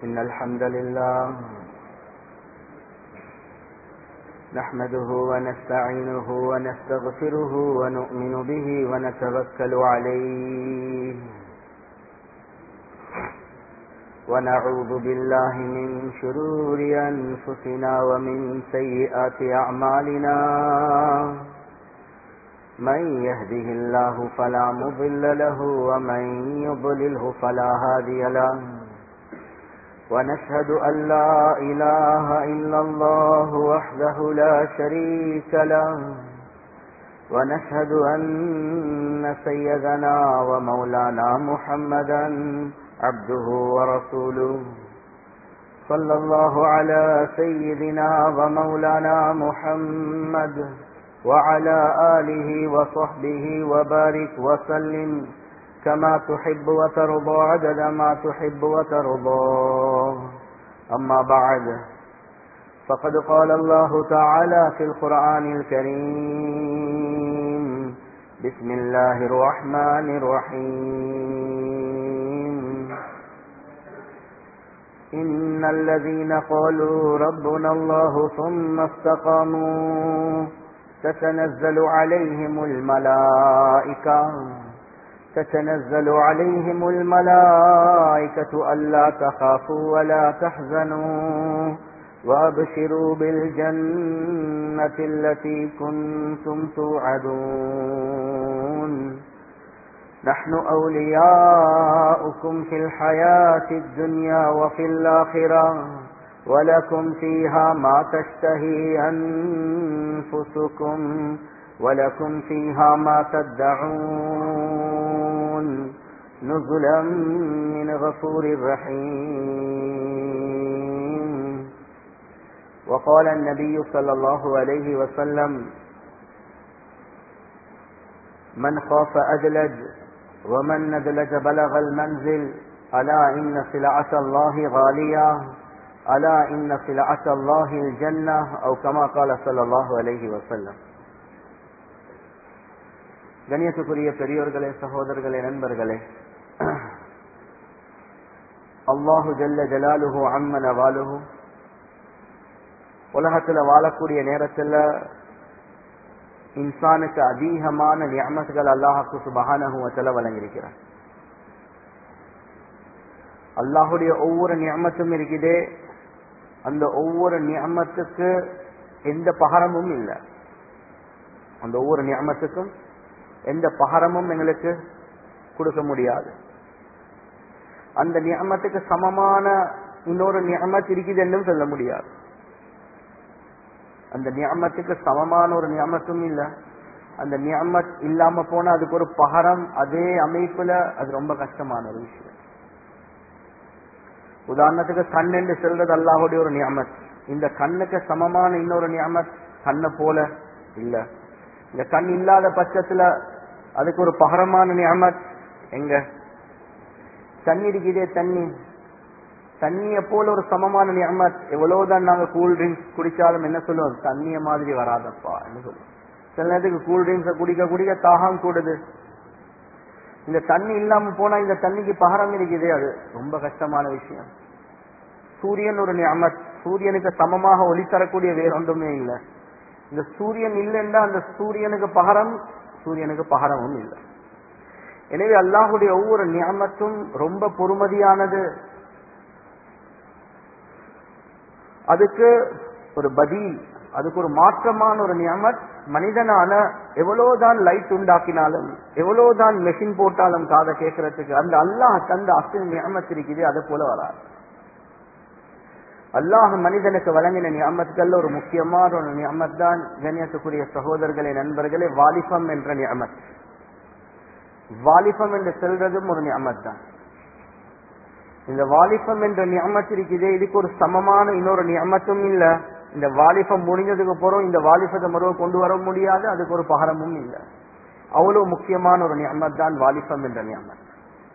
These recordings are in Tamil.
إن الحمد لله نحمده ونستعينه ونستغفره ونؤمن به ونتوكل عليه ونعوذ بالله من شرور أنفسنا ومن سيئات أعمالنا من يهده الله فلا مضل له ومن يضلله فلا هادي له ونشهد أن لا إله إلا الله وحده لا شريك له ونشهد أن سيدنا ومولانا محمدا عبده ورسوله صلى الله على سيدنا ومولانا محمد وعلى آله وصحبه وبارك وسلم كما تحب وترضى عدد ما تحب وترضى أما بعد فقد قال الله تعالى في القرآن الكريم بسم الله الرحمن الرحيم إن الذين قالوا ربنا الله ثم استقاموا تتنزل عليهم الملائكة تتنزل عليهم الملائكة ألا تخافوا ولا تحزنوا وأبشروا بالجنة التي كنتم توعدون نحن أولياؤكم في الحياة الدنيا وفي الآخرة ولكم فيها ما تشتهي أنفسكم ولكم فيها ما تدعون نزلا من غفور رحيم وقال النبي صلى الله عليه وسلم من خاف أدلج ومن ندلج بلغ المنزل ألا إن سلعة الله غالية ألا إن سلعة الله الجنة أو كما قال صلى الله عليه وسلم கணியத்துக்குரிய பெரியோர்களே சகோதரர்களே நண்பர்களே அல்லாஹு ஜல்ல ஜலாலுஹு அம்மன வாலுஹு உலகத்துல வாழக்கூடிய நேரத்துல இன்சானுக்கு அதிகமான நியமத்துகள் அல்லாஹாக்கு சுபகானகுவத்தில் வழங்கியிருக்கிறார் அல்லாஹுடைய ஒவ்வொரு நியமத்தும் இருக்குதே அந்த ஒவ்வொரு நியமத்துக்கு எந்த பகரமும் இல்லை அந்த ஒவ்வொரு நியமத்துக்கும் எந்த பகரமும் எங்களுக்கு கொடுக்க முடியாது அந்த நியமத்துக்கு சமமான இன்னொரு நியமத் இருக்குது என்றும் சொல்ல முடியாது அந்த நியமத்துக்கு சமமான ஒரு நியமத்தும் இல்லை அந்த நியமத் இல்லாம போனா அதுக்கு ஒரு பகரம் அதே அமைப்புல அது ரொம்ப கஷ்டமான ஒரு விஷயம் உதாரணத்துக்கு கண் என்று சொல்றது அல்லாஹுடைய ஒரு நியமத் இந்த கண்ணுக்கு சமமான இன்னொரு நியமத் கண்ணை போல இல்ல இந்த கண் இல்லாத பட்சத்துல அதுக்கு ஒரு பகரமான நியமத் எங்க தண்ணி இருக்குதே தண்ணி தண்ணிய போல ஒரு சமமான நியமத் எவ்வளவுதான் நாங்க கூல் ட்ரிங்க்ஸ் குடிச்சாலும் என்ன சொல்லுவோம் தண்ணிய மாதிரி வராதப்பா என்ன சொல்லுவோம் சில நேரத்துக்கு கூல் ட்ரிங்க்ஸ் குடிக்க குடிக்க தாகம் கூடுது இந்த தண்ணி இல்லாம போனா இந்த தண்ணிக்கு பகரம் இருக்குது அது ரொம்ப கஷ்டமான விஷயம் சூரியன் ஒரு நியமத் சூரியனுக்கு சமமாக ஒளி தரக்கூடிய வேற ஒன்றுமே இல்லை இந்த சூரியன் இல்லைன்னா அந்த சூரியனுக்கு பகரம் சூரியனுக்கு பகரமும் இல்லை எனவே அல்லாஹுடைய ஒவ்வொரு நியமத்தும் ரொம்ப பொறுமதியானது அதுக்கு ஒரு பதில் அதுக்கு ஒரு மாற்றமான ஒரு நியமத் மனிதனான எவ்வளவுதான் லைட் உண்டாக்கினாலும் எவ்வளவுதான் மெஷின் போட்டாலும் காதை கேட்கறதுக்கு அந்த அல்லாஹ் தந்த அசில் நியமத் இருக்குது அதை போல வராது அல்லாஹ் மனிதனுக்கு வழங்கின நியமத்துக்கள்ல ஒரு முக்கியமான ஒரு நியமத் தான் கண்ணியத்துக்குரிய சகோதரர்களே நண்பர்களே வாலிபம் என்ற நியமத் வாலிபம் என்று சொல்றதும் ஒரு நியமத் தான் இந்த வாலிபம் என்ற நியமத் இருக்குதே இதுக்கு ஒரு சமமான இன்னொரு நியமத்தும் இல்ல இந்த வாலிபம் முடிஞ்சதுக்கு போறோம் இந்த வாலிபத்தை மறுவ கொண்டு வர முடியாது அதுக்கு ஒரு பகரமும் இல்லை அவ்வளவு முக்கியமான ஒரு நியமத் தான் வாலிபம் என்ற நியமத்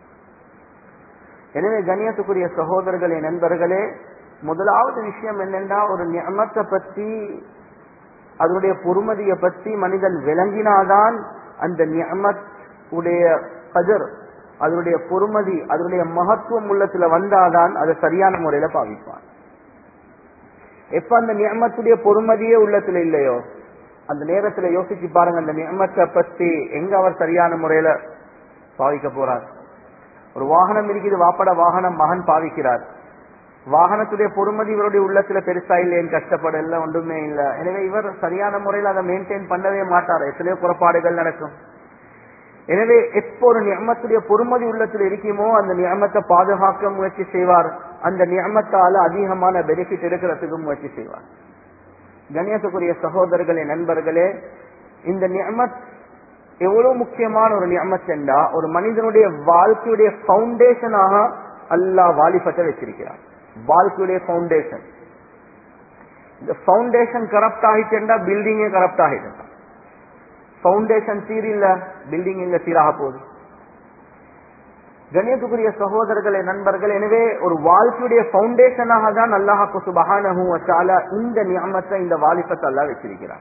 எனவே கண்ணியத்துக்குரிய சகோதரர்களே நண்பர்களே முதலாவது விஷயம் என்னென்னா ஒரு நியமத்தை பத்தி அதனுடைய பொறுமதியை பற்றி மனிதன் விளங்கினாதான் அந்த நியமத் உடைய கதிர் அதனுடைய பொறுமதி அதனுடைய மகத்துவம் உள்ளத்துல வந்தாதான் அதை சரியான முறையில பாவிப்பான் எப்ப அந்த நியமத்துடைய பொறுமதியே உள்ளத்துல இல்லையோ அந்த நேரத்துல யோசிச்சு பாருங்க அந்த நியமத்தை பத்தி எங்க அவர் சரியான முறையில பாவிக்க போறார் ஒரு வாகனம் இருக்குது வாப்பட வாகனம் மகன் பாவிக்கிறார் வாகனத்துடைய பொறுமதி இவருடைய உள்ளத்துல பெருசா இல்லைன்னு கஷ்டப்படல ஒன்றுமே இல்ல எனவே இவர் சரியான முறையில் அதை மெயின்டைன் பண்ணவே மாட்டார் எத்தனையோ புறப்பாடுகள் நடக்கும் எனவே எப்போ ஒரு நியமத்துடைய பொறுமதி உள்ளத்தில் இருக்குமோ அந்த நியமத்தை பாதுகாக்க முயற்சி செய்வார் அந்த நியமத்தால அதிகமான பெனிஃபிட் எடுக்கிறதுக்கு முயற்சி செய்வார் கணியத்துக்குரிய சகோதரர்களே நண்பர்களே இந்த நியமத் எவ்வளவு முக்கியமான ஒரு நியமத் என்றா ஒரு மனிதனுடைய வாழ்க்கையுடைய பவுண்டேஷனாக அல்லாஹ் வாலிபத்தை வச்சிருக்கிறார் வாழ்க்கையுடைய பவுண்டேஷன் இந்த பவுண்டேஷன் கரப்ட் ஆகிட்டா பில்டிங்கே கரப்ட் ஆகிட்டு பவுண்டேஷன் சீரில்ல பில்டிங் எங்க சீராக போகுது கணியத்துக்குரிய சகோதரர்களே நண்பர்கள் எனவே ஒரு வாழ்க்கையுடைய பவுண்டேஷனாக தான் அல்லாஹாக்கு சுபஹானஹு வச்சால இந்த நியமத்தை இந்த வாலிபத்தை எல்லாம் வச்சிருக்கிறார்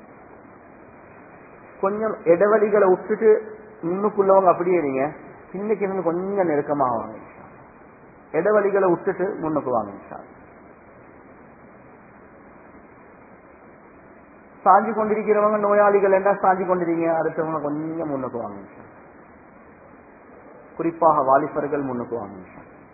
கொஞ்சம் இடைவெளிகளை விட்டுட்டு முன்னுக்குள்ளவங்க அப்படியே இருங்க பின்னுக்கு இருந்து கொஞ்சம் நெருக்கமாக வாங்க இடைவெளிகளை விட்டுட்டு முன்னுக்கு வாங்க சாஞ்சி கொண்டிருக்கிறவங்க நோயாளிகள் என்ன சாஞ்சி கொண்டிருக்கீங்க அடுத்தவங்க கொஞ்சம் முன்னுக்கு வாங்க குறிப்பாக வாலிபர்கள் முன்னுக்கு வாங்க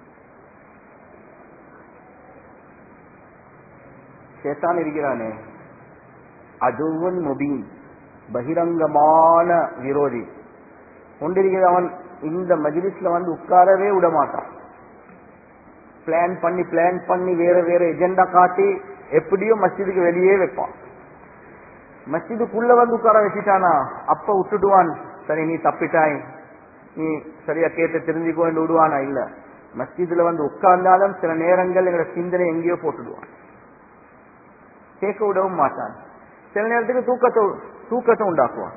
சேத்தான் இருக்கிறானே அதுவன் முபீன் பகிரங்கமான விரோதி கொண்டிருக்கிற அவன் இந்த மஜிலிஸ்ல வந்து உட்காரவே விட மாட்டான் பிளான் பண்ணி பிளான் பண்ணி வேற வேற எஜெண்டா காட்டி எப்படியோ மஸ்ஜிதுக்கு வெளியே வைப்பான் மஸ்ஜிதுக்குள்ள வந்து உட்கார வச்சுட்டானா அப்ப விட்டுடுவான் சரி நீ தப்பிட்டாய் நீ சரியா கேட்டு தெரிஞ்சுக்கோ என்று விடுவானா இல்ல மஸ்ஜிதுல வந்து உட்கார்ந்தாலும் சில நேரங்கள் எங்களோட சிந்தனை எங்கேயோ போட்டுடுவான் கேட்க விடவும் மாட்டான் சில நேரத்துக்கு தூக்கத்தை தூக்கத்தை உண்டாக்குவான்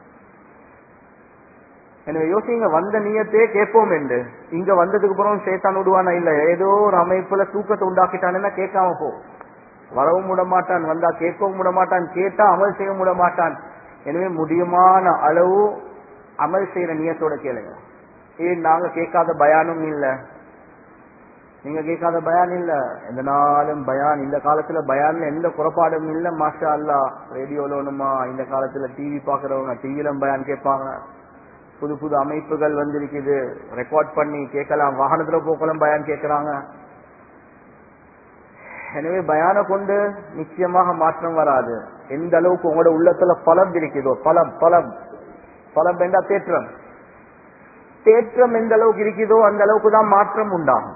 எனவே யோசிங்க வந்த நீயத்தே கேட்போம் என்று இங்க வந்ததுக்கு அப்புறம் சேத்தான் விடுவானா இல்ல ஏதோ ஒரு அமைப்புல தூக்கத்தை உண்டாக்கிட்டான்னா கேட்காம போ வரவும் விட மாட்டான் வந்தா கேட்கவும் விட மாட்டான் கேட்டா அமல் செய்ய விட மாட்டான் எனவே முடியுமான அளவு அமல் செய்யற நியத்தோட கேளுங்க ஏன் நாங்க கேட்காத பயானும் இல்ல நீங்க கேட்காத பயான் இல்ல எந்த நாளும் பயான் இந்த காலத்துல பயான்ல எந்த குறைபாடும் இல்ல மாஷா அல்லா ரேடியோல ஒண்ணுமா இந்த காலத்துல டிவி பாக்குறவங்க டிவில பயான் கேட்பாங்க புது புது அமைப்புகள் வந்திருக்குது ரெக்கார்ட் பண்ணி கேட்கலாம் வாகனத்துல போக்கலாம் பயான் கேட்கறாங்க எனவே பயான கொண்டு நிச்சயமாக மாற்றம் வராது எந்த அளவுக்கு உங்களோட உள்ளத்துல பலம் இருக்குதோ பலம் பலம் பலம் என்றா தேற்றம் தேற்றம் எந்த அளவுக்கு இருக்குதோ அந்த அளவுக்கு தான் மாற்றம் உண்டாகும்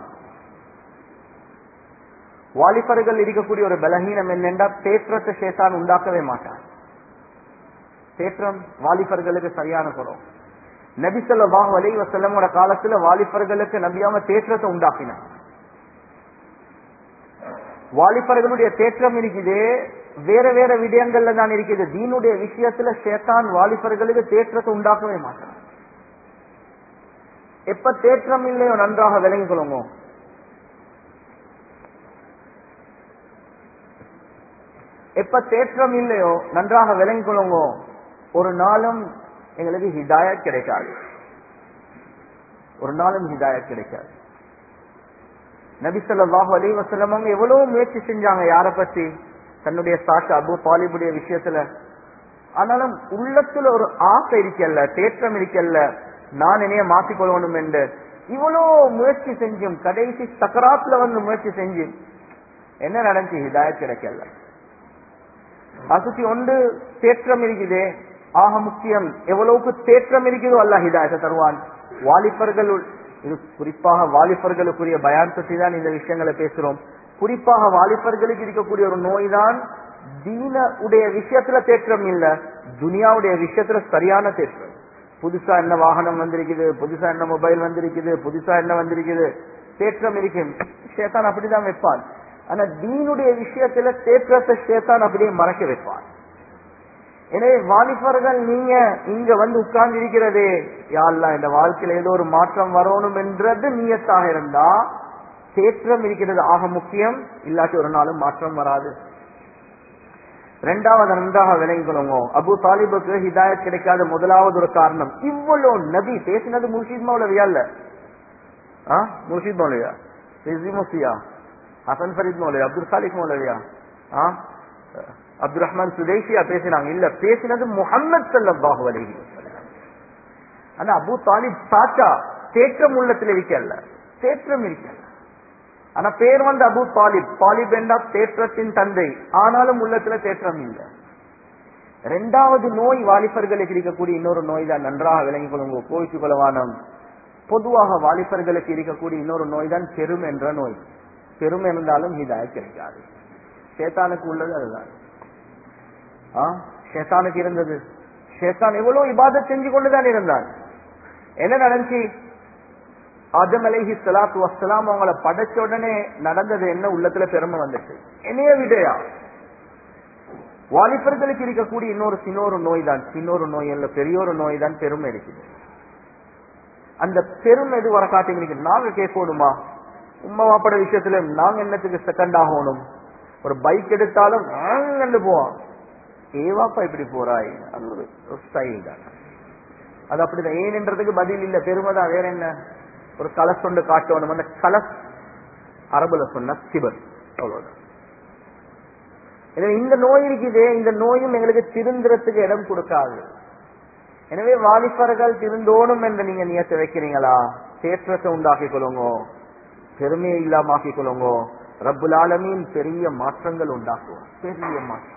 வாலிபர்கள் இருக்கக்கூடிய ஒரு பலகீனம் என்னென்றா தேற்றத்தை சேத்தான் உண்டாக்கவே மாட்டான் தேற்றம் வாலிபர்களுக்கு சரியான குறம் நபிசல்லாஹு அலை வசல்லமோட காலத்துல வாலிபர்களுக்கு நபியாம தேற்றத்தை உண்டாக்கினான் வாலிபர்களுடைய தேற்றம் இருக்குது வேற வேற விடயங்கள்ல தான் இருக்குது தீனுடைய விஷயத்துல சேத்தான் வாலிபர்களுக்கு தேற்றத்தை உண்டாக்கவே மாட்டான் எப்ப தேற்றம் இல்லையோ நன்றாக விளங்கிக் கொள்ளுங்க எப்ப தேற்றம் இல்லையோ நன்றாக விளங்கிக் கொள்ளுங்க ஒரு நாளும் எங்களுக்கு ஹிதாயத் கிடைக்காது ஒரு நாளும் ஹிதாயத் கிடைக்காது நபிசல்லாஹு அலி வசலம் அவங்க எவ்வளவு முயற்சி செஞ்சாங்க யார பத்தி தன்னுடைய சாட்சி அபு தாலிபுடைய விஷயத்துல ஆனாலும் உள்ளத்துல ஒரு ஆசை இருக்கல்ல தேற்றம் இருக்கல்ல நான் என்னைய மாத்திக்கொள்ளணும் என்று இவ்வளோ முயற்சி செஞ்சும் கடைசி சக்கராத்துல வந்து முயற்சி செஞ்சு என்ன நடந்துச்சு ஹிதாயத் கிடைக்கல அசுத்தி ஒன்று தேற்றம் இருக்குதே ஆக முக்கியம் எவ்வளவுக்கு தேற்றம் இருக்குதோ அல்ல ஹிதாயத்தை தருவான் வாலிபர்கள் இது குறிப்பாக வாலிபர்களுக்குரிய பயான் பற்றி தான் இந்த விஷயங்களை பேசுறோம் குறிப்பாக வாலிபர்களுக்கு இருக்கக்கூடிய ஒரு நோய் தான் தீன உடைய விஷயத்துல தேற்றம் இல்ல துனியாவுடைய விஷயத்துல சரியான தேற்றம் புதுசா என்ன வாகனம் வந்திருக்குது புதுசா என்ன மொபைல் வந்திருக்குது புதுசா என்ன வந்திருக்குது தேற்றம் இருக்கு சேத்தான் அப்படிதான் வைப்பான் ஆனா தீனுடைய விஷயத்துல தேற்றத்தை சேத்தான் அப்படியே மறக்க வைப்பான் எனவே வாலிபர்கள் நீங்க இங்க வந்து உட்கார்ந்து இருக்கிறதே யாரெல்லாம் இந்த வாழ்க்கையில ஏதோ ஒரு மாற்றம் வரணும் என்றது நீயத்தாக இருந்தா தேற்றம் இருக்கிறது ஆக முக்கியம் இல்லாட்டி ஒரு நாளும் மாற்றம் வராது ரெண்டாவது நன்றாக விளங்கிக்கொள்ளுங்க அபு தாலிபுக்கு ஹிதாயத் கிடைக்காத முதலாவது ஒரு காரணம் இவ்வளவு நபி பேசினது முர்ஷித் மௌலவியா இல்ல ஆ முர்ஷித் மௌலவியா ரிசி முஃப்தியா ஹசன் ஃபரீத் மௌலவியா அப்துல் சாலிக் மௌலவியா ஆ அப்துல் ரஹ்மான் சுதேஷியா பேசினாங்க இல்ல பேசினது முகமது சல்லாஹு அலைஹி வஸல்லம். ஆனா அபு தாலிப் சாச்சா தேற்றம் உள்ளத்தில் இருக்கல்ல தேற்றம் இருக்கல்ல ஆனா பேர் வந்து அபு தாலிப் தாலிப் என்றா தேற்றத்தின் தந்தை ஆனாலும் உள்ளத்துல தேற்றம் இல்லை ரெண்டாவது நோய் வாலிபர்களுக்கு இருக்கக்கூடிய இன்னொரு நோய் தான் நன்றாக விளங்கிக் கொள்ளுங்க கோவிச்சு கொள்ளவானம் பொதுவாக வாலிபர்களுக்கு இருக்கக்கூடிய இன்னொரு நோய் தான் பெரும் என்ற நோய் பெரும் இருந்தாலும் ஹிதாய கிடைக்காது ஷேத்தானுக்கு உள்ளது அதுதான் ஆ ஷேத்தானுக்கு இருந்தது ஷேத்தான் எவ்வளவு இபாதத் செஞ்சு கொண்டுதான் இருந்தான் என்ன நடந்துச்சு ஆதம் அலைஹி ஸலாத்து வஸ்ஸலாம் அவங்கள படைச்ச உடனே நடந்தது என்ன உள்ளத்துல பெருமை வந்துச்சு என்னைய விடையா வாலிபர்களுக்கு இருக்கக்கூடிய இன்னொரு சின்னொரு நோய் தான் சின்னொரு நோய் அல்ல பெரிய ஒரு நோய் தான் பெருமை இருக்குது அந்த பெருமை எது வர காட்டுங்க நாங்க கேட்கணுமா உம்மா வாப்பட விஷயத்துல நாங்க என்னத்துக்கு செகண்ட் ஆகணும் ஒரு பைக் எடுத்தாலும் நாங்க போவோம் ஏவாப்பா இப்படி போறாய் அது ஒரு ஸ்டைல் தான் அது அப்படிதான் ஏன்ன்றதுக்கு பதில் இல்ல பெருமை தான் வேற என்ன ஒரு கலஸ் கொண்டு காட்டணும் அந்த கலஸ் அரபுல சொன்ன சிபர் அவ்வளவுதான் எனவே இந்த நோய் இருக்குதே இந்த நோயும் எங்களுக்கு திருந்துறதுக்கு இடம் கொடுக்காது எனவே வாலிபர்கள் திருந்தோணும் என்று நீங்க நியத்தை வைக்கிறீங்களா தேற்றத்தை உண்டாக்கிக் கொள்ளுங்க பெருமையை இல்லாம ஆக்கிக் கொள்ளுங்க ரப்புல் ஆலமீன் பெரிய மாற்றங்கள் உண்டாக்குவோம் பெரிய மாற்றம்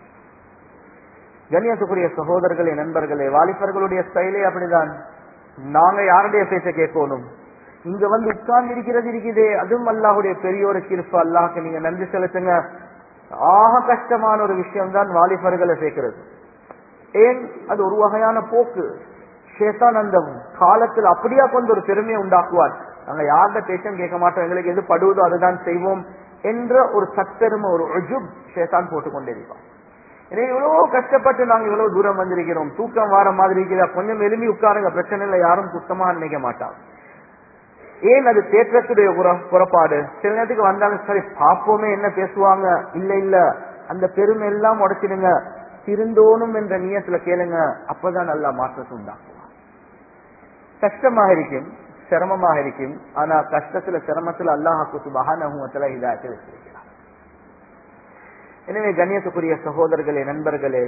கண்ணியத்துக்குரிய சகோதரர்களே நண்பர்களே வாலிபர்களுடைய ஸ்டைலே அப்படிதான் நாங்க யாருடைய பேச்ச கேட்கணும் இங்க வந்து உட்கார்ந்து இருக்கிறது இருக்குதே அதுவும் அல்லாஹுடைய பெரிய ஒரு கிருப்பு அல்லாஹ்க்கு நீங்க நன்றி செலுத்துங்க ஆக கஷ்டமான ஒரு விஷயம் தான் வாலிபர்களை சேர்க்கிறது ஏன் அது ஒரு வகையான போக்கு ஷேத்தான் அந்த காலத்தில் அப்படியா கொண்டு ஒரு பெருமையை உண்டாக்குவார் நாங்க யார்கிட்ட பேச்சும் கேட்க மாட்டோம் எங்களுக்கு எது படுவதோ அதுதான் செய்வோம் என்ற ஒரு சத்தெருமை ஒரு அஜுப் ஷேத்தான் போட்டுக் கொண்டிருப்பான் எனவே இவ்வளவு கஷ்டப்பட்டு நாங்க இவ்வளவு தூரம் வந்திருக்கிறோம் தூக்கம் வர மாதிரி இருக்கிறதா கொஞ்சம் எலும்பி உட்காருங்க பிரச்சனை இல்லை யாரும் குத்தமா நினைக்க மாட்டாங்க ஏன் அது தேற்றத்துடைய குற- குறைபாடு சில நேரத்துக்கு வந்தாலும் சரி பாப்போமே என்ன பேசுவாங்க இல்ல இல்ல அந்த பெருமை எல்லாம் உடைச்சிடுங்க திருந்தோணும் என்ற நியத்துல கேளுங்க அப்பதான் நல்லா மாற்றத்தை உண்டாக்குவான் கஷ்டமாக இருக்கும் சிரமமாக இருக்கும் ஆனா கஷ்டத்துல சிரமத்துல அல்லாஹாக்கு சுபகானத்துல இதாக்கி வச்சிருக்கிறார் எனவே கண்ணியத்துக்குரிய சகோதரர்களே நண்பர்களே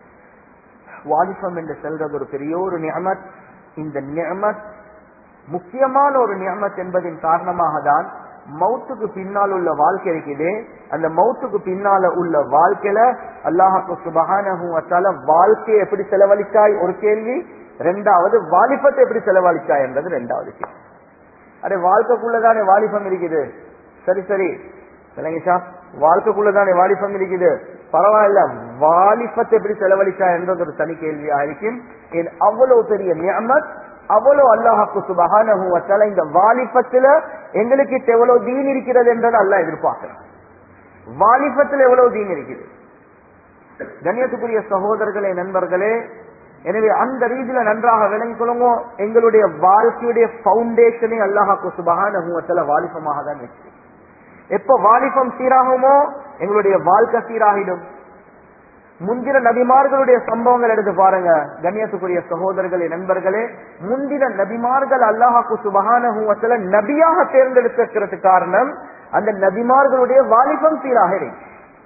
வாலிபம் என்று செல்றது ஒரு பெரிய ஒரு நியமத் இந்த நியமத் முக்கியமான ஒரு நியமத் என்பதின் காரணமாக தான் மௌத்துக்கு பின்னால் உள்ள வாழ்க்கை இருக்குதே அந்த மௌத்துக்கு பின்னால உள்ள வாழ்க்கையில அல்லாஹாக்கு சுபஹானஹு வத்தால வாழ்க்கையை எப்படி செலவழிச்சாய் ஒரு கேள்வி ரெண்டாவது வாலிபத்தை எப்படி செலவழிச்சாய் என்றது ரெண்டாவது கேள்வி அடே வாழ்க்கைக்குள்ளதானே வாலிபம் இருக்குது சரி சரி விளங்கிச்சா வாழ்க்கைக்குள்ளதானே வாலிபம் இருக்குது பரவாயில்ல வாலிபத்தை எப்படி செலவழிச்சா என்றது ஒரு தனி கேள்வியா இருக்கும் ஏன் அவ்வளவு பெரிய நியமத் அவ்வளவு அல்லாஹாக்கு சுபஹானஹு வத்தால இந்த வாலிபத்துல எங்களுக்கு இப்ப எவ்வளவு தீன் இருக்கிறது என்றதை அல்லாஹ் எதிர்பார்க்கிறான் வாலிபத்துல எவ்வளவு தீன் இருக்குது கண்ணியத்துக்குரிய சகோதரர்களே நண்பர்களே எனவே அந்த ரீதியில நன்றாக விளங்கிக் கொள்ளுங்க எங்களுடைய வாழ்க்கையுடைய பவுண்டேஷனை அல்லாஹாக்கு சுபகான வாலிபமாக தான் வச்சு எப்ப வாலிபம் சீராகுமோ எங்களுடைய வாழ்க்கை சீராகிடும் முந்தின நபிமார்களுடைய சம்பவங்கள் எடுத்து பாருங்க கண்ணியத்துக்குரிய சகோதரர்களே நண்பர்களே முந்தின நபிமார்கள் அல்லாஹாக்கு சுபகான நபியாக தேர்ந்தெடுத்திருக்கிறது காரணம் அந்த நபிமார்களுடைய வாலிபம் சீராக இருக்கு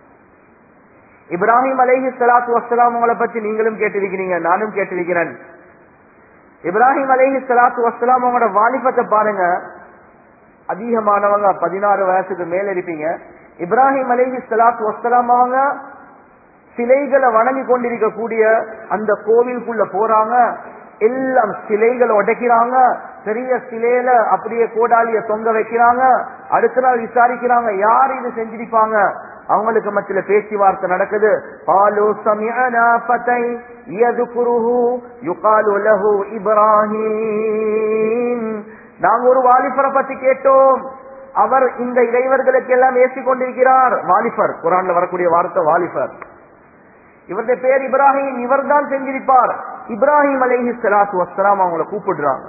இப்ராஹிம் அலைஹி ஸலாத்து வஸ்ஸலாம் உங்களை பத்தி நீங்களும் கேட்டிருக்கிறீங்க நானும் கேட்டிருக்கிறேன் இப்ராஹிம் அலைஹி ஸலாத்து வஸ்ஸலாம் உங்களோட வாலிபத்தை பாருங்க அதிகமானவங்க பதினாறு வயசுக்கு மேல இருப்பீங்க இப்ராஹிம் அலைஹி ஸலாத்து வஸ்ஸலாம் அவங்க சிலைகளை வணங்கி கொண்டிருக்கக்கூடிய அந்த கோவிலுக்குள்ள போறாங்க எல்லாம் சிலைகளை உடைக்கிறாங்க பெரிய சிலையில அப்படியே கோடாலிய தொங்க வைக்கிறாங்க அடுத்த நாள் விசாரிக்கிறாங்க யார் இது செஞ்சிருப்பாங்க அவங்களுக்கு மத்தியில பேச்சுவார்த்தை நடக்குது قالوا سمعنا فتى يذكره يقال له இப்ராஹிம் நாங்க ஒரு வாலிபரை பத்தி கேட்டோம் அவர் இந்த இறைவர்களுக்கு எல்லாம் ஏசிக் கொண்டிருக்கிறார் வாலிபர் குரான்ல வரக்கூடிய வார்த்தை வாலிபர் இவருடைய பேர் இப்ராஹிம் இவர் தான் செஞ்சிருப்பார் இப்ராஹிம் அலைஹி ஸலாத்து வஸ்ஸலாம் அவங்கள கூப்பிடுறாங்க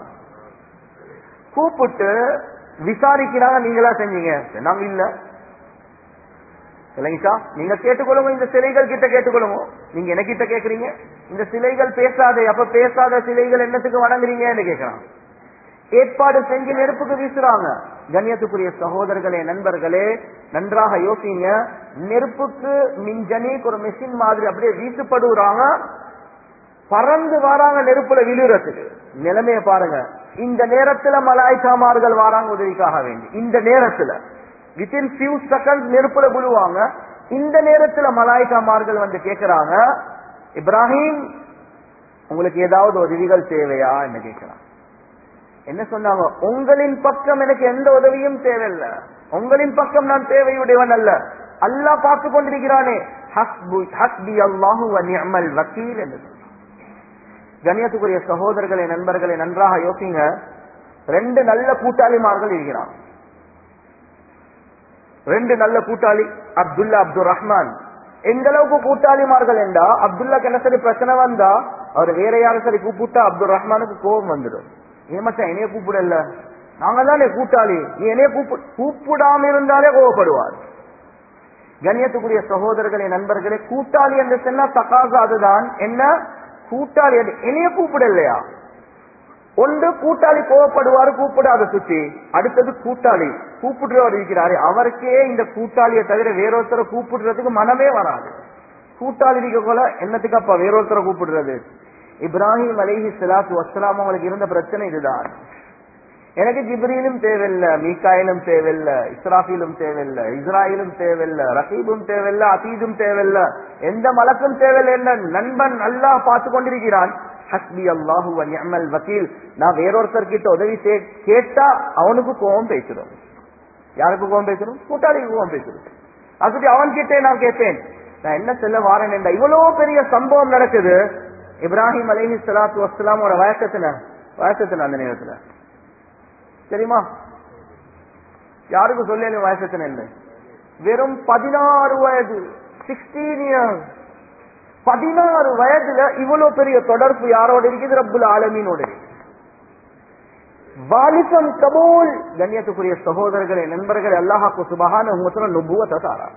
கூப்பிட்டு விசாரிக்கிறாங்க நீங்களா செஞ்சீங்க நாங்க இல்ல இல்லைங்கா நீங்க கேட்டுக்கொள்ளுங்க இந்த சிலைகள் கிட்ட கேட்டுக்கொள்ளுங்க நீங்க என்ன கிட்ட கேக்குறீங்க இந்த சிலைகள் பேசாதே அப்ப பேசாத சிலைகள் என்னத்துக்கு வணங்குறீங்கன்னு கேக்குறான் ஏற்பாடு செஞ்சு நெருப்புக்கு வீசுறாங்க கண்ணியத்துக்குரிய சகோதரர்களே நண்பர்களே நன்றாக யோசிங்க நெருப்புக்கு மிஞ்சனிக்கு ஒரு மெஷின் மாதிரி அப்படியே வீசப்படுறாங்க பறந்து வராங்க நெருப்புல விழுறதுக்கு நிலைமைய பாருங்க இந்த நேரத்துல மலாய்க்காமார்கள் வராங்க உதவிக்காக வேண்டி இந்த நேரத்துல வித்தின் ஃபியூ செகண்ட் நெருப்புல விழுவாங்க இந்த நேரத்துல மலாய்க்காமார்கள் வந்து கேக்குறாங்க இப்ராஹிம் உங்களுக்கு ஏதாவது உதவிகள் தேவையா என்ன கேட்கிறான் என்ன சொன்னாங்க உங்களின் பக்கம் எனக்கு எந்த உதவியும் தேவையில்லை உங்களின் பக்கம் நான் தேவையுடையவன் அல்ல அல்லாஹ் பார்த்து கொண்டிருக்கிறானே ஹஸ்பு- ஹஸ்பி அல்லாஹு வ நிஅமல் வக்கீல் என்று சொன்னான். கண்ணியத்துக்குரிய சகோதரர்களே நண்பர்களே நன்றாக யோசிங்க ரெண்டு நல்ல கூட்டாளிமார்கள் இருக்கிறான் ரெண்டு நல்ல கூட்டாளி அப்துல்லா அப்துல் ரஹ்மான் எந்த அளவுக்கு கூட்டாளிமார்கள் என்றா அப்துல்லாக்கு என்ன சரி பிரச்சனை வந்தா அவர் வேற யாரும் சரி கூப்பிட்டா அப்துல் ரஹ்மானுக்கு கோபம் வந்துடும் ஏமாச்சா என்னைய கூப்பிடல நாங்க தானே கூட்டாளி நீ என்னைய கூப்பிடு கூப்பிடாம இருந்தாலே கோவப்படுவார் கண்ணியத்துக்குரிய சகோதரர்களே நண்பர்களே கூட்டாளி என்று சொன்னா தகாசா அதுதான் என்ன கூட்டாளி என்று என்னைய கூப்பிடலையா ஒன்று கூட்டாளி கோவப்படுவாரு கூப்பிடாத சுத்தி அடுத்தது கூட்டாளி கூப்பிடுறவர் இருக்கிறாரு அவருக்கே இந்த கூட்டாளியை தவிர வேறொருத்தரை கூப்பிடுறதுக்கு மனமே வராது கூட்டாளி இருக்க போல என்னத்துக்கு அப்ப வேறொருத்தரை கூப்பிடுறது இப்ராஹிம் அலைஹி ஸலாத்து வஸ்ஸலாம் அவங்களுக்கு இருந்த பிரச்சனை இதுதான் எனக்கு ஜிப்ரீலும் தேவையில்ல மீகாயிலும் தேவையில்ல இஸ்ராஃபிலும் தேவையில்ல இஸ்ராயிலும் தேவையில்ல ரகீபும் தேவையில்ல அதீதும் தேவையில்ல எந்த மலக்கும் தேவையில்லை என்ன நண்பன் அல்லாஹ் பார்த்து கொண்டிருக்கிறான் ஹஸ்பி அல்லாஹு வ நிஅமல் வக்கீல் நான் வேறொருத்தர் கிட்ட உதவி சே- கேட்டா அவனுக்கு கோபம் பேசுறோம் யாருக்கு கோபம் பேசுறோம் கூட்டாளிக்கு கோபம் பேசுறோம் அதுக்கு அவன் கிட்டே நான் கேட்டேன் நான் என்ன சொல்ல வாரேன் என்ற இவ்வளவு பெரிய சம்பவம் நடக்குது இப்ராஹிம் அலைஹி ஸலாத்து வஸ்ஸலாமோட வயசத்துல வயசத்துல அந்த நேரத்துல தெரியுமா யாருக்கு சொல்லல வயசத்தின இல்லை வெறும் பதினாறு வயது சிக்ஸ்டீன் இயர்ஸ் பதினாறு வயதுல இவ்வளவு பெரிய தொடர்பு யாரோட இருக்குது ரப்புல் ஆலமீனோட இருக்கு. வாலிபம் கபூல் கண்ணியத்துக்குரிய சகோதரர்களே நண்பர்களே அல்லாஹாக்கு சுபஹான உங்க நுபுவத்தை தாரா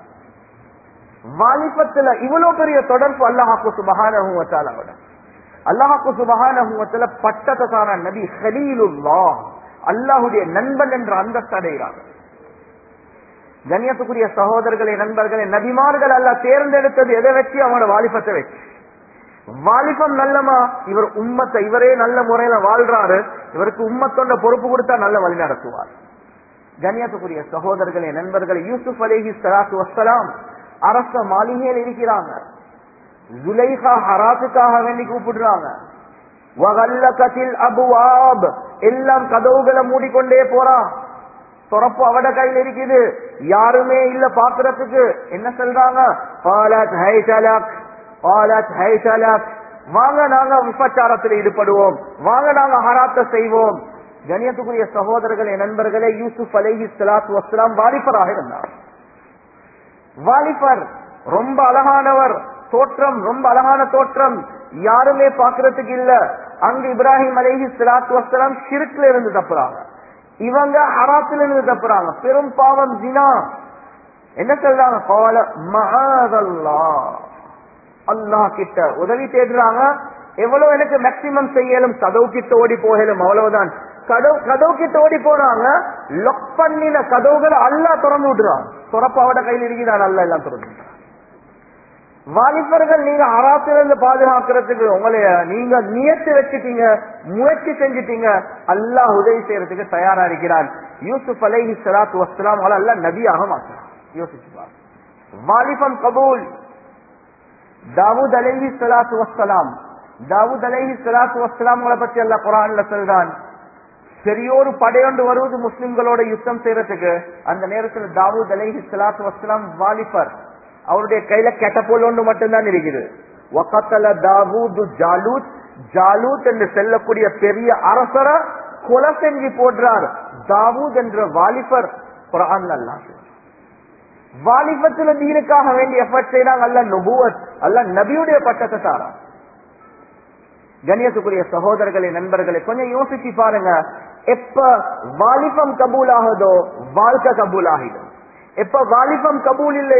வாலிபத்துல இவ்வளவு பெரிய தொடர்பு அல்லாஹாக்கு சுபஹான உங்கத்தாலோட அல்லாஹாக்கு சுபஹான உங்கத்துல பட்டத்தை தாரா நபி ஹலீலுல்லா அல்லாஹுடைய நண்பன் என்ற அந்தஸ்து அடைகிறார் கண்ணியத்துக்குரிய சகோதரர்களே நண்பர்களே நபிமார்கள் அல்ல தேர்ந்தெடுத்தது எதை வச்சு அவனோட வாலிபத்தை வச்சு வாலிபம் நல்லமா இவர் உம்மத்தை இவரே நல்ல முறையில வாழ்றாரு இவருக்கு உம்மத்தோட பொறுப்பு கொடுத்தா நல்ல வழி நடத்துவார் கண்ணியத்துக்குரிய சகோதரர்களே நண்பர்களே யூசுப் அலேஹி சலாத்து வசலாம் அரச மாளிகையில் இருக்கிறாங்க ஜுலைஹா ஹராத்துக்காக வேண்டி கூப்பிடுறாங்க வகல்லகத்தில் அபுவாப் எல்லாம் கதவுகளை மூடிக்கொண்டே போறான் துறப்பு அவட கையில் இருக்குது யாருமே இல்ல பாக்குறதுக்கு என்ன சொல்றாங்க பாலத் ஹைசலக் பாலத் ஹைசலக் வாங்க நாங்க விபச்சாரத்தில் ஈடுபடுவோம் வாங்க நாங்க ஹராத்த செய்வோம் கணியத்துக்குரிய சகோதரர்களே நண்பர்களே யூசுப் அலைஹி ஸலாத்து வஸ்ஸலாம் வாலிபராக இருந்தார் வாலிபர் ரொம்ப அழகானவர் தோற்றம் ரொம்ப அழகான தோற்றம் யாருமே பாக்குறதுக்கு இல்ல அங்க இப்ராஹிம் அலைஹி ஸலாத்து வஸ்ஸலாம் ஷிர்க்ல இருந்து தப்புறாங்க இவங்க ஹராத்துல இருந்து தப்புறாங்க பெரும் பாவம் ஜினா என்ன சொல்றாங்க கால மகாதல்லா அல்லாஹ் கிட்ட உதவி தேடுறாங்க எவ்வளவு எனக்கு மேக்சிமம் செய்யலும் கதவு கிட்ட ஓடி போகலும் அவ்வளவுதான் கதவு கதவு கிட்ட ஓடி போனாங்க லொக் பண்ணின கதவுகளை அல்லா திறந்து விடுறான் துறப்பாவோட கையில் இருக்கிறான் அல்ல எல்லாம் திறந்து விடுறான். வாலிபர்கள் நீங்க அராத்திலிருந்து பாதுகாக்கிறதுக்கு உங்களைய நீங்க நியத்து வச்சுட்டீங்க முயற்சி செஞ்சுட்டீங்க அல்லாஹ் உதவி செய்யறதுக்கு தயாரா இருக்கிறான் யூசுப் அலைஹி ஸலாத்து வஸ்ஸலாம் அவளை அல்லாஹ் நபியாக மாற்றுறான் யோசிச்சு பாருங்க வாலிபம் கபூல் தாவூத் அலைஹி ஸலாத்து வஸ்ஸலாம் தாவூத் அலைஹி ஸலாத்து வஸ்ஸலாம் அவங்களை பத்தி அல்லாஹ் குர்ஆன்ல சொல்றான் பெரியோரு படையொண்டு வருவது முஸ்லிம்களோட யுத்தம் செய்யறதுக்கு அந்த நேரத்தில் தாவூத் அலைஹி ஸலாத்து வஸ்ஸலாம் வாலிபர் அவருடைய கையில கெட்டப்போல் ஒன்று மட்டும்தான் இருக்குது வக்கத்தல தாவூது ஜாலூத் ஜாலூத் என்று செல்லக்கூடிய பெரிய அரசரை கொலை செஞ்சு போடுறார் தாவூத் என்ற வாலிபர் குரான் அல்லாஹ் சொல்றான். வாலிபத்துல தீனுக்காக வேண்டிய எஃபர்ட் செய்யறாங்க அல்ல நுபுவத் அல்ல நபியுடைய பட்டத்தை தாரா கண்ணியத்துக்குரிய சகோதரர்களே நண்பர்களே கொஞ்சம் யோசிச்சு பாருங்க எப்ப வாலிபம் கபூல் ஆகுதோ வாழ்க்கை கபூல் ஆகிடும் எப்ப வாலிபம் கபூல் இல்லையோ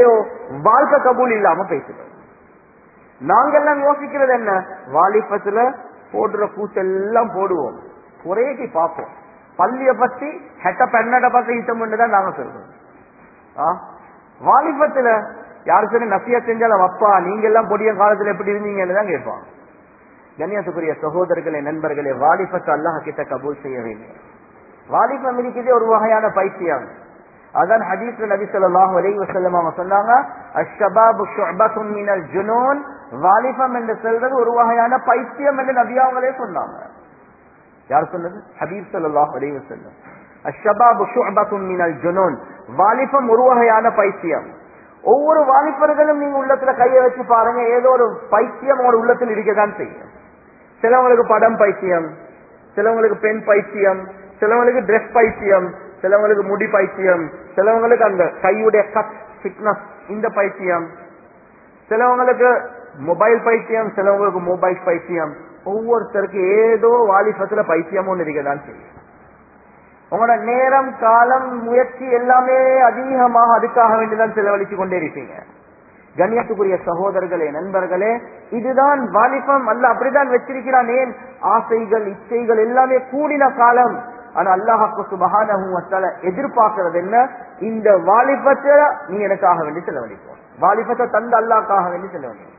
வாழ்க்கை கபூல் இல்லாம பேசுறோம் நாங்கெல்லாம் யோசிக்கிறது என்ன வாலிபத்துல போடுற கூச்செல்லாம் போடுவோம் குறைக்கு பார்ப்போம் பள்ளிய பத்தி ஹெட்ட பெண்ணட பத்தி இஷ்டம் தான் நாங்க சொல்றோம் ஆ? வாலிபத்துல யாரு சரி நசியா செஞ்சாலும் அப்பா நீங்க எல்லாம் பொடிய காலத்துல எப்படி இருந்தீங்கன்னு தான் கேட்பான் கண்ணியத்துக்குரிய சகோதரர்களே நண்பர்களே வாலிபத்தை அல்லாஹ் கிட்ட கபூல் செய்ய வேண்டும் வாலிபம் இருக்கிறதே ஒரு வகையான பைத்தியம் அதான் ஹதீஸ்ல நபி ஸல்லல்லாஹு அலைஹி வஸல்லம் அவங்க சொன்னாங்க அஷ்ஷபாபு ஷுஅபத்துன் மினல் ஜுனூன் வாலிபம் என்று சொல்றது ஒரு வகையான பைத்தியம் என்று நபி அவங்களே சொன்னாங்க யார் சொன்னது ஹபீப் ஸல்லல்லாஹு அலைஹி வஸல்லம் அஷ்ஷபாபு ஷுஅபத்துன் மினல் ஜுனூன் வாலிபம் ஒரு வகையான பைத்தியம் ஒவ்வொரு வாலிபர்களும் நீங்க உள்ளத்துல கையை வச்சு பாருங்க ஏதோ ஒரு பைத்தியம் ஒரு உள்ளத்தில் இருக்கதான் செய்யும் சிலவங்களுக்கு படம் பைத்தியம் சிலவங்களுக்கு பெண் பைத்தியம் சிலவங்களுக்கு ட்ரெஸ் பைத்தியம் சிலவங்களுக்கு முடி பைத்தியம் சிலவங்களுக்கு அந்த கையுடைய கட் ஃபிட்னஸ் இந்த பைத்தியம் சிலவங்களுக்கு மொபைல் பைத்தியம் சிலவங்களுக்கு மொபைல் பைத்தியம் ஒவ்வொருத்தருக்கு ஏதோ வாலிபத்துல பைத்தியம் ஒன்று இருக்கதான் செய்யும் உங்களோட நேரம் காலம் முயற்சி எல்லாமே அதிகமாக அதுக்காக வேண்டிதான் செலவழிச்சு கொண்டே இருப்பீங்க கண்ணியத்துக்குரிய சகோதரர்களே நண்பர்களே இதுதான் வாலிபம் அல்ல அப்படிதான் வச்சிருக்கிறான் ஏன் ஆசைகள் இச்சைகள் எல்லாமே கூடின காலம் ஆனா அல்லாஹாக்கு சுபகான எதிர்பார்க்கிறது என்ன இந்த வாலிபத்தை நீ எனக்காக வேண்டி செலவழிப்போம் வாலிபத்தை தந்த அல்லாக்காக வேண்டி செலவழிப்போம்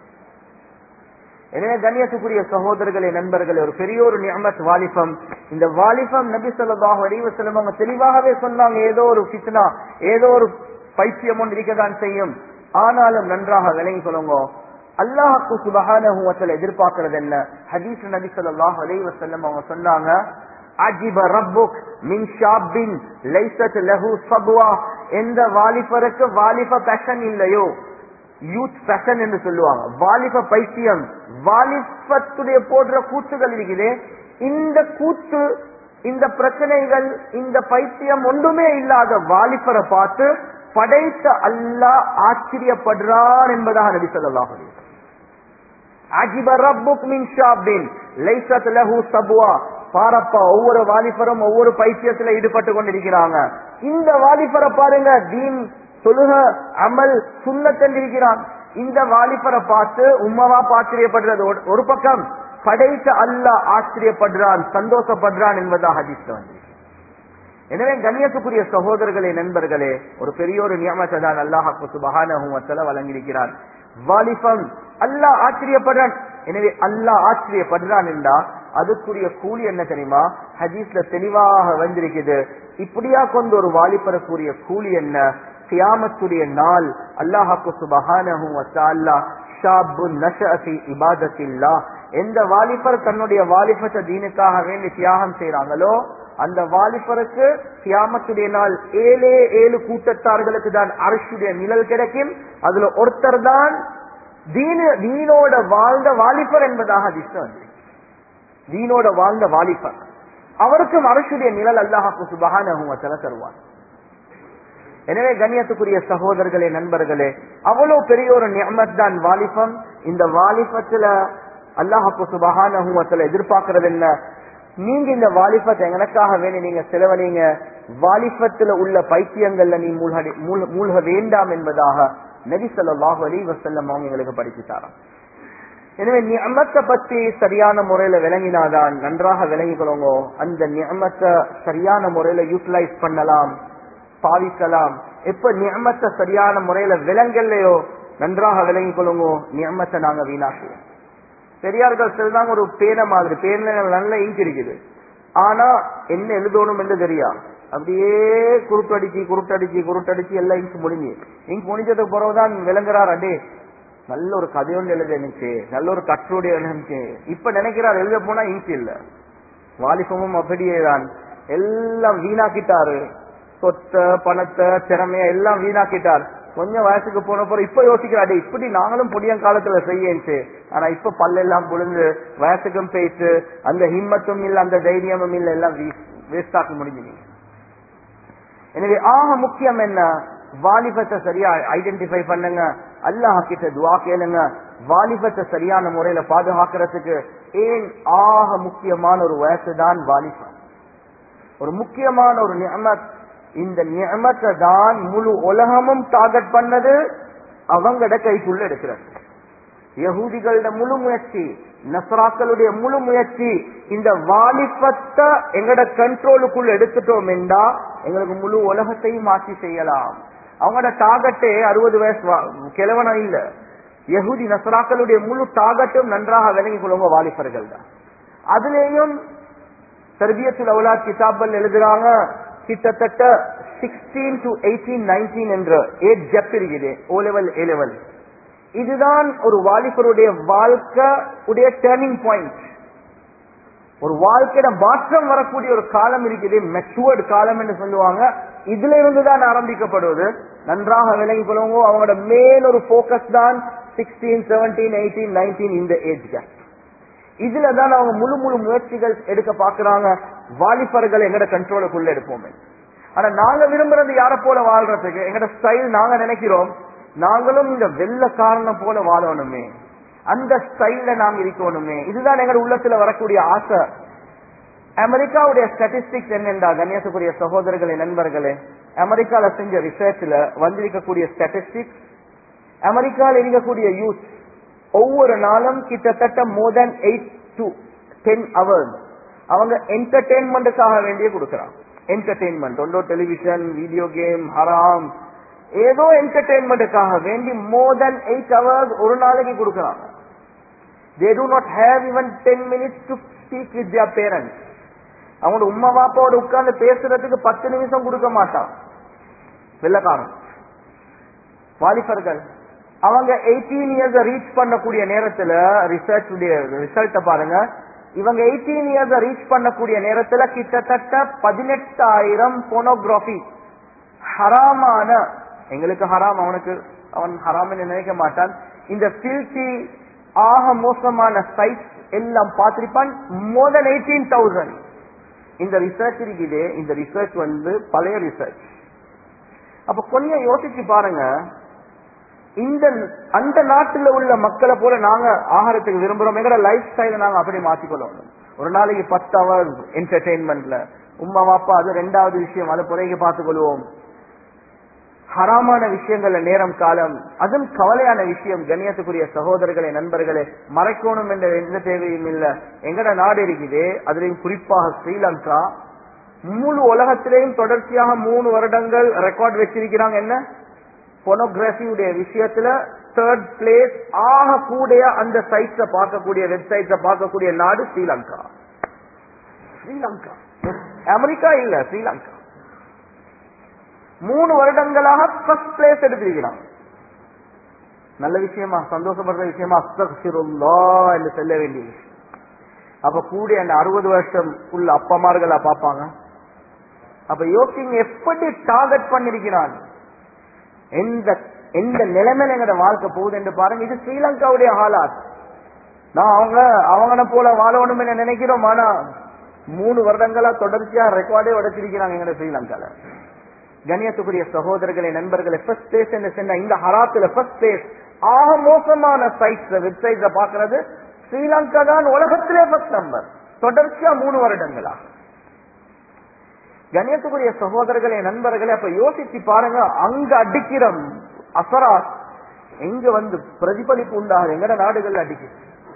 எனவே கண்ணியத்துக்குரிய சகோதரர்களே நண்பர்களே ஒரு பெரிய ஒரு நியமத் வாலிபம் இந்த வாலிபம் நபி சொல்லாஹு அலைவசலம் அவங்க தெளிவாகவே சொன்னாங்க ஏதோ ஒரு ஃபித்னா ஏதோ ஒரு பைத்தியம் ஒன்று இருக்கதான் செய்யும் ஆனாலும் நன்றாக விளங்கி சொல்லுங்க அல்லாஹுக்கு சுபகான எதிர்பார்க்கிறது என்ன ஹதீஸ் நபி சொல்லாஹு அலைவசல்லம் அவங்க சொன்னாங்க அஜிப ரப்புக் மின் ஷாபின் லைசத் லஹு சப்வா எந்த வாலிபருக்கு வாலிப பேஷன் இல்லையோ யூத் பேஷன் என்று சொல்லுவாங்க வாலிப பைத்தியம் வாலிபத்துடைய போடுற கூத்துகள் இருக்குது இந்த கூத்து இந்த பிரச்சனைகள் இந்த பைத்தியம் ஒன்றுமே இல்லாத வாலிபரை பார்த்து படைத்த அல்லாஹ் ஆச்சரியப்படுறான் என்பதாக நபி ஸல்லல்லாஹு அலைஹி வஸல்லம் அஜிப ரப்புக் மின் ஷாபின் லைசத் லஹு சப்வா பாரப்பா ஒவ்வொரு வாலிபரும் ஒவ்வொரு பைத்தியத்துல ஈடுபட்டு கொண்டிருக்கிறாங்க இந்த வாலிபரை பாருங்க தீன் தொழுக அமல் சுண்ணத்தென்றிருக்கிறான் இந்த வாலிபரை பார்த்து உம்மவா ஆச்சரியப்படுறது ஒரு- ஒரு பக்கம் படைத்த அல்லாஹ் ஆச்சரியப்படுறான் சந்தோஷப்படுறான் என்பதாக ஹதீஸ்ல வந்து எனவே கண்ணியத்துக்குரிய சகோதரர்களே நண்பர்களே ஒரு பெரிய ஒரு நியமத்தை தான் அல்லாஹாக்கு சுபகான வழங்கியிருக்கிறான் வாலிபம் அல்லாஹ் ஆச்சரியப்படுறான் எனவே அல்லாஹ் ஆச்சரியப்படுறான் என்றா அதுக்குரிய கூலி என்ன தெரியுமா ஹதீஸ்ல தெளிவாக வந்திருக்குது இப்படியா கொண்டு ஒரு வாலிபருக்குரிய கூலி என்ன கியாமத்துடைய நாள் அல்லாஹாக்கு சுபஹானஹு வ தஆலா ஷாபுன் நஷஅ ஃபீ இபாதத்தில்லாஹ் எந்த வாலிபர் தன்னுடைய வாலிபத்தை தீனுக்காக வேண்டி தியாகம் செய்றாங்களோ அந்த வாலிபருக்கு கியாமத்துடைய நாள் ஏழே ஏழு கூட்டத்தார்களுக்கு தான் அரசுடைய நிழல் கிடைக்கும் அதுல ஒருத்தர் தான் தீனு தீனோட வாழ்ந்த வாலிபர் என்பதாக அதிர்ஷ்டம் வந்து தீனோட வாழ்ந்த வாலிபர் அவருக்கும் அரசுடைய நிழல் அல்லாஹாக்கு சுபகான தருவார் எனவே கண்ணியத்துக்குரிய சகோதரர்களே நண்பர்களே அவ்வளவு பெரிய ஒரு நியமத் தான் வாலிபம் இந்த வாலிபத்துல அல்லாஹாக்கு சுபகான எதிர்பார்க்கறது என்ன நீங்க இந்த வாலிபத்தை எனக்காக வேண்டி நீங்க செலவழிங்க வாலிபத்துல உள்ள பைத்தியங்கள்ல நீ மூழ்கடி- மூழ்- மூழ்க வேண்டாம் என்பதாக நபி ஸல்லல்லாஹு அலைஹி வஸல்லம் அவங்க எங்களுக்கு படிச்சுட்டாராம் எனவே நியமத்தை பத்தி சரியான முறையில விளங்கினாதான் நன்றாக விளங்கிக்கொள்ளுங்க அந்த நியமத்தை சரியான முறையில யூட்டிலைஸ் பண்ணலாம் பாவிக்கலாம் எப்ப நியமத்தை சரியான முறையில விளங்கலையோ நன்றாக விளங்கிக் கொள்ளுங்க நியமத்தை நாங்க வீணாக்குவோம் பெரியார்கள் சொல்றாங்க ஒரு பேனை மாதிரி பேன்ல நல்ல இங்க் இருக்குது ஆனா என்ன எழுதணும் என்று தெரியா அப்படியே குருட்டடிச்சு குருட்டடிச்சு குருட்டடிச்சு எல்லாம் இங்க் முடிஞ்சு இங்க் முடிஞ்சதுக்கு பிறகுதான் விளங்குறார் அடே நல்ல ஒரு கதையோடு எழுத இருந்துச்சு நல்ல ஒரு கட்டுரோடு இருந்துச்சு இப்ப நினைக்கிறார் எழுத போனா இங்க் இல்ல வாலிபமும் அப்படியே தான் எல்லாம் வீணாக்கிட்டாரு சொத்தை பணத்தை திறமைய எல்லாம் வீணாக்கிட்டார் கொஞ்சம் வயசுக்கு போன போற இப்ப யோசிக்கிறாரு இப்படி நாங்களும் புதிய காலத்துல செய்யச்சு ஆனா இப்ப பல்லெல்லாம் புழுந்து வயசுக்கும் போயிட்டு அந்த ஹிம்மத்தும் இல்ல அந்த தைரியமும் இல்ல எல்லாம் வேஸ்ட் ஆக்கி முடிஞ்சு எனவே ஆக முக்கியம் என்ன வாலிபத்தை சரியா ஐடென்டிஃபை பண்ணுங்க அல்லாஹ் கிட்ட துவா கேளுங்க வாலிபத்தை சரியான முறையில பாதுகாக்கிறதுக்கு ஏன் ஆக முக்கியமான ஒரு வயசு தான் வாலிபம் ஒரு முக்கியமான ஒரு நியமத் இந்த நியமத்தை தான் முழு உலகமும் டார்கெட் பண்ணது அவங்கட கைக்குள்ள எடுக்கிறது யகூதிகளோட முழு முயற்சி நசராக்களுடைய முழு முயற்சி இந்த வாலிபத்தை எங்கட கண்ட்ரோலுக்குள்ள எடுத்துட்டோம் என்றா எங்களுக்கு முழு உலகத்தையும் மாற்றி செய்யலாம் அவங்களோட டார்கெட்டே அறுபது வயசு வா- கிழவனா இல்ல யகுதி நசராக்களுடைய முழு டார்கெட்டும் நன்றாக விளங்கிக் கொள்ளுங்க வாலிபர்கள் தான் அதுலேயும் தர்பியத்துல் அவுலாத் கிதாபல் எழுதுறாங்க கிட்டத்தட்ட சிக்ஸ்டீன் டு எயிட்டீன் நைன்டீன் என்ற ஏஜ் ஜப் இருக்குது ஓ லெவல் ஏ லெவல் இதுதான் ஒரு வாலிபருடைய வாழ்க்கை உடைய டேர்னிங் பாயிண்ட் ஒரு வாழ்க்கையில மாற்றம் வரக்கூடிய ஒரு காலம் இருக்குது மெச்சுவர்டு காலம் என்று சொல்லுவாங்க இதுல இருந்து தான் ஆரம்பிக்கப்படுவது நன்றாக விளங்கி கொள்ளுங்க அவங்களோட மேல் ஒரு போக்கஸ் தான் சிக்ஸ்டீன் செவன்டீன் எயிட்டீன் நைன்டீன் இந்த ஏஜ் கேப் இதுல தான் அவங்க முழு முழு முயற்சிகள் எடுக்க பாக்குறாங்க வாலிபர்கள் எங்கட கண்ட்ரோலுக்குள்ள எடுப்போமே ஆனா நாங்க விரும்புறது யார போல வாழ்றதுக்கு எங்கட ஸ்டைல் நாங்க நினைக்கிறோம் நாங்களும் இந்த வெள்ளக்காரனை போல வாழணுமே அந்த ஸ்டைல்ல நாம் இருக்கணுமே இதுதான் எங்க உள்ளத்துல வரக்கூடிய ஆசை அமெரிக்காவுடைய ஸ்டாட்டிஸ்டிக்ஸ் என்னென்றா கண்ணியத்துக்குரிய சகோதரர்களே நண்பர்களே அமெரிக்கால செஞ்ச ரிசர்ச்ல வந்திருக்கக்கூடிய ஸ்டாட்டிஸ்டிக்ஸ் அமெரிக்கால இருக்கக்கூடிய யூத் ஒவ்வொரு நாளும் கிட்டத்தட்ட more than eight to ten hours அவங்க என்டர்டெயின்மெண்ட்டுக்காக வேண்டிய கொடுக்கறாங்க என்டர்டெயின்மெண்ட் ஒன்றோ டெலிவிஷன் வீடியோ கேம் ஹராம் ஏதோ என்டர்டெயின்மெண்ட்டுக்காக வேண்டி மோர் தென் எயிட் ஹவர்ஸ் ஒரு நாளைக்கு கொடுக்கறாங்க they do not have even ten minutes to speak with their parents அவங்களோட உம்மா பாப்பாவோட உட்கார்ந்து பேசுறதுக்கு பத்து நிமிஷம் கொடுக்க மாட்டான் வெள்ளக்காரன் வாலிபர்கள் அவங்க எயிட்டீன் இயர்ஸ் ரீச் பண்ணக்கூடிய நேரத்துல ரிசர்ச் ரிசல்ட்ட பாருங்க இவங்க எயிட்டீன் இயர்ஸ் ரீச் பண்ணக்கூடிய நேரத்துல கிட்டத்தட்ட பதினெட்டாயிரம் போனோகிராபி ஹராமான எங்களுக்கு ஹராம் அவனுக்கு அவன் ஹராம் நினைக்க மாட்டான் இந்த பில்சி ஆக மோசமான சைட் எல்லாம் பார்த்திருப்பான் மோர் தென் எயிட்டீன் தௌசண்ட் இந்த ரிசர்ச் இருக்குது இந்த ரிசர்ச் வந்து பழைய ரிசர்ச் அப்ப கொஞ்சம் யோசிச்சு பாருங்க இந்த அந்த நாட்டுல உள்ள மக்களை போல நாங்க ஆகாரத்துக்கு விரும்புறோம் எங்கட லைஃப் ஸ்டைல நாங்க அப்படி மாத்திக்கொள்ளணும் ஒரு நாளைக்கு பத்து ஹவர்ஸ் என்டர்டெயின்மெண்ட்ல உம்மா வாப்பா அது ரெண்டாவது விஷயம் அதை புறைக்கு பார்த்துக் கொள்வோம் ஹராமான விஷயங்கள்ல நேரம் காலம் அதுவும் கவலையான விஷயம் கண்ணியத்துக்குரிய சகோதரர்களே நண்பர்களே மறைக்கணும் என்ற எந்த தேவையும் இல்ல எங்கட நாடு இருக்குது அதுலயும் குறிப்பாக ஸ்ரீலங்கா முழு உலகத்திலேயும் தொடர்ச்சியாக மூணு வருடங்கள் ரெக்கார்ட் வச்சிருக்கிறாங்க என்ன பொனோகிராபியுடைய விஷயத்துல தேர்ட் பிளேஸ் ஆக கூடிய அந்த சைட்ஸ பார்க்கக்கூடிய வெப்சைட்ஸ பார்க்கக்கூடிய நாடு ஸ்ரீலங்கா ஸ்ரீலங்கா அமெரிக்கா இல்ல ஸ்ரீலங்கா மூணு வருடங்களாக ஃபர்ஸ்ட் பிளேஸ் எடுத்திருக்கிறான் நல்ல விஷயமா சந்தோஷப்படுற விஷயமா அஸ்தகுல்லா என்று சொல்ல வேண்டிய விஷயம் அப்ப கூடிய அந்த அறுபது வருஷம் உள்ள அப்பமார்களா பார்ப்பாங்க அப்ப யோசிங்க எப்படி டார்கெட் பண்ணிருக்கிறான் எந்த எந்த நிலைமையில எங்கட வாழ்க்கை போகுது என்று பாருங்க இது ஸ்ரீலங்காவுடைய ஹாலாத் நான் அவங்க அவங்கள போல வாழணும் நினைக்கிறோம் ஆனா மூணு வருடங்களா தொடர்ச்சியா ரெக்கார்டே உடைச்சிருக்கிறாங்க எங்கட ஸ்ரீலங்கால கணியத்துக்குரிய சகோதரர்களே நண்பர்களே ஃபர்ஸ்ட் பிளேஸ் என்று சொன்ன இந்த ஹராத்துல ஃபர்ஸ்ட் பிளேஸ் ஆக மோசமான சைட்ஸ் வெப்சைட்ஸ பாக்குறது ஸ்ரீலங்கா தான் உலகத்திலே ஃபர்ஸ்ட் நம்பர் தொடர்ச்சியா மூணு வருடங்களா கணியத்துக்குரிய சகோதரர்களே நண்பர்களே அப்ப யோசிச்சு பாருங்க அங்க அடிக்கிற அசரா எங்க வந்து பிரதிபலிப்பு உண்டாகுது எங்கட நாடுகள் அடிக்குது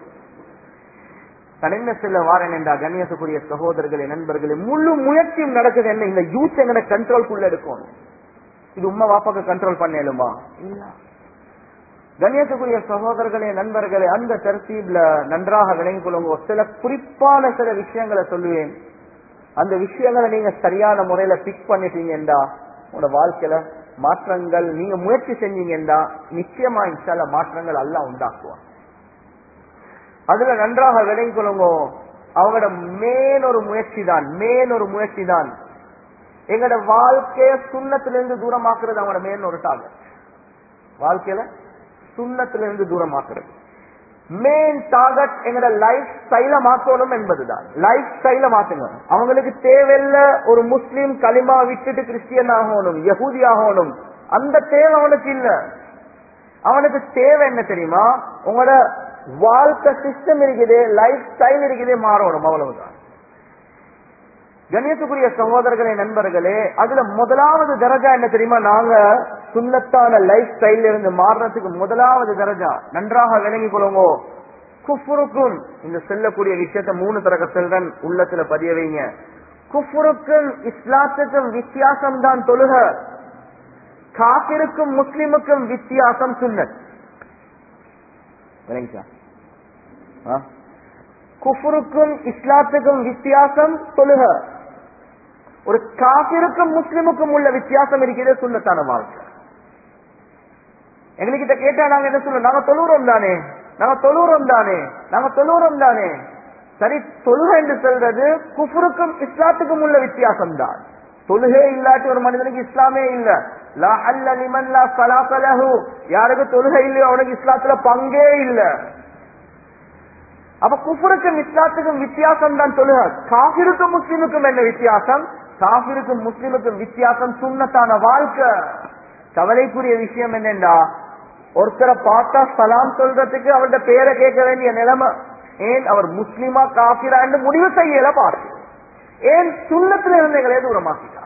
கடைந்த செல்ல வாரன் என்றா கண்ணியத்துக்குரிய சகோதரர்களே நண்பர்களே முழு முயற்சியும் நடக்குது என்ன இந்த யூத் எங்கட கண்ட்ரோல்குள்ள எடுக்கணும் இது உம்மா வாப்பாக்கு கண்ட்ரோல் பண்ணலுமா இல்ல கண்ணியத்துக்குரிய சகோதரர்களே நண்பர்களே அந்த தர்த்தீப்ல நன்றாக விளங்கிக் கொள்ளுங்க சில குறிப்பான சில விஷயங்களை சொல்லுவேன் அந்த விஷயங்களை நீங்க சரியான முறையில பிக் பண்ணிட்டீங்கடா உங்களோட வாழ்க்கையில மாற்றங்கள் நீங்க முயற்சி செஞ்சீங்கடா நிச்சயமா இன்ஷால்ல மாற்றங்கள் எல்லாம் உண்டாக்குவான் அதுல நன்றாக விளங்கிக் கொள்ளுங்க அவங்களோட மேன் ஒரு முயற்சி தான் மேன் ஒரு முயற்சி தான் எங்களோட வாழ்க்கைய சுண்ணத்திலிருந்து தூரமாக்குறது அவங்களோட மேன் ஒரு டார்கெட் வாழ்க்கையில சுண்ணத்திலிருந்து தூரமாக்குறது மெயின் டார்கெட் எங்களோட லைஃப் ஸ்டைல மாத்தணும் என்பதுதான் லைஃப் ஸ்டைல மாத்துங்க அவங்களுக்கு தேவையில்ல ஒரு முஸ்லீம் களிமா விட்டுட்டு கிறிஸ்டியன் ஆகணும் யகுதி ஆகணும் அந்த தேவை அவனுக்கு இல்ல அவனுக்கு தேவை என்ன தெரியுமா உங்களோட வாழ்க்கை சிஸ்டம் இருக்குது லைஃப் ஸ்டைல் இருக்குது மாறணும் அவ்வளவுதான் கண்ணியத்துக்குரிய சகோதரர்களே நண்பர்களே அதுல முதலாவது தரஜா என்ன தெரியுமா நாங்க சுண்ணத்தான லைஃப் ஸ்டைல இருந்து மாறுறதுக்கு முதலாவது தரஜா நன்றாக விளங்கிக் கொள்ளுங்கோ குஃபுருக்கும் இந்த செல்லக்கூடிய விஷயத்த மூணு தரக செல்றன் உள்ளத்துல பதிய வைங்க குஃபுருக்கும் இஸ்லாத்துக்கும் வித்தியாசம் தான் தொழுக காபிருக்கும் முஸ்லிமுக்கும் வித்தியாசம் சுன்னத் விளங்கிச்சா ஆ? குஃபுருக்கும் இஸ்லாத்துக்கும் வித்தியாசம் தொழுக ஒரு காபிருக்கும் முஸ்லிமுக்கும் உள்ள வித்தியாசம் இருக்கிறது சுண்ணத்தான வாழ்க்கை எங்ககிட்ட கேட்டா நாங்க என்ன சொல்லுவோம் நாங்க தொழுறோம் தானே நாங்க தொழுறோம் தானே நாங்க தொழுறோம் தானே சரி தொழுகை என்று சொல்றது குஃபுருக்கும் இஸ்லாத்துக்கும் உள்ள வித்தியாசம் தான் தொழுகே இல்லாட்டி ஒரு மனிதனுக்கு இஸ்லாமே இல்ல லா அல்ல லிமன் லா ஸலாத்த லஹு யாருக்கு தொழுகை இல்லையோ அவனுக்கு இஸ்லாத்துல பங்கே இல்ல அப்ப குஃபுருக்கும் இஸ்லாத்துக்கும் வித்தியாசம் தான் தொழுக காபிருக்கும் முஸ்லிமுக்கும் என்ன வித்தியாசம் காபிருக்கும் முஸ்லிமுக்கும் வித்தியாசம் சுண்ணத்தான வாழ்க்கை கவலைக்குரிய விஷயம் என்னன்னா ஒருத்தரை பார்த்தா சலாம் சொல்றதுக்கு அவருடைய பேரை கேட்க வேண்டிய நிலைமை ஏன் அவர் முஸ்லிமா காபிரா என்று முடிவு செய்யல பார்த்து ஏன் சுண்ணத்துல இருந்தங்களே தூரமாக்கிட்டாங்க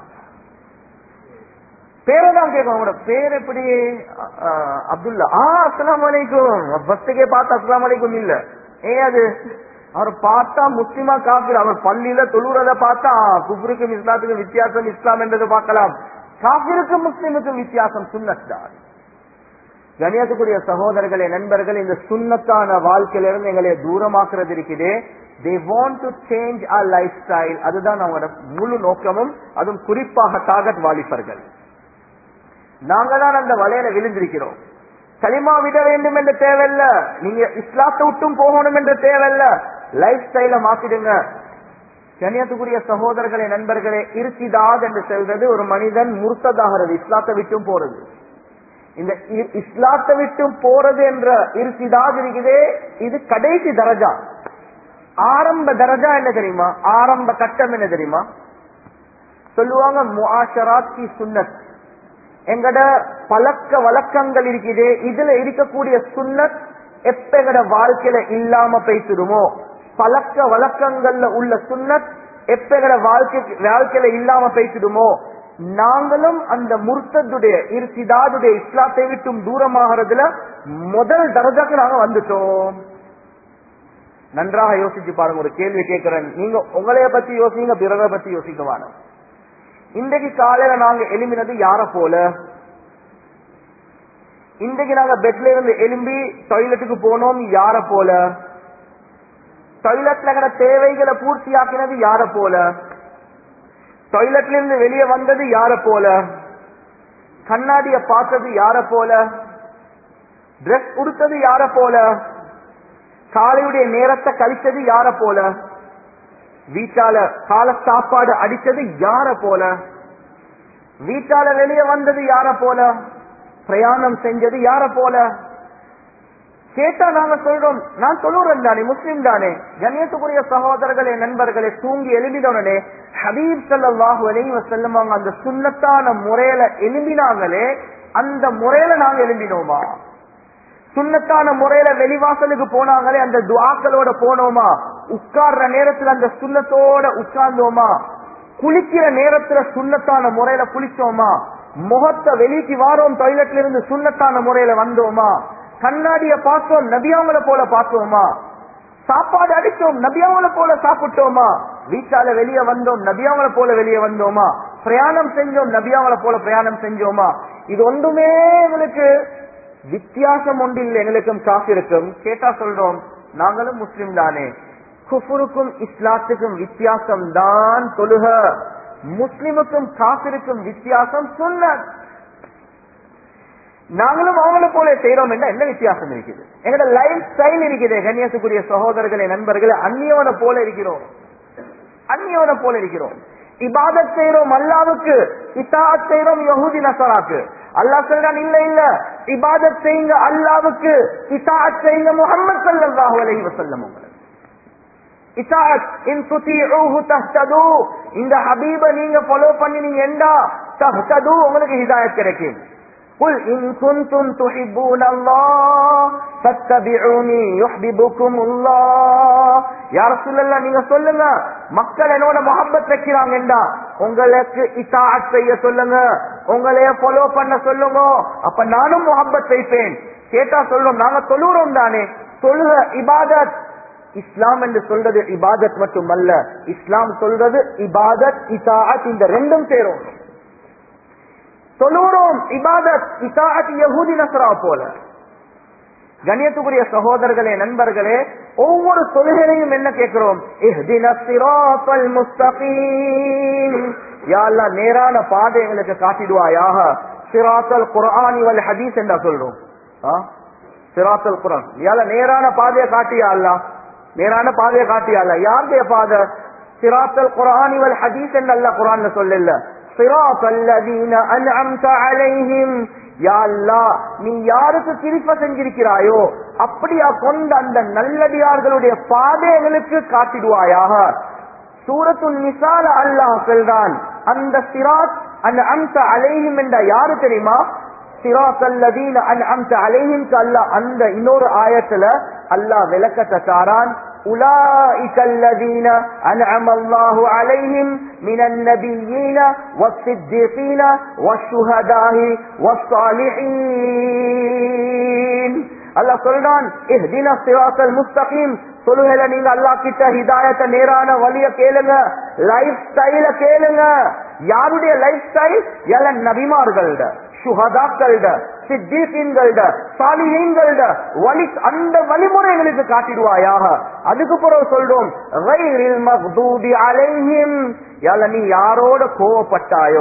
பேரை தான் கேட்கும் அவங்களோட பேர் எப்படி அஹ், அப்துல்லா ஆ அஸ்லாம் வலைக்கும் பஸ்ஸுக்கே பார்த்து அஸ்லாம் வலைக்கும் இல்ல ஏன் அது அவர் பார்த்தா முஸ்லிமா காபிர் அவர் பள்ளியில தொழுறத பார்த்தா ஆ, குஃப்ருக்கும் இஸ்லாத்துக்கும் வித்தியாசம் இஸ்லாம் என்றது பார்க்கலாம் காபிருக்கும் முஸ்லிமுக்கும் வித்தியாசம் சுன்னத் தான் கணியத்துக்குரிய சகோதரர்களே நண்பர்கள் இந்த சுண்ணத்தான வாழ்க்கையிலிருந்து எங்களை தூரமாக்குறது இருக்குது they want to change our lifestyle அதுதான் அவங்களோட முழு நோக்கமும் அதுவும் குறிப்பாக டாகட் வாலிபர்கள் நாங்க தான் அந்த வலையில விழுந்திருக்கிறோம் களிமா விட வேண்டும் என்ற தேவையில்ல நீங்க இஸ்லாத்தை விட்டும் போகணும் என்ற தேவையில்ல லைஃப் ஸ்டைல மாத்திடுங்க கண்ணியத்துக்குரிய சகோதரர்களே நண்பர்களே இருத்திதாத் என்று சொல்றது ஒரு மனிதன் முர்த்ததாகிறது இஸ்லாத்தை விட்டும் போறது இந்த இ- இஸ்லாத்தை விட்டும் போறது என்ற இருத்திதாத் இருக்குதே இது கடைசி தரஜா ஆரம்ப தரஜா என்ன தெரியுமா ஆரம்ப கட்டம் என்ன தெரியுமா சொல்லுவாங்க முஆஷராத் கி சுன்னத் எங்கட பழக்க வழக்கங்கள் இருக்குது இதுல இருக்கக்கூடிய சுன்னத் எப்ப எங்கட வாழ்க்கையில இல்லாம பேசிடுமோ பழக்க வழக்கங்கள்ல உள்ள சுன்னத் எப்ப எங்கட வாழ்க்கை வாழ்க்கையில இல்லாம பேசிடுமோ நாங்களும் அந்த முர்த்ததுடைய இருசிதாதுடைய இஸ்லாத்தை விட்டும் தூரமாகிறதுல முதல் தரஜாக்கு நாங்க வந்துட்டோம் நன்றாக யோசிச்சு பாருங்க ஒரு கேள்வி கேட்கிறேன் நீங்க உங்களைய பத்தி யோசிங்க பிறரை பத்தி யோசிக்க வேணும் இன்றைக்கு காலையில நாங்க எழும்பினது யார போல இன்றைக்கு நாங்க பெட்ல இருந்து எழும்பி டாய்லெட்டுக்கு போனோம் யார போல டாய்லெட்ல கிட தேவைகளை பூர்த்தியாக்கினது யார போல டாய்லெட்ல இருந்து வெளியே வந்தது யார போல கண்ணாடிய பார்த்தது யார போல டிரெஸ் உடுத்தது யார போல காலையுடைய நேரத்தை கழிச்சது யார போல வீட்டால கால சாப்பாடு அடிச்சது யார போல வீட்டால வெளியே வந்தது யார போல பிரயாணம் செஞ்சது யார போல கேட்டா நாங்க சொல்றோம் நான் சொல்லுறேன் தானே முஸ்லிம் தானே கண்ணியத்துக்குரிய சகோதரர்களே நண்பர்களே தூங்கி எழுதினோடனே ஹபீப் ஸல்லல்லாஹு அலைஹி வஸல்லம் அவங்க அந்த சுன்னத்தான முறையில எழும்பினாங்களே அந்த முறையில நாங்க எழும்பினோமா சுண்ணத்தான முறையில வெளிவாசலுக்கு போனாங்களே அந்த துவாக்களோட போனோமா உட்கார்ற நேரத்துல அந்த சுண்ணத்தோட உட்கார்ந்தோமா குளிக்கிற நேரத்துல சுண்ணத்தான முறையில குளிச்சோமா முகத்தை வெளிக்கு வாரோம் டாய்லெட்ல இருந்து சுண்ணத்தான முறையில வந்தோமா கண்ணாடிய பார்த்தோம் நபியாவளை போல பார்த்தோமா சாப்பாடு அடிச்சோம் நபியாவளை போல சாப்பிட்டோமா வீட்டால வெளியே வந்தோம் நபியாவளை போல வெளியே வந்தோமா பிரயாணம் செஞ்சோம் நபியாவளை போல பிரயாணம் செஞ்சோமா இது ஒன்றுமே எங்களுக்கு வித்தியாசம் ஒன்றில் எங்களுக்கும் காசிருக்கும் கேட்டா சொல்றோம் நாங்களும் முஸ்லிம் தானே குஃபுருக்கும் இஸ்லாத்துக்கும் வித்தியாசம் தான் தொழுக முஸ்லிமுக்கும் காசிருக்கும் வித்தியாசம் சுன்னத் நாங்களும் அவங்கள போல செய்யறோம் என்ற என்ன வித்தியாசம் இருக்குது எங்களோட லைஃப் ஸ்டைல் இருக்குது கண்ணியத்துக்குரிய சகோதரர்களே நண்பர்களே அந்நியவனை போல இருக்கிறோம் அந்நியவனை போல இருக்கிறோம் இபாதத் செய்யறோம் அல்லாவுக்கு இத்தாத் செய்யறோம் யஹூதி நசராக்கு அல்லாஹ் சொல்றான் இல்ல இல்ல இபாதத் செய்யுங்க அல்லாவுக்கு இத்தாத் செய்யுங்க முகமது ஸல்லல்லாஹு அலைஹி வஸல்லம் உங்களுக்கு இத்தாத் இன் துதீஊஹு தஹ்தது இந்த ஹபீப நீங்க ஃபாலோ பண்ணினீங்க என்றா தஹ்தது உங்களுக்கு ஹிதாயத் கிடைக்கும் قل إن كنتم تحبون الله فاتبعوني يحببكم الله يا رسول الله நீங்க சொல்லுங்க மக்கள் என்னோட முகப்பத் வைக்கிறாங்கடா உங்களுக்கு இத்தாஅத் செய்ய சொல்லுங்க உங்களைய ஃபாலோ பண்ண சொல்லுங்க அப்ப நானும் முகப்பத் வைப்பேன் கேட்டா சொல்றோம் நாங்க தொழுறோம் தானே தொழுக இபாதத் இஸ்லாம் என்று சொல்றது இபாதத் மட்டுமல்ல இஸ்லாம் சொல்றது இபாதத் இசாஅத் இந்த ரெண்டும் சேரும் தொழுறோம் இபாதத் இசாஅத் யஹூதி நஸ்ரா போல கண்ணியத்துக்குரிய சகோதரர்களே நண்பர்களே ஒவ்வொரு தொழுகையிலையும் என்ன கேட்கிறோம் இஹ்தினஸ் சிராத்தல் முஸ்தகீம் யா அல்லாஹ் நேரான பாதை எங்களுக்கு காட்டிடுவாயாக சிராத்தல் குர்ஆனி வல் ஹதீஸ் என்றா சொல்றோம் ஆ? சிராத்தல் குர்ஆன் யா அல்லாஹ் நேரான பாதையை காட்டியா அல்லாஹ் நேரான பாதையை காட்டியா அல்லாஹ் யாருடைய பாதை சிராத்தல் குர்ஆனி வல் ஹதீஸ் என்று அல்லாஹ் குர்ஆன்ல சொல்லல சிராத்தல் லதீன அன்அம்த அலைஹிம் யா அல்லாஹ் நீ யாருக்கு கிருப்ப செஞ்சிருக்கிறாயோ அப்படியா கொண்ட அந்த நல்லடியார்களுடைய பாதைகளுக்கு காட்டிடுவாயாக சூரத்துல் நிசால அல்லாஹ் சொல்றான் அந்த சிராத் அந்த அம்ச அலைஹிம் என்ற யாரு தெரியுமா சிராத் அல்லதீன அன் அம்ச அலைஹிம் அல்லாஹ் அந்த இன்னொரு ஆயத்துல அல்லாஹ் விளக்கத்தை தாரான் أولئك الذين أنعم الله عليهم من النبيين والصديقين والشهداء والصالحين அல்லாஹ் சொல்றான் இஹ்தின சிராத்தல் முஸ்தகீம் சொல்லுகல நீங்க அல்லாஹ் கிட்ட ஹிதாயத்தை நேரான வழிய கேளுங்க லைஃப் ஸ்டைல கேளுங்க யாருடைய லைஃப் ஸ்டைல் எல நபிமார்கள்ட சுஹதாக்கள்ட சித்தீகீன்கள்ட சாலிஹீன்கள்ட வழி அந்த வழிமுறைகளுக்கு காட்டிடுவாயாக அதுக்கு பிறகு சொல்றோம் கைரில் மக்தூபி அலைஹிம் யால நீ யாரோட கோவப்பட்டாயோ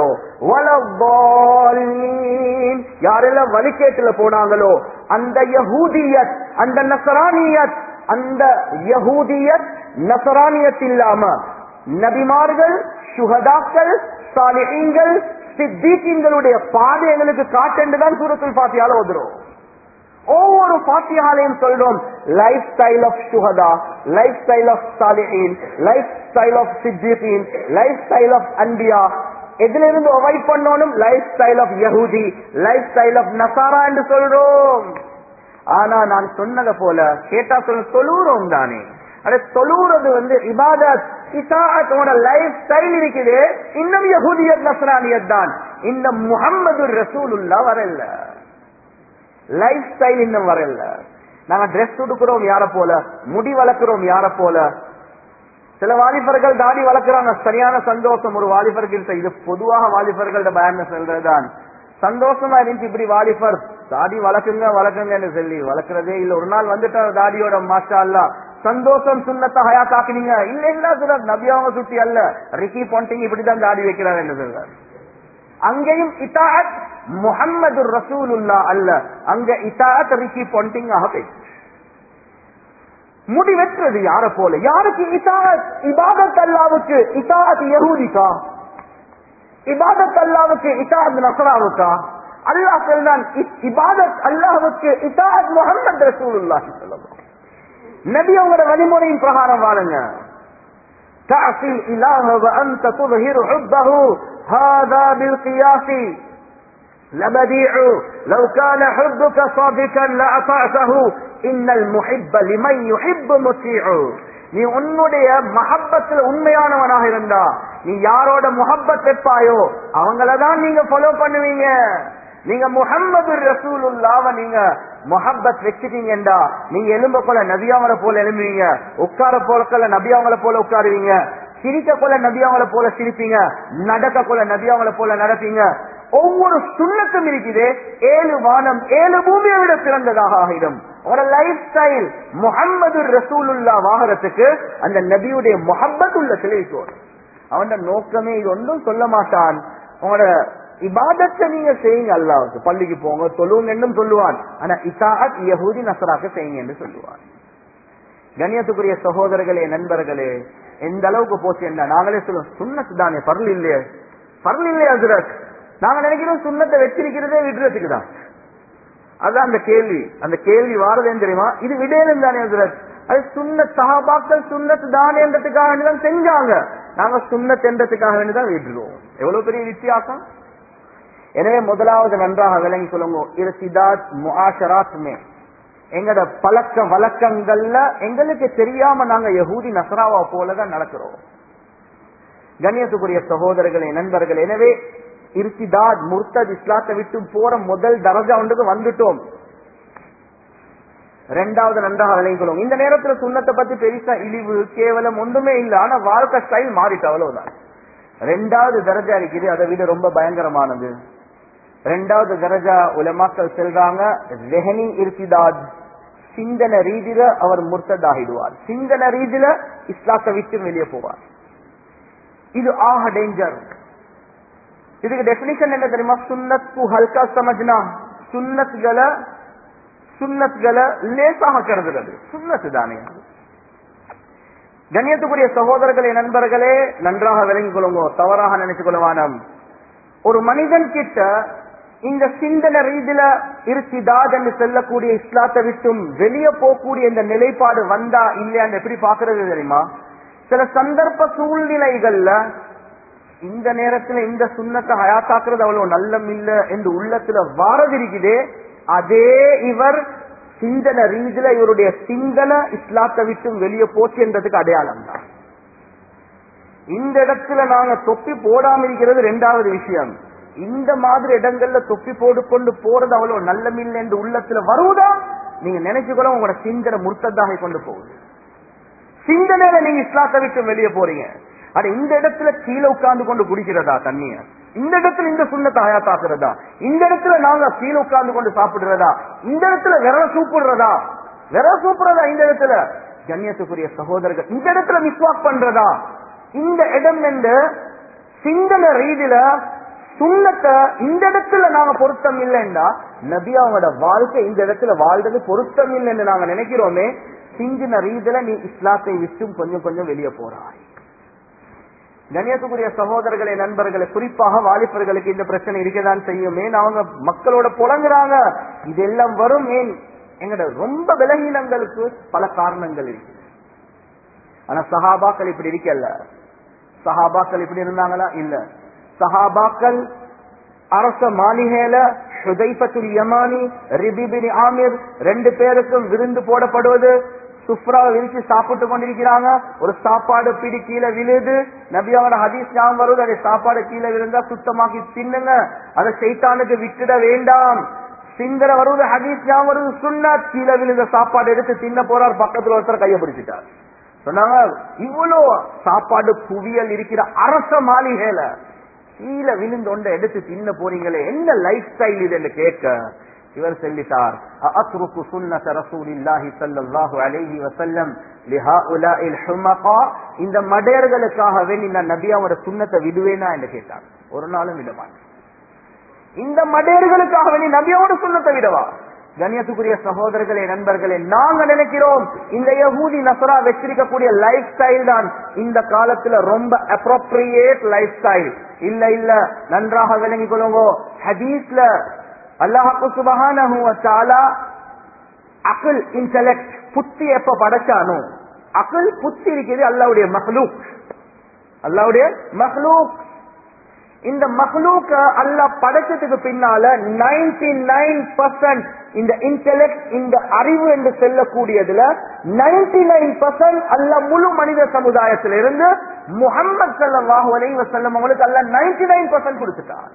வலவாலீன் யாரெல்லாம் வழிகேட்டுல போனாங்களோ அந்த யஹூதியத் அந்த நசரானியத் அந்த யஹூதியத் நசரானியத் இல்லாம நபிமார்கள் சுகதாக்கள் சாலிஹீன்கள் சித்தீக்கீன்களுடைய பாதை எங்களுக்கு காட்டென்றுதான் சூரத்தில் பாத்தியால ஓதுறோம் ஒவ்வொரு பாத்தியாலையும் சொல்றோம் லைஃப் ஸ்டைல் ஆஃப் சுகதா லைஃப் ஸ்டைல் ஆஃப் சாலிஹீன் லைஃப் ஸ்டைல் ஆஃப் சித்திகீன் லைஃப் ஸ்டைல் ஆஃப் அன்பியா எதுல இருந்து அவாய்ட் பண்ணணும் லைஃப் ஸ்டைல் ஆஃப் யஹூதி லைஃப் ஸ்டைல் ஆஃப் நசாரா என்று சொல்றோம் ஆனா நான் சொன்னதை போல கேட்டா சொல்ல தொழுறோம் தானே அது தொழுறது வந்து இபாதத் இசாஅத்தோட லைஃப் ஸ்டைல் இருக்குது இன்னும் யஹூதியத் நஸ்ரானியத் தான் இந்த முகம்மது ரசூலுல்லா வரல லைஃப் ஸ்டைல் இன்னும் வரல நாங்க ட்ரெஸ் உடுக்கிறோம் யார போல முடி வளர்க்கிறோம் யார போல சில வாலிபர்கள் தாடி வளர்க்கிறாங்க சரியான சந்தோஷம் ஒரு வாலிபருக்கு இருக்க இது பொதுவாக வாலிபர்களோட பயன் சொல்றதுதான் சந்தோஷமா இருந்துச்சு இப்படி வாலிபர் தாடி வளர்க்குங்க வளர்க்குங்கன்னு சொல்லி வளர்க்கறதே இல்ல ஒரு நாள் வந்துட்டார் தாடியோட மாஷா அல்லா சந்தோஷம் சுண்ணத்தை ஹயாத்தாக்குனீங்க இல்ல இல்ல சொல்றார் நபி அவங்க சுட்டி அல்ல ரிக்கி பாண்டிங் இப்படிதான் தாடி வைக்கிறார் என்று சொல்றார் அங்கேயும் இத்தாத் முகம்மது ரசூலுல்லா அல்ல அங்க இத்தாத் ரிக்கி பாண்டிங் ஆக முடி வெட்டுறது யார போல யாருக்கு இசாத் இபாதத் அல்லாவுக்கு இசாத் யஹூதிக்கா இபாதத் அல்லாவுக்கு இசாத் நசராவுக்கா அல்லாஹ் சொல்றான் இபாதத் அல்லாஹுக்கு இசாத் முகமது ரசூலுல்லாஹி ஸல்லல்லாஹு நபி அவங்களோட வழிமுறையின் பிரகாரம் வாழுங்க تعصي الإله وأنت تظهر حبه هذا بالقياس لبديع لو كان حبك صادقا لأطعته إن المحب لمن يحب مطيع நீ உன்னுடைய மஹப்பத்தில் உண்மையானவனாக இருந்தா நீ யாரோட முஹப்பத் வைப்பாயோ அவங்களதான் நீங்க ஃபாலோ பண்ணுவீங்க நீங்க முகம்மது ரசூலுல்லாவ நீங்க முஹப்பத் வச்சுட்டீங்கடா நீங்க எலும்ப போல நபியாவளை போல எலும்புவீங்க உட்கார போல நபியாவளை போல உட்காருவீங்க சிரிக்க போல நபியாவளை போல சிரிப்பீங்க நடக்க போல நபியாவளை போல நடப்பீங்க ஒவ்வொரு சுண்ணத்தும் இருக்குது ஏழு வானம் ஏழு பூமியை விட சிறந்ததாக ஆகிடும் ஒரு லைஃப் ஸ்டைல் முகம்மது ரசூலுல்லா வாகனத்துக்கு அந்த நபியுடைய முகப்பத் உள்ள சிலைத்தோர் அவன் நோக்கமே இது ஒன்றும் சொல்ல மாட்டான் உங்களோட இபாதத்தை நீங்க செய்யுங்க அல்லாவுக்கு பள்ளிக்கு போங்க தொழுவுங்கன்னு சொல்லுவான் ஆனா இசாத் யஹூதி நசராக்க செய்யுங்க என்று சொல்லுவான் கண்ணியத்துக்குரிய சகோதரர்களே நண்பர்களே எந்த அளவுக்கு போச்சு என்ன நாங்களே சொல்லுவோம் சுண்ணத்து தானே பரல் இல்லையே பரல் இல்லையா ஹசரத் நாங்க நினைக்கிறோம் சுண்ணத்தை வச்சிருக்கிறதே விடுறதுக்கு தான் அதான் அந்த கேள்வி அந்த கேள்வி வாரதேன்னு தெரியுமா இது விடேனும் தானே ஹசரத் அது சுண்ணத் சஹாபாக்கள் சுண்ணத்து தானேன்றதுக்காக வேண்டிதான் செஞ்சாங்க நாங்க சுண்ணத் என்றதுக்காக வேண்டிதான் விட்டுருவோம் எவ்வளவு பெரிய வித்தியாசம் எனவே முதலாவது நன்றாக விளங்கி சொல்லுங்க இது சிதாத் முஆஷராத்மே எங்கட பழக்க வழக்கங்கள்ல எங்களுக்கு தெரியாம நாங்க யகூதி நசராவா போலதான் நடக்கிறோம் கண்ணியத்துக்குரிய சகோதரர்களே நண்பர்கள் எனவே இருத்திதாத் முர்த்தத் இஸ்லாத்தை விட்டு போற முதல் தரஜா ஒன்றுக்கு வந்துட்டோம் ரெண்டாவது நன்றாக விளைவிக்கணும் இந்த நேரத்துல சுண்ணத்தை பத்தி பெருசா இழிவு கேவலம் ஒன்றுமே இல்ல ஆனா வாழ்க்கை ஸ்டைல் மாறிட்டு அவ்வளவுதான் ரெண்டாவது தரஜா இருக்குது அதை விட ரொம்ப பயங்கரமானது ரெண்டாவது தரஜா உலமாக்கள் செல்றாங்க ரெஹனி இருத்திதாத் சிந்தன ரீதியில அவர் முர்த்ததாகிடுவார் சிந்தன ரீதியில இஸ்லாத்தை விட்டு வெளியே போவார் இது ஆக டேஞ்சர் இதுக்கு டெபினிஷன் என்ன தெரியுமா சுன்னத் கு ஹல்கா சமஜ்னா சுன்னத்களை சுன்னத்களை லேசாக கருதுறது சுன்னத்து தானே கண்ணியத்துக்குரிய சகோதரர்களே நண்பர்களே நன்றாக விளங்கிக் கொள்ளுங்க தவறாக நினைச்சு கொள்வானம் ஒரு மனிதன் கிட்ட இந்த சிந்தன ரீதியில இருத்திதாத் என்று செல்லக்கூடிய இஸ்லாத்தை விட்டும் வெளியே போகக்கூடிய இந்த நிலைப்பாடு வந்தா இல்லையான்னு எப்படி பாக்குறது தெரியுமா சில சந்தர்ப்ப சூழ்நிலைகள்ல இந்த நேரத்துல இந்த சுண்ணத்தை ஹயாத்தாக்குறது அவ்வளவு நல்லம் இல்ல என்று உள்ளத்துல வாரதிருக்குதே அதே இவர் சிந்தன ரீதியில இவருடைய சிந்தனை இஸ்லாத்தை விட்டும் வெளியே போச்சு என்றதுக்கு அடையாளம் தான் இந்த இடத்துல நாங்க தொப்பி போடாம இருக்கிறது ரெண்டாவது விஷயம் இந்த மாதிரி இடங்கள்ல தொப்பி போட்டுக்கொண்டு போறது அவ்வளவு நல்லமில்லை என்று உள்ளத்துல வருவதா நீங்க நினைச்சுக்கொள்ள உங்களோட சிந்தனை முர்த்ததாக கொண்டு போகுது சிந்தனையில நீங்க இஸ்லாத்தை விட்டு வெளியே போறீங்க ஆனா இந்த இடத்துல கீழே உட்கார்ந்து கொண்டு குடிக்கிறதா தண்ணிய இந்த இடத்துல இந்த சுண்ணத்தை ஹயாத்தாக்குறதா இந்த இடத்துல நாங்க கீழே உட்கார்ந்து கொண்டு சாப்பிடுறதா இந்த இடத்துல விரல சூப்பிடுறதா விரல சூப்புறதா இந்த இடத்துல கண்ணியத்துக்குரிய சகோதரர்கள் இந்த இடத்துல மிஸ்வாக் பண்றதா இந்த இடம் என்று சிந்தன ரீதியில சுண்ணத்தை இந்த இடத்துல நாங்க பொருத்தம் இல்லைன்னா நபி அவங்களோட வாழ்க்கை இந்த இடத்துல வாழ்றது பொருத்தம் இல்லைன்னு நாங்க நினைக்கிறோமே சிந்தின ரீதியில நீ இஸ்லாத்தை விட்டும் கொஞ்சம் கொஞ்சம் வெளியே போறாய் கண்ணியத்துக்குரிய சகோதரர்களே நண்பர்களே குறிப்பாக வாலிபர்களுக்கு இந்த பிரச்சனை இருக்கதான் செய்யுமே அவங்க மக்களோட புலங்குறாங்க இதெல்லாம் வரும் ஏன் எங்கட ரொம்ப விலகீனங்களுக்கு பல காரணங்கள் இருக்கு ஆனா சஹாபாக்கள் இப்படி இருக்கல சஹாபாக்கள் இப்படி இருந்தாங்களா இல்ல சஹாபாக்கள் அரச மாளிகையில ஹுதைபத்துல் யமானி ரிபிபின் ஆமிர் ரெண்டு பேருக்கும் விருந்து போடப்படுவது சுப்ராவை விரிச்சு சாப்பிட்டு கொண்டிருக்கிறாங்க ஒரு சாப்பாடு பிடி கீழே விழுது நபியாவோட ஹதீஸ் ஞாபகம் வருது அதை சாப்பாடு கீழே விழுந்தா சுத்தமாக்கி தின்னுங்க அதை சைத்தானுக்கு விட்டுட வேண்டாம் சிந்தனை வருவது ஹதீஸ் ஞாபகம் வருது சுண்ணா கீழே விழுந்த சாப்பாடு எடுத்து தின்ன போறார் பக்கத்துல ஒருத்தர் கையை பிடிச்சிட்டார் சொன்னாங்க இவ்வளவு சாப்பாடு குவியல் இருக்கிற அரச மாளிகையில கீழே விழுந்தொண்ட எடுத்து தின்ன போறீங்களே என்ன லைஃப் ஸ்டைல் இதுன்னு கேட்க இவர் சொல்லிட்டார் அத்ருக்கு சுன்னத ரசூலில்லாஹி ஸல்லல்லாஹு அலைஹி வஸல்லம் லிஹாஉலாஇல் ஹுமகா இந்த மடையர்களுக்காக வேண்டி நான் நபியாவோட சுன்னத்தை விடுவேனா என்று கேட்டார் ஒரு நாளும் விட மாட்டேன் இந்த மடையர்களுக்காக வேண்டி நபியாவோட சுன்னத்தை விடவா கண்ணியத்துக்குரிய சகோதரர்களே நண்பர்களே நாங்க நினைக்கிறோம் இந்த யகூதி நசரா வச்சிருக்கக்கூடிய லைஃப் ஸ்டைல் தான் இந்த காலத்துல ரொம்ப அப்ரோப்ரியேட் லைஃப் ஸ்டைல் இல்ல இல்ல நன்றாக விளங்கிக் கொள்ளுங்க ஹதீஸ்ல அல்லாஹு சுபஹானஹு வ தஆலா அகில் இன்டெலெக்ட் புத்தி எப்ப படைச்சானோ அகில் புத்தி இருக்குது அல்லாவுடைய மஹ்லூக் அல்லாவுடைய மஹ்லூக் இந்த மஹ்லூக்க அல்லாஹ் படைச்சதுக்கு பின்னால நைன்டி நைன் பர்சன்ட் இந்த இன்டெலெக்ட் இந்த அறிவு என்று செல்லக்கூடியதுல நைன்டி நைன் பர்சன்ட் அல்ல முழு மனித சமுதாயத்தில இருந்து முகமது சல்லாஹூ அலை வசல்லம் அவங்களுக்கு அல்ல நைன்டி நைன் பர்சன்ட் கொடுத்துட்டான்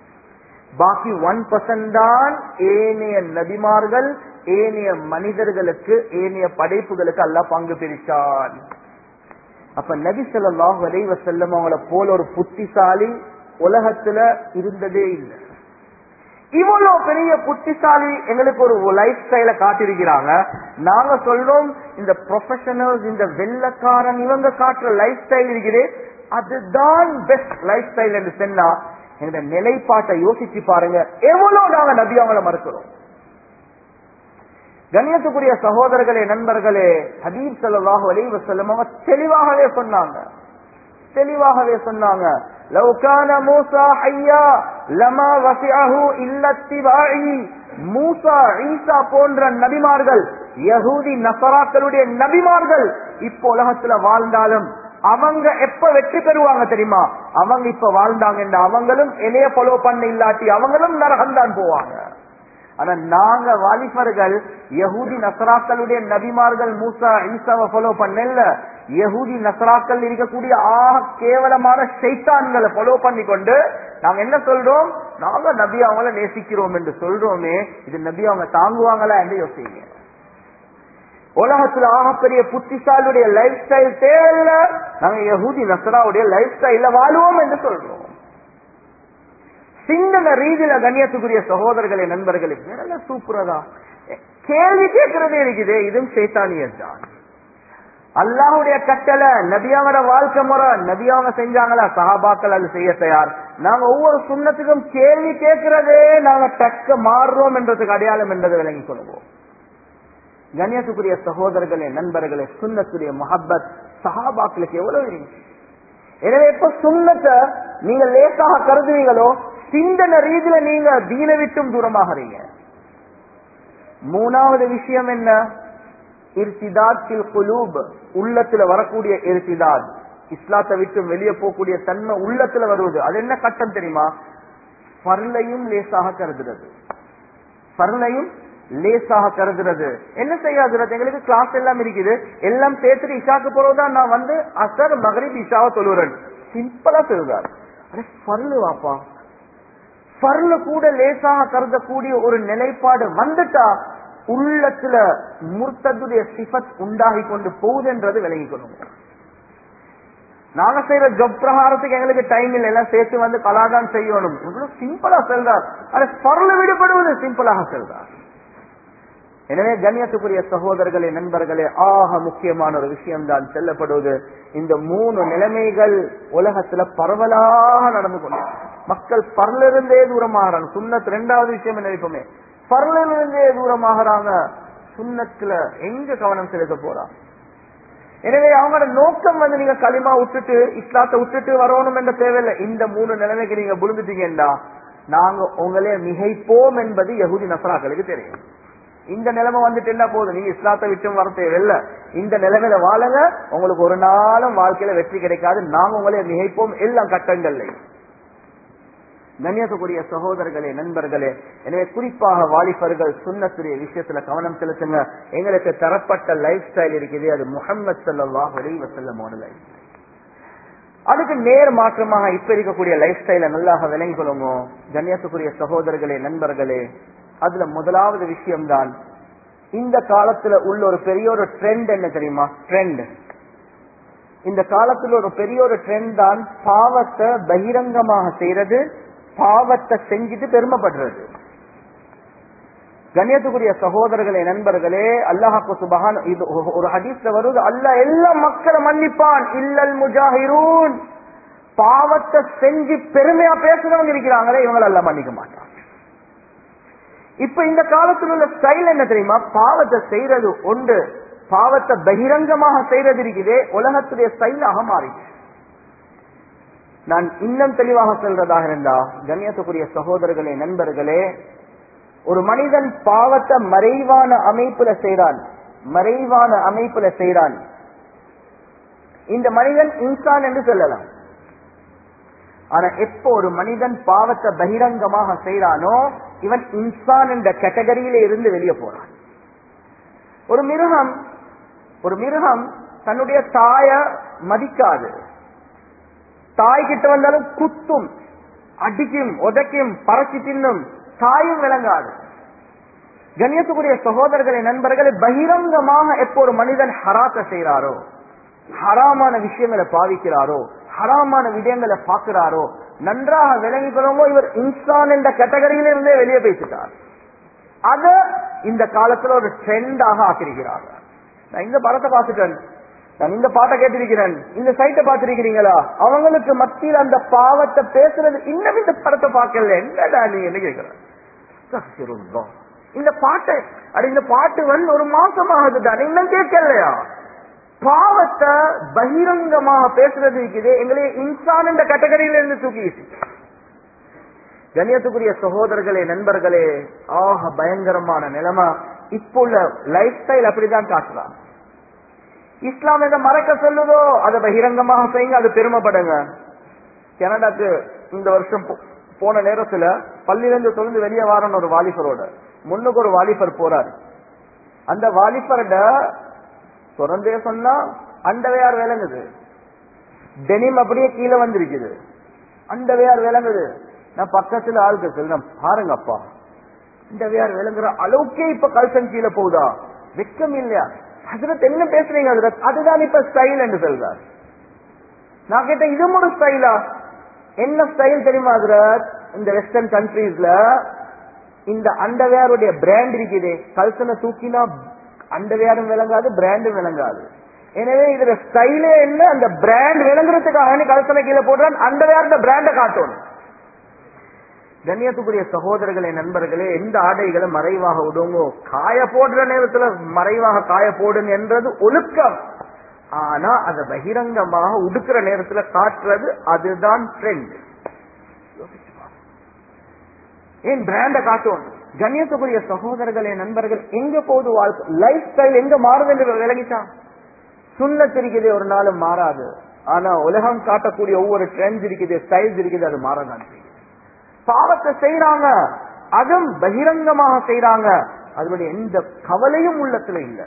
பாக்கி ஒன் பர்சன்ட் தான் ஏனைய நபிமார்கள் ஏனைய மனிதர்களுக்கு ஏனைய படைப்புகளுக்கு அல்ல பங்கு பிரித்தான் அப்ப நபி சொல்லாஹு அலை வசல்லம் அவங்கள போல ஒரு புத்திசாலி உலகத்துல இருந்ததே இல்லை இவ்வளவு பெரிய புத்திசாலி எங்களுக்கு ஒரு லைஃப் ஸ்டைல காட்டிருக்கிறாங்க நாங்க சொல்றோம் இந்த ப்ரொஃபஷனல்ஸ் இந்த வெள்ளக்காரன் இவங்க காட்டுற லைஃப் ஸ்டைல் இருக்குது அதுதான் பெஸ்ட் லைஃப் ஸ்டைல் என்று சொன்னா எங்க நிலைப்பாட்டை யோசிச்சு பாருங்க எவ்வளவு நாங்க நபி அவங்கள மறுக்கிறோம் கண்ணியத்துக்குரிய சகோதரர்களே நண்பர்களே ஹபீப் சல்லாஹு அலி வசல்லம் அவங்க தெளிவாகவே சொன்னாங்க தெளிவாகவே சொன்னாங்க லவ் கான மூசா ஐயா லமா வசியாஹு இல்லத்திவாயி மூசா ஈசா போன்ற நபிமார்கள் யகூதி நசராக்களுடைய நபிமார்கள் இப்போ உலகத்துல வாழ்ந்தாலும் அவங்க எப்ப வெற்றி பெறுவாங்க தெரியுமா அவங்க இப்ப வாழ்ந்தாங்க அவங்களும் என்னைய ஃபாலோ பண்ண இல்லாட்டி அவங்களும் நரகம்தான் போவாங்க ஆனா நாங்க வாலிபர்கள் யகூதி நசராக்களுடைய நபிமார்கள் மூசா ஈசாவை ஃபாலோ பண்ணல யஹூதி நசராக்கள் இருக்கக்கூடிய ஆக கேவலமான சைத்தான்களை ஃபாலோ பண்ணி கொண்டு நாங்க என்ன சொல்றோம் நாங்க நபி அவங்கள நேசிக்கிறோம் என்று சொல்றோமே இது நபி அவங்க தாங்குவாங்களா என்று யோசிங்க உலகத்துல ஆகப்பெரிய புத்திசாலியுடைய லைஃப் ஸ்டைல் தேவையில்ல நாங்க யஹூதி நசராவுடைய லைஃப் ஸ்டைல வாழுவோம் என்று சொல்றோம் சிந்தன ரீதியில கண்ணியத்துக்குரிய சகோதரர்களே நண்பர்களே நல்ல சூப்பரதா கேள்வி கேட்கறதே இருக்குது இதுவும் சைத்தானியர் தான் அல்லாஹுடைய கட்டளை நபியாவோட வாழ்க்கை முறை நபியாவங்க செஞ்சாங்களா சஹாபாக்கள் அது செய்ய தயார் நாங்க ஒவ்வொரு சுண்ணத்துக்கும் கேள்வி கேட்கிறதே நாங்க தக்க மாறுறோம் என்றதுக்கு அடையாளம் என்றதை விளங்கிக் கொள்வோம் கண்ணியத்துக்குரிய சகோதரர்களே நண்பர்களே சுண்ணத்துடைய மஹப்பத் சஹாபாக்களுக்கு எவ்வளவு இருந்துச்சு எனவே எப்ப சுண்ணத்தை நீங்க லேசாக கருதுவீங்களோ சிந்தன ரீதியில நீங்க தீன விட்டும் தூரமாகறீங்க மூணாவது விஷயம் என்ன இர்திதாத்தில் குலூப் உள்ளத்துல வரக்கூடிய இர்திதாத் இஸ்லாத்தை விட்டு வெளியே போகக்கூடிய தன்மை உள்ளத்துல வருவது அது என்ன கட்டம் தெரியுமா பருளையும் லேசாக கருதுறது பருளையும் லேசாக கருதுறது என்ன செய்யாதுறது எங்களுக்கு கிளாஸ் எல்லாம் இருக்குது எல்லாம் சேர்த்துட்டு இஷாக்கு போறதுதான் நான் வந்து அசர் மகரிப் இஷாவை தொழுறேன் சிம்பிளா சொல்றார் அடே பருளு வாப்பா பருள கூட லேசாக கருதக்கூடிய ஒரு நிலைப்பாடு வந்துட்டா உள்ளத்துல முர்த்ததுடைய சிபத் உண்டாகி கொண்டு போகுதுன்றது விளங்கிக்கணும் நாங்க செய்யற ஜப் பிரகாரத்துக்கு எங்களுக்கு டைம் இல்லை எல்லாம் சேர்த்து வந்து கலாதான் செய்யணும் இவ்வளவு சிம்பிளா செல்றார் அது பருள விடுபடுவது சிம்பிளாக செல்றார் எனவே கண்ணியத்துக்குரிய சகோதரர்களே நண்பர்களே ஆக முக்கியமான ஒரு விஷயம் தான் செல்லப்படுவது இந்த மூணு நிலைமைகள் உலகத்துல பரவலாக நடந்து கொண்டு மக்கள் பரலிருந்தே தூரமாகறாங்க சுண்ணத் ரெண்டாவது விஷயம் என்ன நினைப்போமே பரலிருந்தே தூரமாகறாங்க சுண்ணத்துல எங்க கவனம் செலுத்த போறாங்க எனவே அவங்களோட நோக்கம் வந்து நீங்க களிமா விட்டுட்டு இஸ்லாத்தை விட்டுட்டு வரணும் என்ற தேவையில்லை இந்த மூணு நிலைமைக்கு நீங்க விழுந்துட்டீங்கடா நாங்க உங்களே மிகைப்போம் என்பது யகுதி நசராக்களுக்கு தெரியும் இந்த நிலைமை வந்துட்டு என்ன போதும் நீங்க இஸ்லாத்தை விட்டும் வர தேவையில்லை இந்த நிலைமையில வாழுங்க உங்களுக்கு ஒரு நாளும் வாழ்க்கையில வெற்றி கிடைக்காது நாங்க உங்களே மிகைப்போம் எல்லாம் கட்டங்கள்ல கண்ணியத்துக்குரிய சகோதரர்களே நண்பர்களே எனவே குறிப்பாக வாலிபர்கள் சுண்ணத்துடைய விஷயத்துல கவனம் செலுத்துங்க எங்களுக்கு தரப்பட்ட லைஃப் ஸ்டைல் இருக்குது அது முகமது சல்லாஹ் வசல்லமோட லைஃப் அதுக்கு நேர் மாற்றமாக இப்ப இருக்கக்கூடிய லைஃப் ஸ்டைல நல்லாக விளங்கிக் கொள்ளுங்க கண்ணியத்துக்குரிய சகோதரர்களே நண்பர்களே அதுல முதலாவது விஷயம்தான் இந்த காலத்துல உள்ள ஒரு பெரிய ஒரு ட்ரெண்ட் என்ன தெரியுமா ட்ரெண்ட் இந்த காலத்துல ஒரு பெரிய ஒரு ட்ரெண்ட் தான் பாவத்தை பகிரங்கமாக செய்யறது பாவத்தை செஞ்சுட்டு பெருமைப்படுறது கண்ணியத்துக்குரிய சகோதரர்களே நண்பர்களே அல்லாஹாக்கு சுபகான் இது ஒரு ஹதீஸ்ல வருது அல்ல எல்லா மக்களை மன்னிப்பான் இல்லல் முஜாஹிரூன் பாவத்தை செஞ்சு பெருமையா பேசுறவங்க இருக்கிறாங்களே இவங்களை எல்லாம் மன்னிக்க மாட்டான் இப்ப இந்த காலத்தில் உள்ள ஸ்டைல் என்ன தெரியுமா பாவத்தை செய்யறது ஒன்று பாவத்தை பகிரங்கமாக செய்யறது இருக்குதே உலகத்துடைய ஸ்டைலாக மாறிச்சு நான் இன்னும் தெளிவாக சொல்றதாக இருந்தா கண்ணியத்துக்குரிய சகோதரர்களே நண்பர்களே ஒரு மனிதன் பாவத்தை மறைவான அமைப்புல செய்றான் மறைவான அமைப்புல செய்றான் இந்த மனிதன் இன்சான் என்று சொல்லலாம் ஆனா எப்போ ஒரு மனிதன் பாவத்தை பகிரங்கமாக செய்யறானோ இவன் இன்சான் என்ற கேட்டகரியில இருந்து வெளியே போறான் ஒரு மிருகம் ஒரு மிருகம் தன்னுடைய தாய மதிக்காது தாய் கிட்ட வந்தாலும் குத்தும் அடிக்கும் உதைக்கும் பறச்சு தின்னும் தாயும் விளங்காது கண்ணியத்துக்குரிய சகோதரர்களை நண்பர்களை பகிரங்கமாக எப்போ ஒரு மனிதன் ஹராத்த செய்யறாரோ ஹராமான விஷயங்களை பாவிக்கிறாரோ ஹராமான விடயங்களை பார்க்கிறாரோ நன்றாக விளங்கிக்கொள்ளவோ இவர் இன்சான் என்ற கேட்டகரியில இருந்தே வெளியே பேசிட்டார் அத இந்த காலத்துல ஒரு ட்ரெண்டாக ஆக்கிருக்கிறாங்க நான் இந்த படத்தை பார்த்துட்டேன் நான் இந்த பாட்டை கேட்டிருக்கிறேன் இந்த சைட்டை பார்த்திருக்கிறீங்களா அவங்களுக்கு மத்தியில் அந்த பாவத்தை பேசுறது இன்னும் இந்த படத்தை பார்க்கல என்னடா நீ என்ன கேட்கிறேன் இந்த பாட்டை அட இந்த பாட்டு வந்து ஒரு மாசம் ஆகுதுடா இன்னும் கேட்கலையா பாவத்தை பகிரங்கமாக பேசுறது இருக்குது எங்களே இன்சான் என்ற கேட்டகரியில இருந்து தூக்கி கண்ணியத்துக்குரிய சகோதரர்களே நண்பர்களே ஆக பயங்கரமான நிலைமை இப்போ உள்ள லைஃப் ஸ்டைல் அப்படிதான் காட்டுறான் இஸ்லாம் எதை மறக்க சொல்லுதோ அதை பகிரங்கமாக செய்யுங்க அது பெருமைப்படுங்க கனடாக்கு இந்த வருஷம் போன நேரத்துல பள்ளியிலிருந்து தொழுந்து வெளியே வாரன் ஒரு வாலிபரோட முன்னுக்கு ஒரு வாலிபர் போறாரு அந்த வாலிபர்ட தொடர்ந்தே சொன்னா அண்டவையார் விளங்குது டெனிம் அப்படியே கீழே வந்திருக்குது அண்டவையார் விளங்குது நான் பக்கத்துல ஆளுக்கு சொல்றேன் பாருங்கப்பா அண்டவையார் விளங்குற அளவுக்கே இப்ப கல்சன் கீழே போகுதா வெக்கம் இல்லையா ஹசரத் என்ன பேசுறீங்க ஹசரத் அதுதான் இப்ப ஸ்டைல் என்று சொல்றார் நான் கேட்டேன் இதுவும் ஒரு ஸ்டைலா என்ன ஸ்டைல் தெரியுமா ஹசரத் இந்த வெஸ்டர்ன் கண்ட்ரீஸ்ல இந்த அண்டர்வேருடைய பிராண்ட் இருக்குது கல்சனை தூக்கினா அண்டர்வேரும் விளங்காது பிராண்டும் விளங்காது எனவே இதுல ஸ்டைலே என்ன அந்த பிராண்ட் விளங்குறதுக்காக கல்சனை கீழே போடுறான் அண்டர்வேர் பிராண்ட காட்டணும் கண்ணியத்துக்குரிய சகோதரர்களே நண்பர்களே எந்த ஆடைகளை மறைவாக விடுங்கோ காய போடுற நேரத்துல மறைவாக காய போடுங்க என்றது ஒழுக்கம் ஆனா அதை பகிரங்கமாக உடுக்கிற நேரத்துல காட்டுறது அதுதான் ட்ரெண்ட் ஏன் பிராண்ட காட்டும் கண்ணியத்துக்குரிய சகோதரர்களே நண்பர்கள் எங்க போகுது வாழ்க்கை லைஃப் ஸ்டைல் எங்க மாறுது என்று விலகிட்டான் சுண்ணத் இருக்குது ஒரு நாளும் மாறாது ஆனா உலகம் காட்டக்கூடிய ஒவ்வொரு ட்ரெண்ட்ஸ் இருக்குது ஸ்டைல்ஸ் இருக்குது அது மாறதான் செய்யும் பாவத்தை செய்யறாங்க அதுவும் பகிரங்கமாக செய்யறாங்க அதனுடைய எந்த கவலையும் உள்ளத்துல இல்ல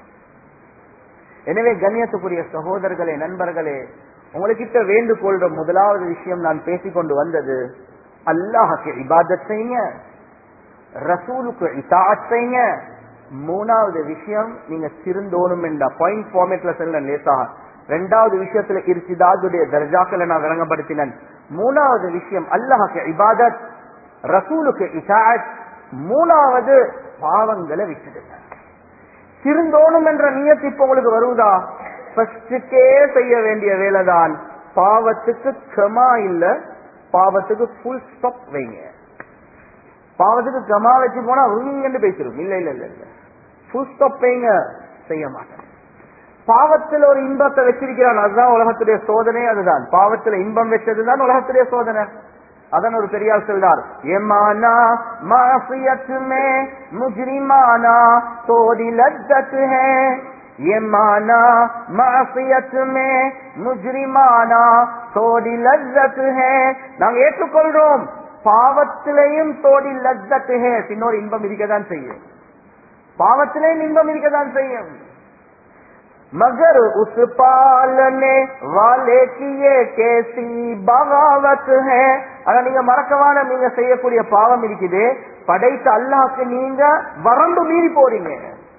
எனவே கண்ணியத்துக்குரிய சகோதரர்களே நண்பர்களே உங்ககிட்ட வேண்டுகொள்ற முதலாவது விஷயம் நான் பேசிக்கொண்டு வந்தது அல்லாஹுக்கு இபாதத் செய்யுங்க ரசூலுக்கு இதாத் செய்யுங்க மூணாவது விஷயம் நீங்க திருந்தோணும் என்ற பாயிண்ட் ஃபார்மேட்ல சொல்ல லேசாக ரெண்டாவது விஷயத்துல இருசிதாதுடைய தர்ஜாக்களை நான் விளங்கப்படுத்தினேன் மூணாவது விஷயம் அல்லாஹுக்கு இபாதத் ரசூலுக்கு இசாத் மூணாவது பாவங்களை விட்டுடுங்க திருந்தோணும் என்ற நியத்து இப்ப உங்களுக்கு வருவதா ஃபர்ஸ்டுக்கே செய்ய வேண்டிய வேலைதான் பாவத்துக்கு கமா இல்ல பாவத்துக்கு ஃபுல் ஸ்டாப் வைங்க பாவத்துக்கு கமா வச்சு போனா உங்கன்னு பேசிடும் இல்ல இல்ல இல்ல இல்ல ஃபுல் ஸ்டாப் வைங்க செய்ய மாட்டேன் பாவத்தில் ஒரு இன்பத்தை வச்சிருக்கிறான் அதுதான் உலகத்துடைய சோதனை அதுதான் பாவத்தில் இன்பம் வச்சதுதான் உலகத்துடைய சோதனை அதன் ஒரு பெரியார் சொல்றார் ஏமானா மாசியத் மே முஜ்ரிமானா தோடி லஜ்ஜத் ஹே ஏமானா மாசியத் மே முஜ்ரிமானா தோடி லஜ்ஜத் ஹே நாங்க ஏற்றுக்கொள்றோம் பாவத்திலையும் தோடி லஜ்ஜத் ஹே இன்னொரு இன்பம் இருக்கதான் செய்யும் பாவத்திலையும் இன்பம் இருக்கதான் செய்யும் मगर उस पालने वाले की ये कैसी बगावत है ஆனா நீங்க மறக்கவான நீங்க செய்யக்கூடிய பாவம் இருக்குது படைத்த அல்லாஹ்க்கு நீங்க வரம்பு மீறி போறீங்க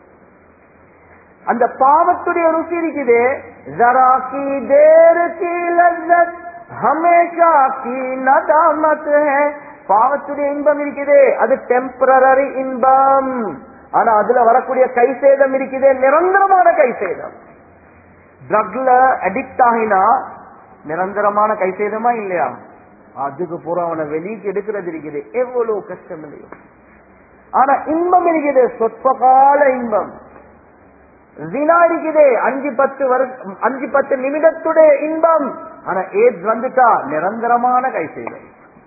அந்த பாவத்துடைய ருசி இருக்குது ஜரா கி தேர் கி லஜ்ஜத் ஹமேஷா கி நதாமத் ஹே பாவத்துடைய இன்பம் இருக்குது அது டெம்பரரி இன்பம் ஆனா அதுல வரக்கூடிய கை சேதம் இருக்குது நிரந்தரமான கை சேதம் ட்ரக்ல அடிக்ட் ஆகினா நிரந்தரமான கை சேதமா இல்லையா அதுக்கு பூரா அவனை வெளிக்கு எடுக்கிறது இருக்குது எவ்வளவு கஷ்டம் இல்லையோ ஆனா இன்பம் இருக்குது சொற்ப கால இன்பம் ஜினா இருக்குது அஞ்சு பத்து வருஷம் அஞ்சு பத்து நிமிடத்துடைய இன்பம் ஆனா ஏஜ் வந்துட்டா நிரந்தரமான கை சேதம்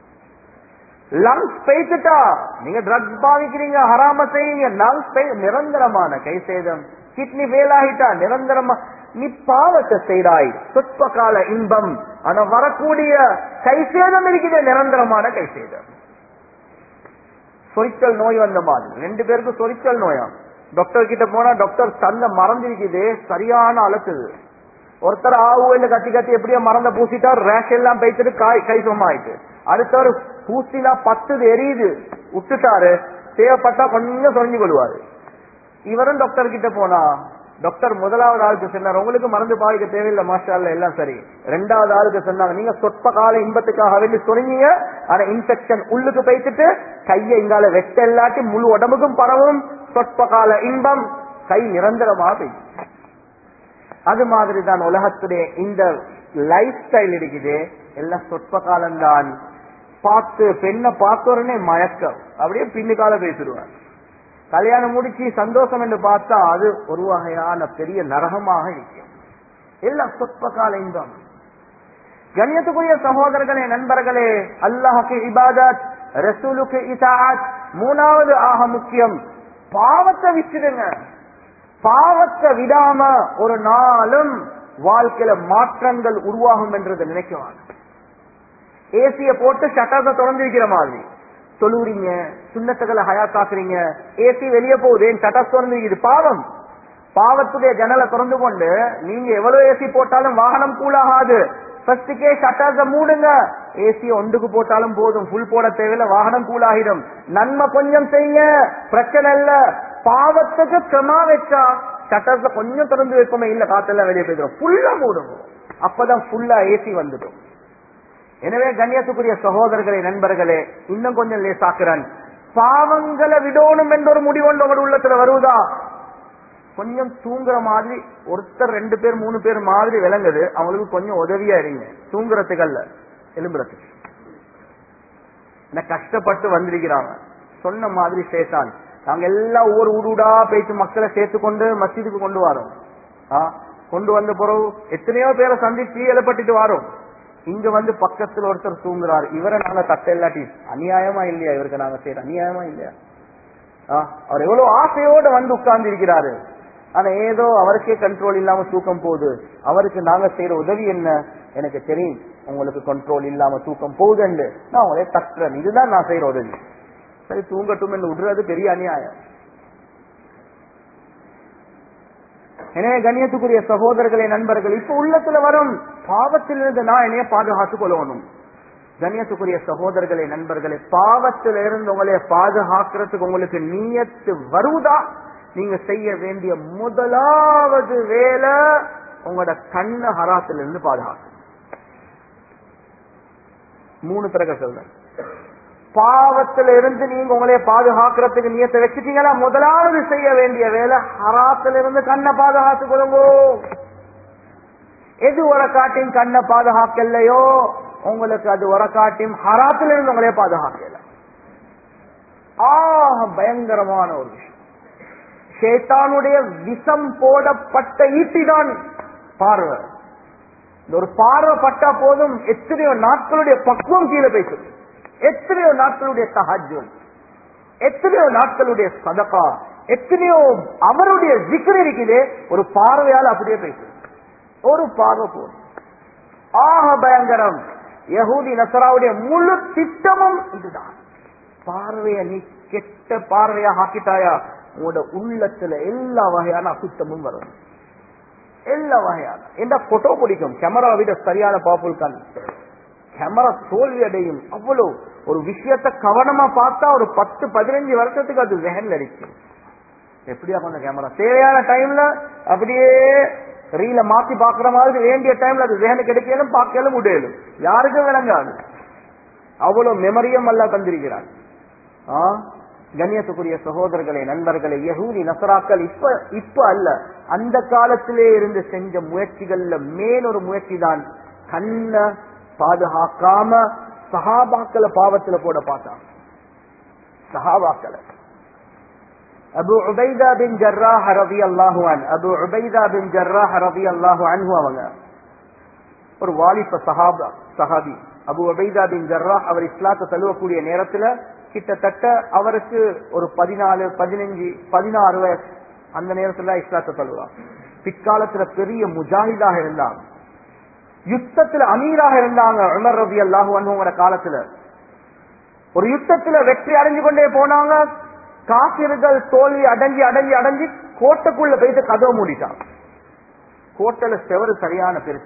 லங்ஸ் பேசிட்டா நீங்க ட்ரக்ஸ் பாவிக்கிறீங்க ஹராம செய்யுங்க லங்ஸ் நிரந்தரமான கை சேதம் கிட்னி ஃபெயில் ஆகிட்டா நிரந்தரமா நீ பாவத்தை செய்தாய் சொற்ப கால இன்பம் ஆனா வரக்கூடிய கை சேதம் இருக்குது நிரந்தரமான கை சேதம் சொரிச்சல் நோய் வந்த மாதிரி ரெண்டு பேருக்கும் சொரிச்சல் நோயா டாக்டர் கிட்ட போனா டாக்டர் தந்த மறந்திருக்குது சரியான அழுத்துது ஒருத்தர் ஆவுல கத்தி கத்தி எப்படியோ மறந்த பூசிட்டார் ரேஷ் எல்லாம் பைத்துட்டு காய் கை சும்மாயிட்டு அடுத்தவர் பூசிலாம் பத்துது எரியுது விட்டுட்டாரு தேவைப்பட்டா கொஞ்சம் சொரிஞ்சு கொள்வாரு இவரும் டாக்டர் கிட்ட போனா டாக்டர் முதலாவது ஆளுக்கு சொன்னார் உங்களுக்கு மருந்து பாதிக்க தேவையில்லை மாஸ்டர்ல எல்லாம் சரி ரெண்டாவது ஆளுக்கு சொன்னாங்க நீங்க சொற்ப கால இன்பத்துக்காக வேண்டி சொன்னீங்க ஆனா இன்ஃபெக்ஷன் உள்ளுக்கு போய்த்துட்டு கையை இங்கால வெட்ட இல்லாட்டி முழு உடம்புக்கும் பரவும் சொற்ப கால இன்பம் கை நிரந்தரமாக போயிடுச்சு அது மாதிரி தான் உலகத்துடைய இந்த லைஃப் ஸ்டைல் இருக்குது எல்லாம் சொற்ப காலம்தான் பார்த்து பெண்ணை பார்த்த உடனே மயக்கம் அப்படியே பின்னுக்கால பேசிடுவார் கல்யாணம் முடிச்சு சந்தோஷம் என்று பார்த்தா அது ஒரு வகையான பெரிய நரகமாக இருக்கும் எல்லாம் சொற்ப கால இன்பம் கண்ணியத்துக்குரிய சகோதரர்களே நண்பர்களே அல்லாஹுக்கு இபாதத் ரசூலுக்கு இசாத் மூணாவது ஆக முக்கியம் பாவத்தை விட்டுடுங்க பாவத்தை விடாம ஒரு நாளும் வாழ்க்கையில மாற்றங்கள் உருவாகும் என்றதை நினைக்குவாங்க ஏசிய போட்டு சட்டத்தை தொடர்ந்து வைக்கிற மாதிரி தொழுறீங்க சுண்ணத்துகளை ஹயாத்தாக்குறீங்க ஏசி வெளியே போகுது என் சட்டஸ் திறந்து இது பாவம் பாவத்துடைய ஜன்னலை திறந்து கொண்டு நீங்க எவ்வளவு ஏசி போட்டாலும் வாகனம் கூலாகாது ஃபர்ஸ்டுக்கே ஷட்டர்ஸ மூடுங்க ஏசி ஒன்றுக்கு போட்டாலும் போதும் ஃபுல் போட தேவையில்ல வாகனம் கூலாகிடும் நன்மை கொஞ்சம் செய்யுங்க பிரச்சனை இல்ல பாவத்துக்கு கிரமா வச்சா ஷட்டர்ஸ்ல கொஞ்சம் திறந்து வைப்போமே இல்ல காத்தெல்லாம் வெளியே போயிடும் ஃபுல்லா மூடுவோம் அப்பதான் ஃபுல்லா ஏசி வந்துடும் எனவே கண்ணியத்துக்குரிய சகோதரர்களே நண்பர்களே இன்னும் கொஞ்சம் லேசாக்குறேன் பாவங்களை விடணும் என்ற ஒரு முடிவு உங்களோட உள்ளத்துல வருவதா கொஞ்சம் தூங்குற மாதிரி ஒருத்தர் ரெண்டு பேர் மூணு பேர் மாதிரி விளங்குது அவங்களுக்கு கொஞ்சம் உதவியா இருங்க தூங்குறதுக்கு அல்ல எலும்புறதுக்கு என்ன கஷ்டப்பட்டு வந்திருக்கிறாங்க சொன்ன மாதிரி சேத்தான் நாங்க எல்லாம் ஒவ்வொரு ஊடுடா போயிட்டு மக்களை சேர்த்து கொண்டு மஸ்ஜிதுக்கு கொண்டு வரோம் ஆ, கொண்டு வந்த பிறகு எத்தனையோ பேரை சந்திச்சு எழுப்பட்டுட்டு வரோம் இங்க வந்து பக்கத்துல ஒருத்தர் தூங்குறாரு இவரை நாங்க தட்ட இல்லாட்டி அநியாயமா இல்லையா இவருக்கு நாங்க செய்யற அநியாயமா இல்லையா ஆ, அவர் எவ்வளவு ஆசையோட வந்து உட்கார்ந்து இருக்கிறாரு ஆனா ஏதோ அவருக்கே கண்ட்ரோல் இல்லாம தூக்கம் போகுது அவருக்கு நாங்க செய்யற உதவி என்ன எனக்கு தெரியும் உங்களுக்கு கண்ட்ரோல் இல்லாம தூக்கம் போகுதுன்னு நான் உங்களே தட்டுறேன் இதுதான் நான் செய்யற உதவி சரி தூங்கட்டும் என்று விடுறது பெரிய அநியாயம் எனவே கண்ணியத்துக்குரிய சகோதரர்களே நண்பர்கள் இப்ப உள்ளத்துல வரும் பாவத்திலிருந்து நான் என்னைய பாதுகாத்துக் கொள்ளணும் கண்ணியத்துக்குரிய சகோதரர்களே நண்பர்களே பாவத்தில இருந்து உங்களை பாதுகாக்கிறதுக்கு உங்களுக்கு நீயத்து வருவதா நீங்க செய்ய வேண்டிய முதலாவது வேலை உங்களோட கண்ண ஹராத்திலிருந்து பாதுகாக்கும் மூணு பிறகு சொல்றேன் பாவத்துல இருந்து நீங்க உங்களைய பாதுகாக்கிறதுக்கு நியத்தை வச்சுட்டீங்களா முதலாவது செய்ய வேண்டிய வேலை ஹராத்துல இருந்து கண்ணை பாதுகாத்துக் கொள்ளுங்கோ எது ஒரு காட்டியும் கண்ணை பாதுகாக்கலையோ உங்களுக்கு அது ஒரு காட்டியும் ஹராத்துல இருந்து உங்களைய பாதுகாக்கல ஆக பயங்கரமான ஒரு விஷயம் ஷேத்தானுடைய விஷம் போடப்பட்ட ஈட்டிதான் பார்வை இந்த ஒரு பார்வை பட்டா போதும் எத்தனையோ நாட்களுடைய பக்குவம் கீழே பேசுது எத்தனையோ நாட்களுடைய தஹஜுல் எத்தனையோ நாட்களுடைய சதகா எத்தனையோ அவருடைய ஜிக்கர் இருக்குது ஒரு பார்வையால் அப்படியே பேசுது ஒரு பார்வை போதும் ஆக பயங்கரம் யகூதி நசராவுடைய முழு திட்டமும் இதுதான் பார்வைய நீ கெட்ட பார்வையா ஆக்கிட்டாயா உங்களோட உள்ளத்துல எல்லா வகையான அசுத்தமும் வரும் எல்லா வகையான எந்த போட்டோ பிடிக்கும் கேமரா விட சரியான பாப்புல் கண் கேமரா தோல்வி அடையும் அவ்வளவு ஒரு விஷயத்த கவனமா பார்த்தா ஒரு பத்து பதினஞ்சு வருஷத்துக்கு அது வேகன்ல அடிக்கும் எப்படியா கொஞ்சம் கேமரா தேவையான டைம்ல அப்படியே ரீல மாத்தி பாக்குற மாதிரி வேண்டிய டைம்ல அது வேகனு கிடைக்கலும் பார்க்கலும் முடியலும் யாருக்கும் விளங்காது அவ்வளவு மெமரியும் அல்ல தந்திருக்கிறார் ஆ கண்ணியத்துக்குரிய சகோதரர்களே நண்பர்களே யகூதி நசராக்கள் இப்ப இப்ப அல்ல அந்த காலத்திலே இருந்து செஞ்ச முயற்சிகள்ல மேலொரு முயற்சி தான் கண்ண பாதுகாக்காம சஹாபாக்களை பாவத்துல போட பார்த்தாங்க சஹாபாக்களை அபு உபைதா பின் ஜர்ராஹ் ரவி அல்லாஹு அன் அபு உபைதா பின் ஜர்ராஹ் ரவி அல்லாஹு அன்ஹு அவங்க ஒரு வாலிப சஹாபா சஹாபி அபு உபைதா பின் ஜர்ராஹ் அவர் இஸ்லாத்தை தழுவக்கூடிய நேரத்துல கிட்டத்தட்ட அவருக்கு ஒரு பதினாலு பதினஞ்சு பதினாறு வயசு அந்த நேரத்துல இஸ்லாத்தை தழுவார் பிற்காலத்துல பெரிய முஜாஹிதாக இருந்தாங்க யுத்தத்துல அமீராக இருந்தாங்க உமர் ரபி அல்லாஹு காலத்துல ஒரு யுத்தத்துல வெற்றி அடைஞ்சு கொண்டே போனாங்க காசிர்கள் தோல்வி அடைஞ்சு அடைஞ்சு அடைஞ்சு கோட்டைக்குள்ள போயிட்டு கதவை மூடிட்டாங்க கோட்டையில செவரு சரியான பெருசு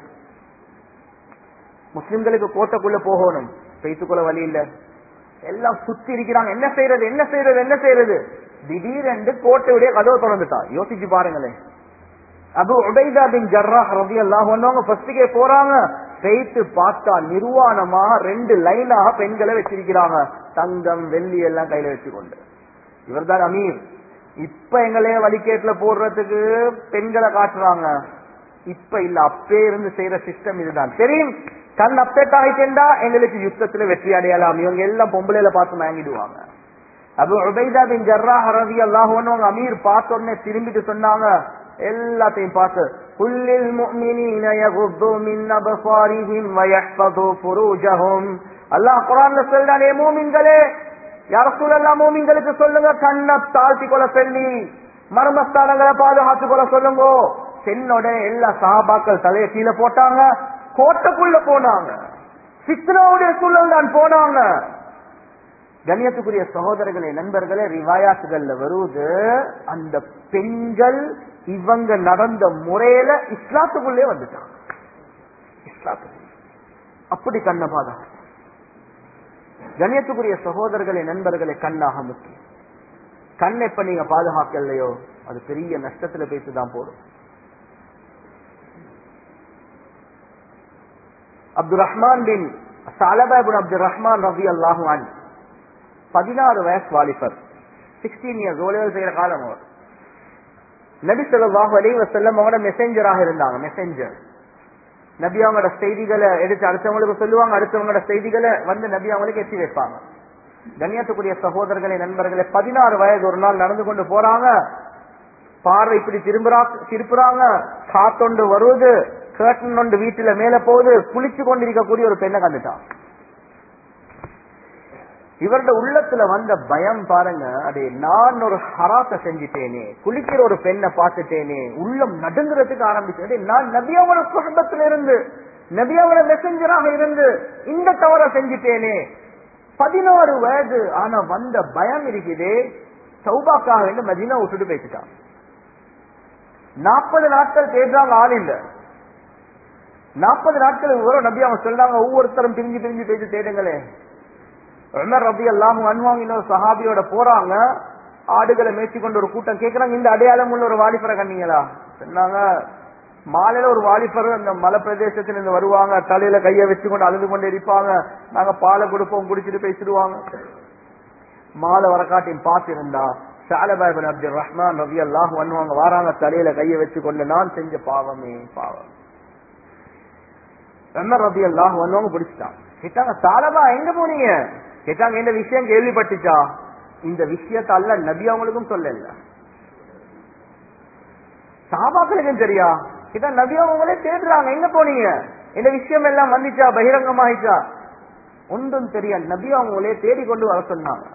முஸ்லிம்களுக்கு கோட்டைக்குள்ள போகணும் பெய்த்துக்குள்ள வழி இல்ல எல்லாம் சுத்தி இருக்கிறாங்க என்ன செய்யறது என்ன செய்யறது என்ன செய்யறது திடீரென்று கோட்டையுடைய கதவை திறந்துட்டா யோசிச்சு பாருங்களேன் அபு உபைதா பின் ஜர்ராஹ் ரவி அல்லாஹ் வந்தவங்க ஃபர்ஸ்டுக்கே போறாங்க பெய்த்து பார்த்தா நிர்வாணமா ரெண்டு லைனாக பெண்களை வச்சிருக்கிறாங்க தங்கம் வெள்ளி எல்லாம் கையில வச்சுக்கொண்டு இவர்தான் அமீர் இப்ப எங்களையே வழிகேட்டுல போடுறதுக்கு பெண்களை காட்டுறாங்க இப்ப இல்ல அப்பே இருந்து செய்யற சிஸ்டம் இதுதான் தெரியும் கண் அப்டேட் ஆகிட்டா எங்களுக்கு யுத்தத்துல வெற்றி அடையலாம் இவங்க எல்லாம் பொம்பளையில பார்த்து வாங்கிடுவாங்க அபு உபைதா பின் ஜர்ராஹ் ரவி அல்லாஹ் அவங்க அமீர் பார்த்த உடனே திரும்பிட்டு சொன்னாங்க எல்லாத்தையும் பார்த்து குல்லில் முஃமினீன யகுது மின் அப்சாரிஹிம் வயஹ்ஃபது ஃபுரூஜஹும் அல்லாஹ் குர்ஆன்ல சொல்றானே மூமின்களே யா ரசூலல்லாஹ் மூமின்களுக்கு சொல்லுங்க கண்ணை தாழ்த்தி கொள்ள சொல்லி மர்மஸ்தானங்களை பாதுகாத்து கொள்ள சொல்லுங்க சென்னோட எல்லா சஹாபாக்கள் தலையை கீழே போட்டாங்க கோட்டைக்குள்ள போனாங்க சித்னாவுடைய சூழல் தான் போனாங்க கண்ணியத்துக்குரிய சகோதரர்களே நண்பர்களே ரிவாயாத்துகள்ல வருவது அந்த பெண்கள் இவங்க நடந்த முறையில இஸ்லாத்துக்குள்ளே வந்துட்டாங்க இஸ்லாத்துக்குள்ள அப்படி கண்ண பாதகம் கண்ணியத்துக்குரிய சகோதரர்களே நண்பர்களே கண்ணாக முக்கியம் கண் எப்ப நீங்க பாதுகாக்கலையோ அது பெரிய நஷ்டத்துல பேசிதான் போடும் அப்துல் ரஹ்மான் பின் சாலபாபுன் அப்துல் ரஹ்மான் ரவி அல்லாஹுவான் பதினாறு வயசு வாலிபர் சிக்ஸ்டீன் இயர்ஸ் ஓலைகள் செய்யற காலம் அவர் நபி சொல்லாஹு அலி வசல்லம் அவங்களோட மெசேஞ்சராக இருந்தாங்க மெசேஞ்சர் நபி அவங்களோட செய்திகளை எடுத்து அடுத்தவங்களுக்கு சொல்லுவாங்க அடுத்தவங்களோட செய்திகளை வந்து நபி அவங்களுக்கு எத்தி வைப்பாங்க கண்ணியத்துக்குரிய சகோதரர்களே நண்பர்களே பதினாறு வயது ஒரு நாள் நடந்து கொண்டு போறாங்க பார்வை இப்படி திரும்புறா திருப்புறாங்க காத்தொண்டு வருவது கேட்டன் ஒன்று வீட்டுல மேல போகுது குளிச்சு கொண்டிருக்கக்கூடிய ஒரு பெண்ணை கண்டுட்டான் இவரோட உள்ளத்துல வந்த பயம் பாருங்க அடே நான் ஒரு ஹராத்த செஞ்சிட்டேனே குளிக்கிற ஒரு பெண்ணை பார்த்துட்டேனே உள்ளம் நடுங்குறதுக்கு ஆரம்பிச்சு நான் நபியாவோட குடும்பத்துல இருந்து நபியாவோட மெசஞ்சராக இருந்து இந்த தவற செஞ்சிட்டேனே பதினாறு வயது ஆனா வந்த பயம் இருக்குதே சௌபாக்காக வேண்டு மதினா விட்டுட்டு போயிட்டான் நாற்பது நாட்கள் தேடுறாங்க ஆள் இல்ல நாற்பது நாட்கள் வரும் நபி அவங்க சொல்றாங்க ஒவ்வொருத்தரும் பிரிஞ்சு பிரிஞ்சு பேசி தேடுங்களே உமர் ரபி எல்லாம் அன்வாங்க இன்னொரு சஹாபியோட போறாங்க ஆடுகளை மேய்ச்சி கொண்டு ஒரு கூட்டம் கேட்கறாங்க இந்த அடையாளம் உள்ள ஒரு வாலிபரை கண்ணீங்களா சொன்னாங்க மாலையில ஒரு வாலிபர் அந்த மலை பிரதேசத்துல இருந்து வருவாங்க தலையில கைய வச்சு கொண்டு அழுது கொண்டு இருப்பாங்க நாங்க பாலை கொடுப்போம் குடிச்சிட்டு பேசிடுவாங்க மாலை வரக்காட்டியும் பார்த்திருந்தா சாலபாபின் அப்துல் ரஹ்மான் ரவி அல்லாஹ் பண்ணுவாங்க வாராங்க தலையில கைய வச்சு கொண்டு நான் செஞ்ச பாவமே பாவம் ரபி அல்லாஹ் வந்தவங்க பிடிச்சிட்டான் கேட்டாங்க சாலபா எங்க போனீங்க கேட்டாங்க இந்த விஷயம் கேள்விப்பட்டுச்சா இந்த விஷயத்த அல்ல நபி அவங்களுக்கும் சொல்லல சாபாக்களுக்கும் தெரியா கேட்டா நபி அவங்களே தேடுறாங்க எங்க போனீங்க இந்த விஷயம் எல்லாம் வந்துச்சா பகிரங்கமாயிச்சா ஒன்றும் தெரியா நபி அவங்களே தேடிக்கொண்டு வர சொன்னாங்க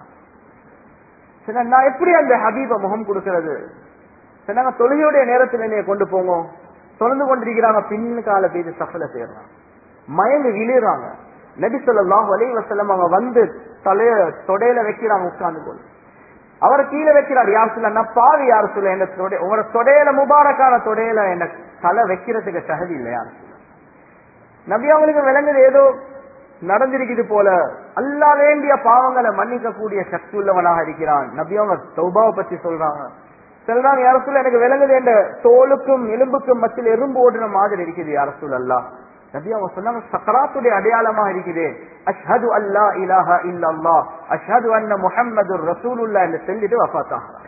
சரி நான் எப்படி அந்த ஹபீப முகம் கொடுக்கிறது சொன்னாங்க தொழுகையுடைய நேரத்தில் என்னைய கொண்டு போங்க தொழுந்து கொண்டிருக்கிறாங்க பின்னுக்கால பேசி சஃபல செய்யறாங்க மயங்கு விழுறாங்க நபி சொல்லாம் வலை வசல்லம் அவங்க வந்து தலைய தொடையில வைக்கிறாங்க உட்கார்ந்து கொண்டு அவர் கீழே வைக்கிறார் யார் சொல்ல நான் பாவி யார் சொல்ல என்ன தொடை உங்களோட தொடையில முபாரக்கான தொடையில என்ன தலை வைக்கிறதுக்கு தகுதி இல்லை யார் சொல்ல நபி அவங்களுக்கு விளங்குது ஏதோ நடந்திருக்குது போல அல்லா வேண்டிய பாவங்களை மன்னிக்க கூடிய சக்தி உள்ளவனாக இருக்கிறான் நபி அவங்க சௌபாவை பத்தி சொல்றாங்க சொல்றாங்க யார சொல்ல எனக்கு விளங்குது என்ற தோலுக்கும் எலும்புக்கும் மத்தியில் எறும்பு ஓடுன மாதிரி இருக்குது யார அல்லா நபி அவங்க சொன்னாங்க சக்கராத்துடைய அடையாளமா இருக்குது அஷ்ஹது அல்லா இலாஹா இல்லல்லா அஷ்ஹது அன்ன முஹம்மது ரசூலுல்லா என்று சொல்லிட்டு வஃபாத்தாகிறார்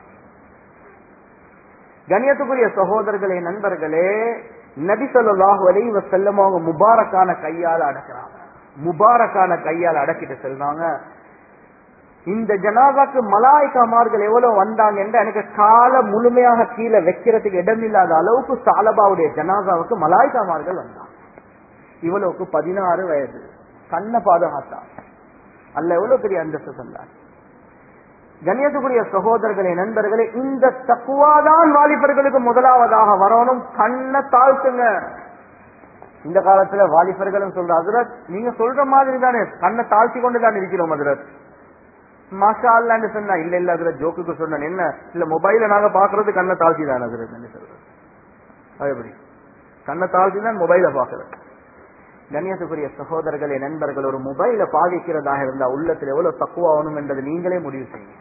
கண்ணியத்துக்குரிய சகோதரர்களே நண்பர்களே நபி சொல்லாஹு அலை வசல்லம் அவங்க முபாரக்கான கையால் அடக்குறாங்க முபாரக்கான கையால் அடக்கிட்டு சொல்றாங்க இந்த ஜனாதாக்கு மலாய்க்காமார்கள் எவ்வளவு வந்தாங்க என்று எனக்கு கால முழுமையாக கீழே வைக்கிறதுக்கு இடமில்லாத அளவுக்கு சாலபாவுடைய ஜனாதாவுக்கு மலாய்க்காமார்கள் வந்தாங்க இவ்வளவுக்கு பதினாறு வயது கண்ண பாதுகாத்தா அல்ல எவ்வளவு பெரிய அந்தஸ்து சொன்னார் கண்ணியத்துக்குரிய சகோதரர்களே நண்பர்களே இந்த தக்குவாதான் வாலிபர்களுக்கு முதலாவதாக வரணும் கண்ணை தாழ்த்துங்க இந்த காலத்துல வாலிபர்களும் சொல்ற அதிரத் நீங்க சொல்ற மாதிரி தானே கண்ணை தாழ்த்தி கொண்டு தான் இருக்கிறோம் அதிரத் மாஷா அல்லான்னு சொன்னா இல்ல இல்ல அதுல ஜோக்குக்கு சொன்னேன் என்ன இல்ல மொபைல நாங்க பாக்குறது கண்ணை தாழ்த்தி தான் அதிரத் சொல்றது அது எப்படி கண்ணை தாழ்த்தி தான் மொபைல பாக்குறது கண்ணியத்துக்குரிய சகோதரர்களே நண்பர்கள் ஒரு மொபைல பாதிக்கிறதாக இருந்தா உள்ளத்தில் எவ்வளவு தக்குவாகணும் என்றது நீங்களே முடிவு செய்யுங்க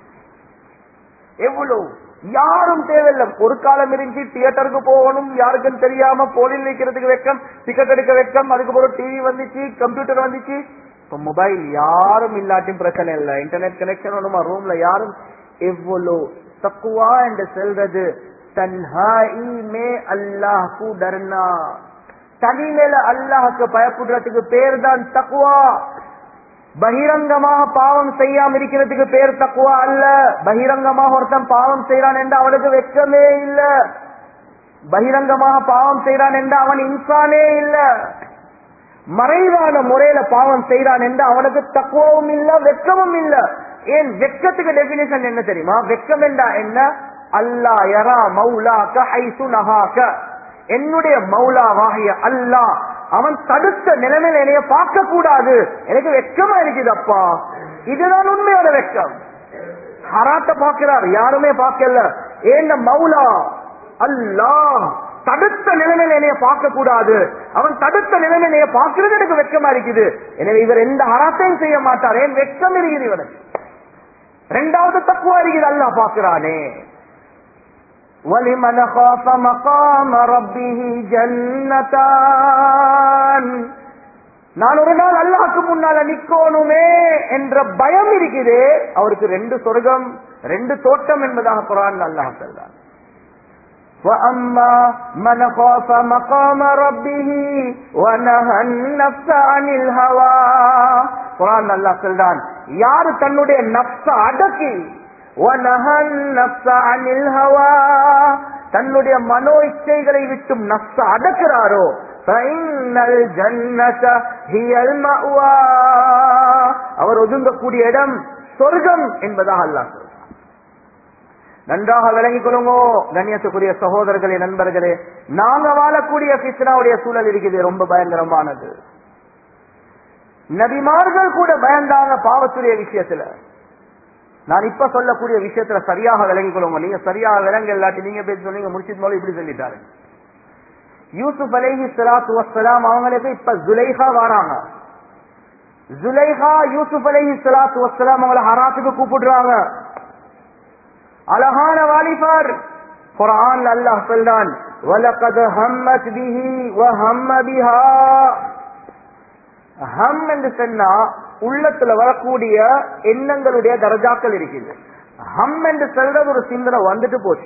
எவ்வளவு யாரும் தேவையில்லை ஒரு காலம் இருந்துச்சு தியேட்டருக்கு போகணும் யாருக்கும் தெரியாம போலில் வைக்கிறதுக்கு வெக்கம் டிக்கெட் எடுக்க வெக்கம் அதுக்கப்புறம் டிவி வந்துச்சு கம்ப்யூட்டர் வந்துச்சு இப்ப மொபைல் யாரும் இல்லாட்டியும் பிரச்சனை இல்லை இன்டர்நெட் கனெக்ஷன் ஒண்ணுமா ரூம்ல யாரும் எவ்வளவு தக்குவா என்று செல்றது தன்ஹாயி மே அல்லாஹு டர்னா தனிமேல அல்லாஹுக்கு பயப்படுறதுக்கு பேர் தான் தக்குவா பகிரங்கமாக பாவம் செய்யாம இருக்கிறதுக்கு பேர் தக்குவா அல்ல பகிரங்கமாக ஒருத்தன் பாவம் செய்யறான் என்று அவனுக்கு வெக்கமே இல்ல பகிரங்கமாக பாவம் செய்யறான் என்று அவன் இன்சானே இல்ல மறைவான முறையில பாவம் செய்யறான் என்று அவனுக்கு தக்குவவும் இல்ல வெக்கமும் இல்ல ஏன் வெக்கத்துக்கு டெபினிஷன் என்ன தெரியுமா வெக்கம் என்றா என்ன அல்லா யரா மௌலாக்க ஹைசு நகாக்க என்னுடைய மௌலாவாகிய அல்லாஹ் அவன் தடுத்த நிலைமையில என்னைய பார்க்க கூடாது எனக்கு வெக்கமா இருக்குது அப்பா இதுதான் உண்மையோட வெட்கம் ஹராத்த பார்க்கிறார் யாருமே பார்க்கல ஏன் மௌலா அல்லாஹ் தடுத்த நிலைமையில என்னைய பார்க்க கூடாது அவன் தடுத்த நிலைமையில என்னைய பார்க்கிறது எனக்கு வெட்கமா இருக்குது எனவே இவர் எந்த ஹராத்தையும் செய்ய மாட்டார் ஏன் வெட்கம் இருக்குது இவனுக்கு ரெண்டாவது தப்புவா இருக்குது அல்லாஹ் பார்க்கிறானே وَلِمَنْ خَافَ مَقَامَ رَبِّهِ جَنَّتَانِ நான் ஒரு நாள் அல்லாஹ்க்கு முன்னால நிக்கோணுமே என்ற பயம் இருக்குது அவருக்கு ரெண்டு சொர்க்கம் ரெண்டு தோட்டம் என்பதாக குரான் அல்லாஹ் சொல்றான் وَأَمَّا مَنْ خَافَ مَقَامَ رَبِّهِ وَنَهَى النَّفْسَ عَنِ الْهَوَى குரான் அல்லாஹ் சொல்றான் யார் தன்னுடைய நப்ச அடக்கி وَنَهَى النَّفْسَ عَنِ الْهَوَى தன்னுடைய மனோ இச்சைகளை விட்டும் நப்ச அடக்கிறாரோ فَإِنَّ الْجَنَّةَ هِيَ الْمَأْوَى அவர் ஒதுங்கக்கூடிய இடம் சொர்க்கம் என்பதாக அல்லாஹ் சொல்றான் நன்றாக விளங்கிக் கொள்ளுங்கோ கண்ணியத்துக்குரிய சகோதரர்களே நண்பர்களே நாங்க வாழக்கூடிய பித்னாவுடைய சூழல் இருக்குது ரொம்ப பயங்கரமானது நபிமார்கள் கூட பயந்தாங்க பாவத்துடைய விஷயத்துல நான் இப்ப சொல்லக்கூடிய விஷயத்துல சரியாக விளங்கிக் கொள்ளுங்க நீங்க சரியாக விளங்க இல்லாட்டி நீங்க பேசி சொன்னீங்க முடிச்சது போல இப்படி சொல்லிட்டாரு யூசுப் அலைஹி ஸலாத்து வஸ்ஸலாம் அவங்களுக்கு இப்ப ஜுலைஹா வராங்க ஜுலைஹா யூசுப் அலைஹி ஸலாத்து வஸ்ஸலாம் அவங்கள ஹராத்துக்கு கூப்பிடுறாங்க அழகான வாலிபர் குரான் அல்லாஹ் சொல்றான் وَلَقَدْ هَمَّتْ بِهِ وَهَمَّ بِهَا ஹம் என்று சொன்னா உள்ளத்துல வரக்கூடிய எண்ணங்களுடைய தரஜாக்கள் இருக்குது ஹம் என்று சொல்றது ஒரு சிந்தனை வந்துட்டு போச்சு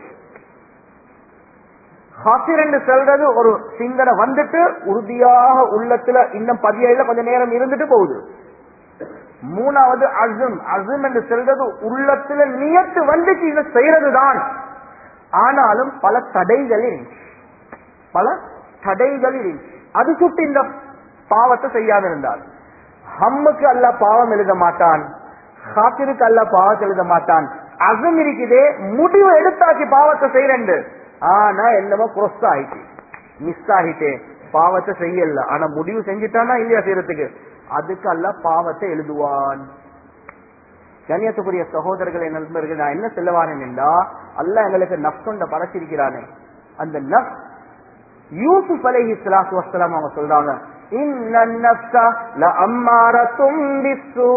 ஹாசிர் என்று சொல்றது ஒரு சிந்தனை வந்துட்டு உறுதியாக உள்ளத்துல இன்னும் பதியல கொஞ்ச நேரம் இருந்துட்டு போகுது மூணாவது அசும் அசும் என்று சொல்றது உள்ளத்துல நியத்து வந்துச்சு இதை செய்யறதுதான் ஆனாலும் பல தடைகள் இருந்துச்சு பல தடைகள் இருந்துச்சு அது சுட்டு இந்த பாவத்தை செய்யாம இருந்தால் ஹம்முக்கு அல்ல பாவம் எழுத மாட்டான் ஹாத்திருக்கு அல்ல பாவத்தை எழுத மாட்டான் அசும் இருக்குதே முடிவு எடுத்தாச்சு பாவத்தை செய்யறேன் ஆனா என்னமோ குரோஸ் ஆயிட்டு மிஸ் ஆகிட்டே பாவத்தை செய்யல ஆனா முடிவு செஞ்சுட்டானா இல்லையா செய்யறதுக்கு அதுக்கு அல்ல பாவத்தை எழுதுவான் கண்ணியத்துக்குரிய சகோதரர்களை நண்பர்கள் நான் என்ன செல்லவானேன் என்றா அல்ல எங்களுக்கு நப்சொண்ட படைச்சிருக்கிறானே அந்த நப் யூசுப் அலைஹி ஸலாத்து வஸ்ஸலாம் அவங்க சொல்றாங்க இன்ன நஃப்ஸ லஅம்மாரத்தும் பிஸ்ஸூ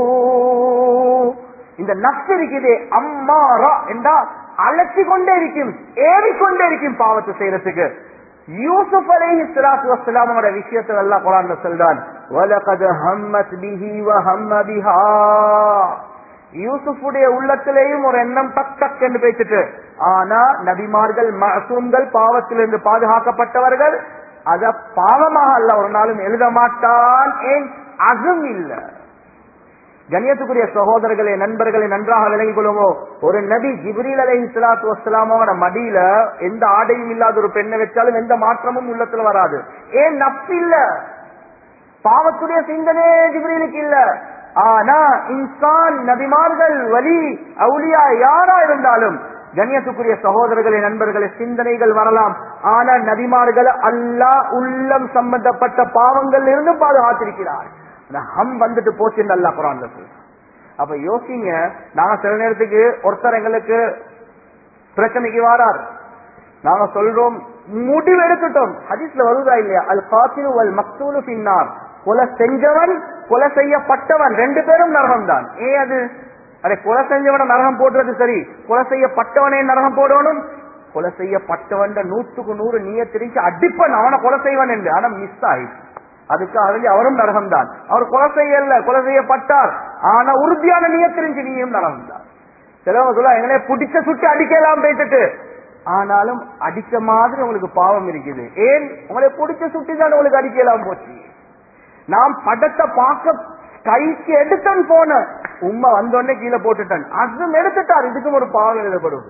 இந்த நஃப்ஸ் இருக்குதே அம்மாரா என்றா அழைச்சி கொண்டே இருக்கும் ஏறிக்கொண்டே இருக்கும் பாவத்தை செய்யறதுக்கு யூசுப் அலைஹி ஸலாத்து வஸ்ஸலாம் அவரோட விஷயத்தை அல்லாஹ் குர்ஆன்ல சொல்றான் வலகத் ஹம்மத் பிஹி வ ஹம்ம பிஹா யூசுஃபுடைய உள்ளத்திலேயும் ஒரு எண்ணம் டக் டக் என்று பேசிட்டு ஆனா நபிமார்கள் மசூம்கள் பாவத்திலிருந்து பாதுகாக்கப்பட்டவர்கள் அத பாவமாக அல்ல ஒரு நாளும் எழுத மாட்டான் ஏன் அசும் இல்ல கண்ணியத்துக்குரிய சகோதரர்களே நண்பர்களை நன்றாக விளங்கிக் கொள்ளுமோ ஒரு நபி ஜிப்ரீல் அலை இஸ்லாத்து வஸ்லாமோட மடியில எந்த ஆடையும் இல்லாத ஒரு பெண்ணை வச்சாலும் எந்த மாற்றமும் உள்ளத்துல வராது ஏன் நப்பு இல்ல பாவத்துடைய சிந்தனை ஜிப்ரீலுக்கு இல்ல ஆனா இன்சான் நபிமார்கள் வலி அவுலியா யாரா இருந்தாலும் கண்ணியத்துக்குரிய சகோதரர்களே நண்பர்களே சிந்தனைகள் வரலாம் ஆனா நபிமார்கள் அல்லாஹ் உள்ளம் சம்பந்தப்பட்ட பாவங்கள் இருந்து பாதுகாத்திருக்கிறார் அந்த ஹம் வந்துட்டு போச்சுன்னு அல்லா குரான் அப்ப யோசிங்க நாங்க சில நேரத்துக்கு ஒருத்தர் எங்களுக்கு பிரச்சனைக்கு வாரார் நாங்க சொல்றோம் முடிவு எடுத்துட்டோம் ஹதீஸ்ல வருதா இல்லையா அல் காத்திரு அல் மக்தூலு பின்னார் கொலை செஞ்சவன் கொலை செய்யப்பட்டவன் ரெண்டு பேரும் நரகம் தான் ஏன் அது அரை கொலை செஞ்சவன நரகம் போடுறது சரி கொலை செய்யப்பட்டவனே நரகம் போடணும் கொலை செய்யப்பட்டவன் நூத்துக்கு நூறு நீய திரிச்சு அடிப்பன் அவனை கொலை செய்வன் என்று ஆனா மிஸ் ஆயிடுச்சு அதுக்காக வேண்டி அவரும் நரகம் தான் அவர் கொலை செய்யல கொலை செய்யப்பட்டார் ஆனா உறுதியான நீய தெரிஞ்சு நீயும் நரகம் தான் சிலவங்க சொல்ல எங்களே பிடிச்ச சுட்டி அடிக்கலாம் பேசிட்டு ஆனாலும் அடிச்ச மாதிரி உங்களுக்கு பாவம் இருக்குது ஏன் உங்களை பிடிச்ச சுட்டி தான் உங்களுக்கு அடிக்கலாம் போச்சு நாம் படத்தை பார்க்க கைக்கு எடுத்தன் போன உண்மை வந்தோடனே கீழே போட்டுட்டேன் அசும் எடுத்துட்டார் இதுக்கும் ஒரு பாவம் எழுதப்படும்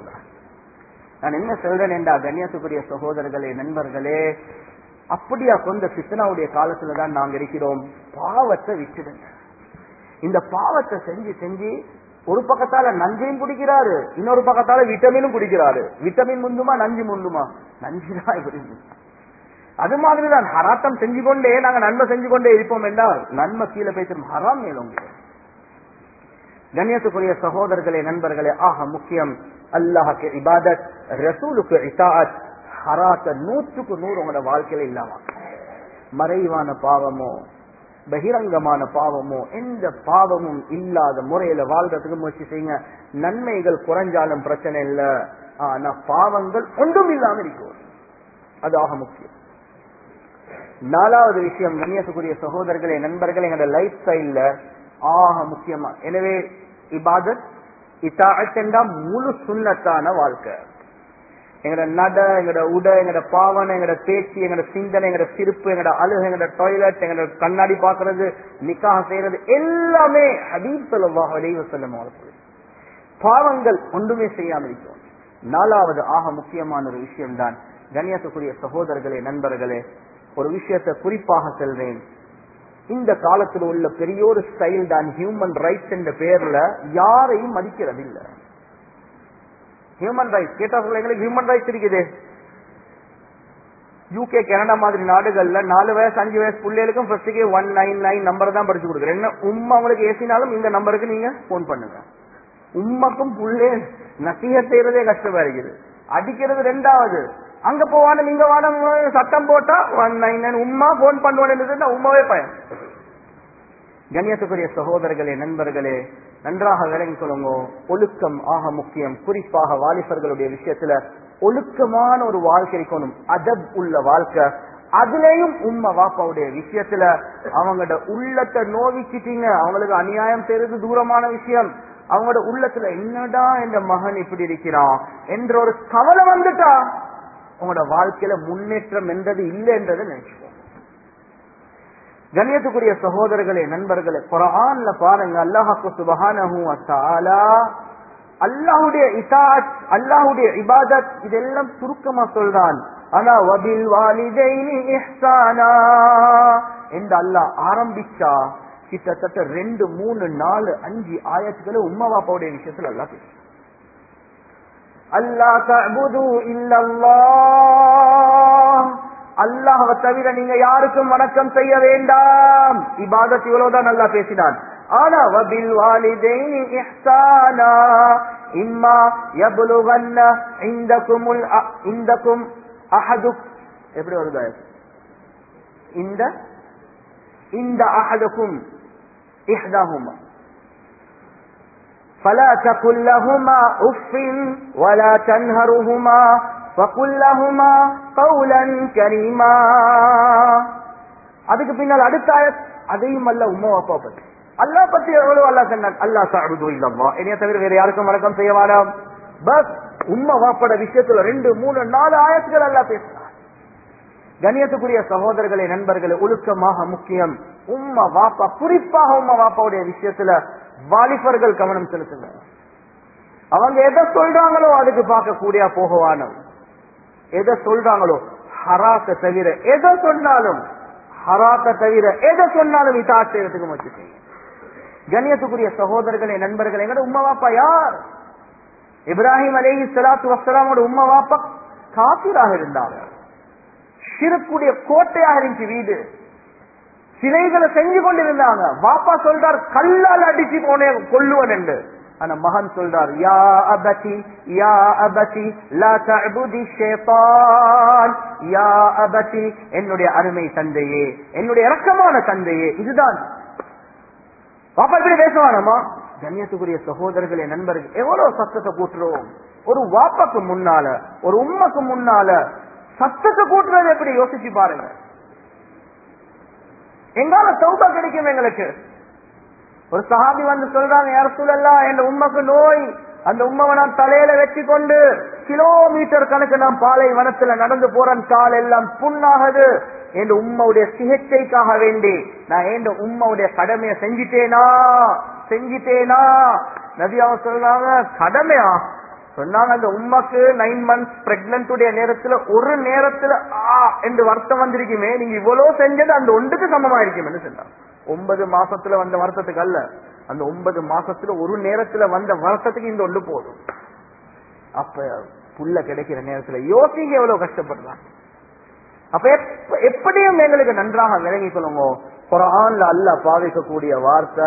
நான் என்ன சொல்றேன் என்றா கண்ணியத்துக்குரிய சகோதரர்களே நண்பர்களே அப்படியா கொண்ட சித்தனாவுடைய காலத்துல தான் நாங்க இருக்கிறோம் பாவத்தை விட்டுடுங்க இந்த பாவத்தை செஞ்சு செஞ்சு ஒரு பக்கத்தால நஞ்சையும் குடிக்கிறாரு இன்னொரு பக்கத்தால விட்டமினும் குடிக்கிறாரு விட்டமின் முந்துமா நஞ்சு முந்துமா நஞ்சுதான் இப்படி அது மாதிரிதான் ஹராத்தம் செஞ்சு கொண்டே நாங்க நன்மை செஞ்சு கொண்டே இருப்போம் என்றால் நன்மை கீழே பேசுறோம் ஹராம் மேலும் கண்ணியத்துக்குரிய சகோதரர்களே நண்பர்களே ஆக முக்கியம் அல்லாஹுக்கு இபாதத் ரசூலுக்கு இதாத் ஹராத்த நூற்றுக்கு நூறு உங்களோட வாழ்க்கையில இல்லாம மறைவான பாவமோ பகிரங்கமான பாவமோ எந்த பாவமும் இல்லாத முறையில வாழ்றதுக்கு முயற்சி செய்யுங்க நன்மைகள் குறைஞ்சாலும் பிரச்சனை இல்ல ஆனா பாவங்கள் ஒன்றும் இல்லாம இருக்கும் அது ஆக முக்கியம் நாலாவது விஷயம் கண்ணியத்துக்குரிய சகோதரர்களே நண்பர்களே எங்களோட லைஃப் ஸ்டைல்ல ஆக முக்கியமா எனவே இபாதத் இத்தாழ்த்தா முழு சுண்ணத்தான வாழ்க்கை எங்கட நட எங்கட உட எங்கட பாவனை எங்கட பேச்சு எங்கட சிந்தனை எங்கட சிரிப்பு எங்கட அழுகு எங்கட டாய்லெட் எங்கட கண்ணாடி பாக்குறது நிக்காக செய்யறது எல்லாமே ஹபீப் சொல்லுவாக அலைவ செல்லும் பாவங்கள் ஒன்றுமே செய்யாம இருக்கும் நாலாவது ஆக முக்கியமான ஒரு விஷயம் தான் கண்ணியத்துக்குரிய சகோதரர்களே நண்பர்களே ஒரு விஷயத்தை குறிப்பாக செல்வேன் இந்த காலத்தில் உள்ள பெரிய ஒரு ஸ்டைல் தான் ஹியூமன் ரைட்ஸ் என்ற பெயர்ல யாரையும் மதிக்கிறது இல்ல ஹியூமன் ரைட்ஸ் கேட்டா எங்களுக்கு ஹியூமன் ரைட்ஸ் இருக்குது யூகே கனடா மாதிரி நாடுகள்ல நாலு வயசு அஞ்சு வயசு பிள்ளைகளுக்கும் ஃபர்ஸ்ட்டுக்கே ஒன் நைன் நைன் நம்பர் தான் படிச்சு கொடுக்குறேன் என்ன உம்மா உங்களுக்கு ஏசினாலும் இந்த நம்பருக்கு நீங்க போன் பண்ணுங்க உம்மக்கும் புள்ளே நசிக செய்யறதே கஷ்டமா இருக்குது அடிக்கிறது ரெண்டாவது அங்க போவான நீங்க வாட சட்டம் போட்டா ஒன் நைன் நைன் உமா போன் பண்ணுவான்னு உமாவே பயம் கண்ணியத்துக்குரிய சகோதரர்களே நண்பர்களே நன்றாக விளங்கி சொல்லுங்க ஒழுக்கம் ஆக முக்கியம் குறிப்பாக வாலிபர்களுடைய விஷயத்துல ஒழுக்கமான ஒரு வாழ்க்கை இருக்கணும் அதப் உள்ள வாழ்க்கை அதுலயும் உண்மை வாப்பாவுடைய விஷயத்துல அவங்களோட உள்ளத்தை நோவிச்சிட்டீங்க அவங்களுக்கு அநியாயம் செய்யறது தூரமான விஷயம் அவங்களோட உள்ளத்துல என்னடா இந்த மகன் இப்படி இருக்கிறான் என்ற ஒரு கவலை வந்துட்டா உங்களோட வாழ்க்கையில முன்னேற்றம் என்றது இல்லை என்றதை நினைச்சுக்கோங்க கண்ணியத்துக்குரிய சகோதரர்களே நண்பர்களே குரான்ல பாருங்க அல்லாஹாக்கு சுபஹானஹு வதஆலா அல்லாஹ்வுடைய இதாத் அல்லாஹ்வுடைய இபாதத் இதெல்லாம் சுருக்கமா சொல்றான் ஆனா வபில் வாலிதைனி இஹ்சானா என்று அல்லாஹ் ஆரம்பிச்சா கிட்டத்தட்ட ரெண்டு மூணு நாலு அஞ்சு ஆயத்துக்களை உம்மா பாப்பாவுடைய விஷயத்துல அல்லாஹ் பேசுறான் அல்லா தஅபுது இல்லல்லாஹ் அல்லாஹ்வை தவிர நீங்க யாருக்கும் வணக்கம் செய்ய வேண்டாம் இபாதத் இவ்வளவுதான் நல்லா பேசினான் ஆனா வபில் வாலிதைனி இஹ்சானா இம்மா யப்லுகன்ன இந்தகுமுல் இந்தகும் அஹதுக் எப்படி வருது இந்த இந்த அஹதுக்கும் இஹ்தாஹுமா فلا تقل لهما اف ولا تنهرهما فقل لهما قولا كريما அதுக்கு பின்னால் அடுத்த ஆயத் அதையும் அல்ல உம்மா அப்பா பத்தி அல்லா பத்தி எவ்வளவு அல்லா சொன்னான் அல்லா சாடுதோ இல்லம்மா என்னைய தவிர வேற யாருக்கும் வணக்கம் செய்ய வேண்டாம் பஸ் உம்மா வாப்பட விஷயத்துல ரெண்டு மூணு நாலு ஆயத்துகள் அல்லா பேசுறான் கணியத்துக்குரிய சகோதரர்களே நண்பர்களே ஒழுக்கமாக முக்கியம் உம்மா வாப்பா குறிப்பாக உம்மா வாப்பாவுடைய விஷயத்துல வாலிபர்கள் கவனம் செலுத்துங்க அவங்க எதை சொல்றாங்களோ அதுக்கு பார்க்கக்கூடிய போகவானம் எதை சொல்றாங்களோ ஹராக்க தவிர எதை சொன்னாலும் ஹராக்க தவிர எதை சொன்னாலும் இதா செய்யறதுக்கு முயற்சி செய்யும் கண்ணியத்துக்குரிய சகோதரர்களே நண்பர்களே எங்கட உம்மா வாப்பா யார் இப்ராஹிம் அலேஹி சலாத்து வசலாமோட உம்மா வாப்பா காப்பீராக இருந்தாங்க சிறுக்குடைய கோட்டையாக இருந்துச்சு வீடு சிலைகளை செஞ்சு கொண்டிருந்தாங்க வாப்பா சொல்றார் கல்லால் அடிச்சு போனே கொல்லுவன் என்று ஆனா மகன் சொல்றார் யா அபதி யா அபதி லா தஅபுதி ஷைத்தான் யா அபதி என்னுடைய அருமை தந்தையே என்னுடைய இரக்கமான தந்தையே இதுதான் பாப்பா இப்படி பேசுவானமா கண்ணியத்துக்குரிய சகோதரர்களே நண்பர்கள் எவ்வளவு சத்தத்தை கூட்டுறோம் ஒரு வாப்பாக்கு முன்னால ஒரு உண்மைக்கு முன்னால சத்தத்தை கூட்டுறது எப்படி யோசிச்சு பாருங்க எங்கால சௌபா கிடைக்கும் எங்களுக்கு ஒரு சஹாபி வந்து சொல்றாங்க யார சூழல்லாம் என் உண்மைக்கு நோய் அந்த உண்மை நான் தலையில வெட்டி கொண்டு கிலோமீட்டர் கணக்கு நான் பாலை வனத்துல நடந்து போறேன் கால் எல்லாம் புண்ணாகுது என் உண்மையுடைய சிகிச்சைக்காக வேண்டி நான் என் உண்மையுடைய கடமையை செஞ்சிட்டேனா செஞ்சிட்டேனா நதியாவ சொல்றாங்க கடமையா சொன்னாங்க அந்த உண்மைக்கு நைன் மந்த்ஸ் பிரெக்னன்ட் உடைய நேரத்துல ஒரு நேரத்துல ஆ என்று வருத்தம் வந்திருக்குமே நீங்க இவ்வளவு செஞ்சது அந்த ஒன்றுக்கு சமமா இருக்குமே சொன்னாங்க ஒன்பது மாசத்துல வந்த வருத்தத்துக்கு அல்ல அந்த ஒன்பது மாசத்துல ஒரு நேரத்துல வந்த வருத்தத்துக்கு இந்த ஒன்று போதும் அப்ப புள்ள கிடைக்கிற நேரத்துல யோசிங்க எவ்வளவு கஷ்டப்படுறாங்க அப்ப எப்படியும் எங்களுக்கு நன்றாக விளங்கிக் கொள்ளுங்க குரான்ல அல்ல பாவிக்கக்கூடிய வார்த்தை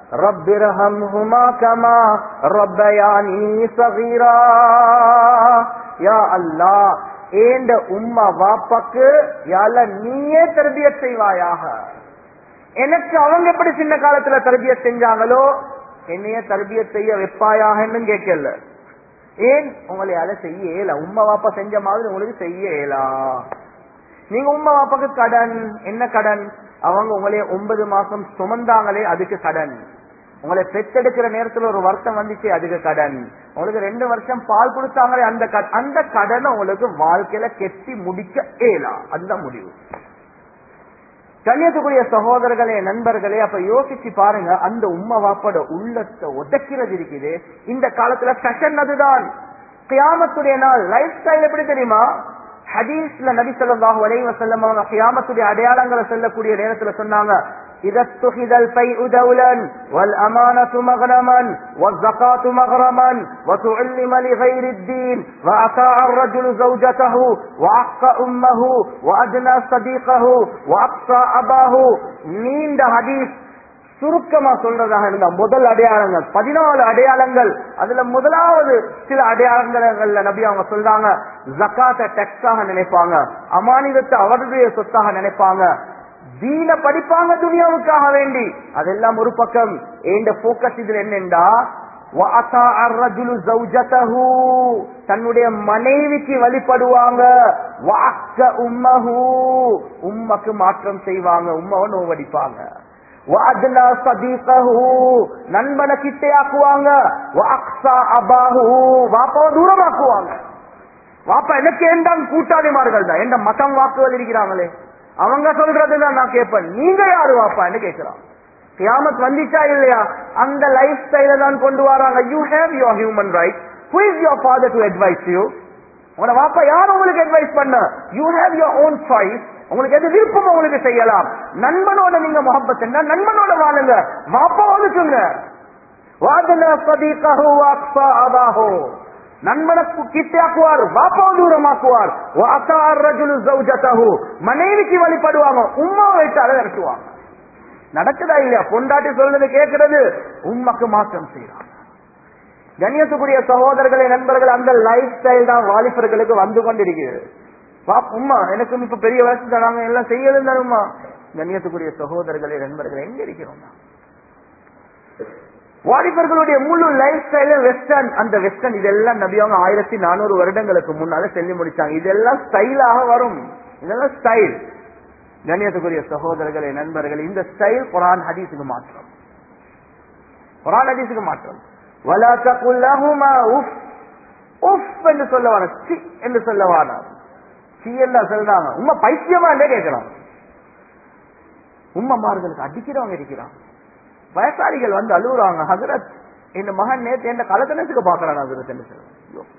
ரப்பிரஹம்ஹுமா கமா ரப்பயானி சகீரா யா அல்லாஹ் ஏண்ட உம்மா வாப்பாக்கு யால நீயே தர்பியத் செய்வாயாக எனக்கு அவங்க எப்படி சின்ன காலத்துல தர்பியத் செஞ்சாங்களோ என்னைய தர்பியத் செய்ய வைப்பாயாகன்னு கேட்கல ஏன் உங்களையால செய்ய இயலா உம்மா வாப்பா செஞ்ச மாதிரி உங்களுக்கு செய்ய இயலா நீங்க உம்மா வாப்பாக்கு கடன் என்ன கடன் அவங்க உங்களைய ஒன்பது மாசம் சுமந்தாங்களே அதுக்கு கடன் உங்களை பெத்தெடுக்கிற நேரத்துல ஒரு வருஷம் வந்துச்சு அதுக்கு கடன் உங்களுக்கு ரெண்டு வருஷம் பால் கொடுத்தாங்களே அந்த கடன் அந்த கடனை உங்களுக்கு வாழ்க்கையில கெட்டி முடிக்க இயலா அதுதான் முடிவு கண்ணியத்துக்குரிய சகோதரர்களே நண்பர்களே அப்ப யோசிச்சு பாருங்க அந்த உம்மா வாப்போட உள்ளத்தை உதைக்கிறது இருக்குது இந்த காலத்துல ஃபேஷன் அதுதான் கியாமத்துடைய நாள் லைஃப் ஸ்டைல் எப்படி தெரியுமா ஹதீஸ்ல நபி ஸல்லல்லாஹு அலைஹி வஸல்லம் அவங்க கியாமத்துடைய அடையாளங்களை சொல்லக்கூடிய நேரத்துல சொன்னாங்க إذا اتخذ الفيء دولا والأمانة مغنما والزكاة مغرما وتعلم لغير الدين وأطاع الرجل زوجته وعق أمه وأدنى صديقه وأقصى أباه நீண்ட ஹதீஸ் சுருக்கமா சொல்றதாக இருந்த முதல் அடையாளங்கள் பதினாலு அடையாளங்கள் அதுல முதலாவது சில அடையாளங்கள்ல நபி அவங்க சொல்றாங்க ஜக்காத்த டெக்ஸாக நினைப்பாங்க அமானிதத்தை அவருடைய சொத்தாக நினைப்பாங்க தீன படிப்பாங்க துனியாவுக்காக வேண்டி அதெல்லாம் ஒரு பக்கம் ஏண்ட போக்கஸ் இதுல என்னண்டா தன்னுடைய மனைவிக்கு வழிபடுவாங்க உம்மக்கு மாற்றம் செய்வாங்க உம்மவை நோவடிப்பாங்க நண்பனை கிட்டையாக்குவாங்க வாப்பாவை தூரமாக்குவாங்க வாப்பா எனக்கு ஏண்டாம் கூட்டாளிமார்கள் தான் எந்த மதம் வாக்குவது இருக்கிறாங்களே அவங்க சொல்றதுதான் நான் கேட்பேன் நீங்க யாரு வாப்பா என்று கேட்கிறான் கியாமத் வந்துச்சா இல்லையா அந்த லைஃப் ஸ்டைல தான் கொண்டு வராங்க you have your human right who is your father to advise you உங்களோட வாப்பா யார் உங்களுக்கு அட்வைஸ் பண்ண you have your own choice உங்களுக்கு எது விருப்பம் உங்களுக்கு செய்யலாம் நண்பனோட நீங்க முகப்பத் நண்பனோட வாழுங்க வாப்பா ஒதுக்குங்க வாதன சதீகஹு வாக்ஸா அபாஹு நண்பனை கிட்டாக்குவார் பாப்பாவை தூரமாக்குவார் மனைவிக்கு வழிபடுவாங்க உமா வைத்து அதை விரட்டுவாங்க நடக்குதா இல்லையா பொண்டாட்டி சொல்றது கேட்கிறது உண்மைக்கு மாற்றம் செய்யறாங்க கண்ணியத்துக்குரிய சகோதரர்களே நண்பர்கள் அந்த லைஃப் ஸ்டைல் தான் வாலிபர்களுக்கு வந்து கொண்டிருக்கிறது உமா எனக்கும் இப்ப பெரிய வயசு தராங்க எல்லாம் செய்யலும் தருமா கண்ணியத்துக்குரிய சகோதரர்களே நண்பர்கள் எங்க இருக்கிறோம் வாலிபர்களுடைய முழு லைஃப் ஸ்டைல வெஸ்டர்ன் அந்த வெஸ்டர்ன் இதெல்லாம் நபி அவங்க ஆயிரத்தி நானூறு வருடங்களுக்கு முன்னால சொல்லி முடிச்சாங்க இதெல்லாம் ஸ்டைலாக வரும் இதெல்லாம் ஸ்டைல் கண்ணியத்துக்குரிய சகோதரர்களே நண்பர்கள் இந்த ஸ்டைல் குரான் ஹதீஸுக்கு மாற்றம் குரான் ஹதீஸுக்கு மாற்றம் உஃப் என்று சொல்லவான சி என்று சொல்லவான சி எல்லாம் சொல்றாங்க உண்மை பைத்தியமா என்ன கேட்கிறான் உம்மமார்களுக்கு அடிக்கிறவங்க இருக்கிறான் வயசாளிகள் வந்து அழுகுறாங்க ஹசரத் இந்த மகன் நேற்று என்ன கலக்கணத்துக்கு பாக்குறான் ஹசரத் என்று சொல்லுவாங்க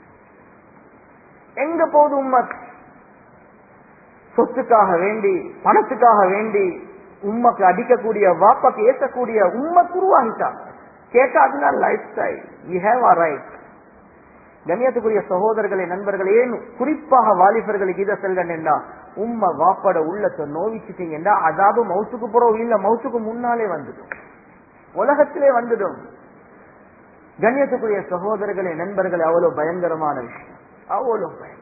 எங்க போகுது உம்மத் சொத்துக்காக வேண்டி பணத்துக்காக வேண்டி உம்மக்கு அடிக்கக்கூடிய வாப்பாக்கு ஏற்றக்கூடிய உம்மத் உருவாகிட்டாங்க கேட்டா அதுதான் lifestyle you have a right கண்ணியத்துக்குரிய சகோதரர்களே நண்பர்களே ஏன் குறிப்பாக வாலிபர்களுக்கு இதை செல்றேன்னா உம்ம வாப்பட உள்ளத்தை நோவிச்சுட்டீங்கன்னா அதாவது மவுசுக்கு புறவு இல்ல மவுசுக்கு முன்னாலே வந்துடும் உலகத்திலே வந்துடும் கண்ணியத்துக்குரிய சகோதரர்களே நண்பர்களே அவ்வளவு பயங்கரமான விஷயம் அவ்வளவு பயங்கரம்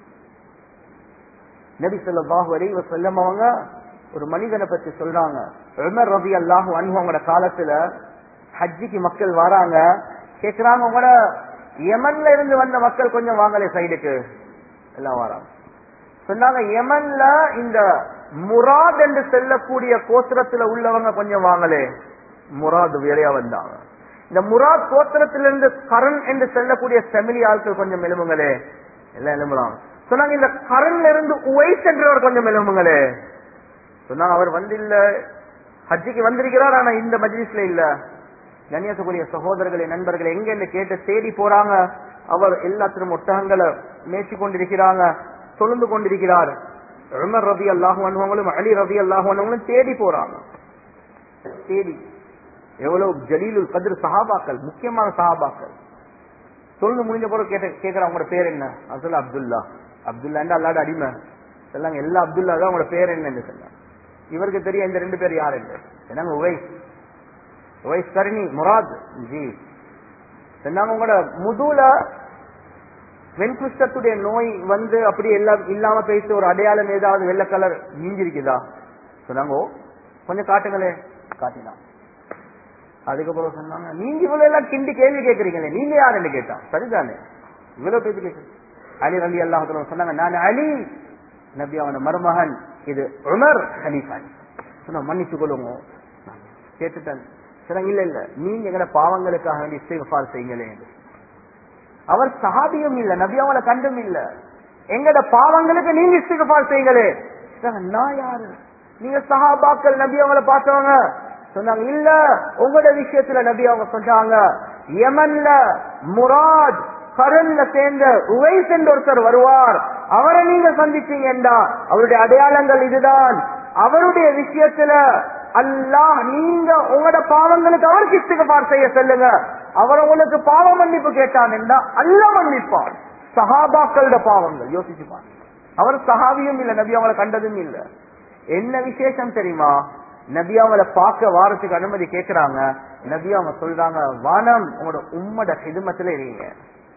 நபி சொல்லாஹு அலைவ செல்லம் அவங்க ஒரு மனிதனை பத்தி சொல்றாங்க உமர் ரபி அல்லாஹு அவங்களோட காலத்துல ஹஜ்ஜிக்கு மக்கள் வராங்க கேக்குறாங்க உங்களோட யமன்ல இருந்து வந்த மக்கள் கொஞ்சம் வாங்கலே சைடுக்கு எல்லாம் வராங்க சொன்னாங்க யமன்ல இந்த முராத் என்று செல்லக்கூடிய கோத்திரத்துல உள்ளவங்க கொஞ்சம் வாங்கலே முராத் வேறையா வந்தாங்க இந்த முராத் கோத்திரத்திலிருந்து கரண் என்று செல்லக்கூடிய செமிலி ஆட்கள் கொஞ்சம் எழுமுங்களே எல்லாம் எழும்பலாம் சொன்னாங்க இந்த கரண்ல இருந்து உவைஸ் என்றவர் கொஞ்சம் எழுமுங்களே சொன்னாங்க அவர் வந்து இல்ல ஹஜ்ஜிக்கு வந்திருக்கிறார் ஆனா இந்த மஜ்லிஸ்ல இல்ல கண்ணியத்துக்குரிய சகோதரர்களே நண்பர்கள் எங்க என்று கேட்டு தேடி போறாங்க அவர் எல்லாத்திலும் ஒட்டகங்களை மேய்ச்சி கொண்டிருக்கிறாங்க சொல்லுந்து கொண்டிருக்கிறார் உமர் ரவி அல்லாஹுவனும் அலி ரவி அல்லாஹுவனும் தேடி போறாங்க தேடி எவ்வளவு ஜலீலுல் கதிர் சஹாபாக்கள் முக்கியமான சஹாபாக்கள் சொல்லு முடிஞ்ச பிறகு கேட்ட கேட்கிற அவங்களோட பேர் என்ன அது சொல்ல அப்துல்லா அப்துல்லா அல்லாட அடிமை சொல்லாங்க எல்லா அப்துல்லா தான் உங்களோட பேர் என்னன்னு சொன்னாங்க இவருக்கு தெரியும் இந்த ரெண்டு பேர் யார் என்ன என்னங்க உவை வைஸ் கருணி முராத் ஜி சொன்னாங்க உங்களோட முதுல வெண்குஷ்டத்துடைய நோய் வந்து அப்படி எல்லாம் இல்லாம பேசி ஒரு அடையாளம் ஏதாவது வெள்ளை கலர் நீஞ்சிருக்குதா சொன்னாங்க "ஓ, கொஞ்சம் காட்டுங்களே காட்டினான் அதுக்கப்புறம் சொன்னாங்க நீங்க இவ்வளவு எல்லாம் கிண்டி கேள்வி கேட்கறீங்களே நீங்க யாருன்னு கேட்டான் சரிதானே இவ்வளவு பேசி கேட்க அலி அலி அல்லாஹ் சொன்னாங்க நான் அலி நபி அவன மருமகன் இது உமர் ஹனீஃபா சொன்ன மன்னிச்சு கொள்ளுங்க கேட்டுட்டாங்க சொன்னாங்க இல்ல இல்ல நீங்க எங்கட பாவங்களுக்காக வேண்டி இஸ்திஃபார் செய்யுங்களே என்று. அவர் சஹாபியும் இல்ல நபி அவங்கள கண்டும் இல்ல எங்கட பாவங்களுக்கு நீங்க இஸ்திஃபார் செய்யுங்களே சொன்னாங்க, நான் யாரு நீங்க சஹாபாக்கள் நபி அவங்கள பார்த்தவங்க சொன்னாங்க இல்ல உங்களோட விஷயத்துல நபி அவங்க சொன்னாங்க யமன்ல முராத் கரன்ல சேர்ந்த உவைஸ் என்ற ஒருத்தர் வருவார் அவரை நீங்க சந்திச்சீங்கடா அவருடைய அடையாளங்கள் இதுதான் அவருடைய விஷயத்துல அல்லாஹ் நீங்க உங்களோட பாவங்களுக்கு அவருக்கு இஸ்திகபார் செய்ய சொல்லுங்க அவர் உங்களுக்கு பாவ மன்னிப்பு கேட்டான் என்றா அல்ல மன்னிப்பார் சஹாபாக்களோட பாவங்கள் யோசிச்சு பாருங்க அவர் சஹாபியும் இல்ல நபி அவங்கள கண்டதும் இல்ல என்ன விசேஷம் தெரியுமா நபி அவங்கள பார்க்க வாரத்துக்கு அனுமதி கேக்குறாங்க நபி அவங்க சொல்றாங்க வானம் உங்களோட உம்மட ஹிதுமத்துல இருங்க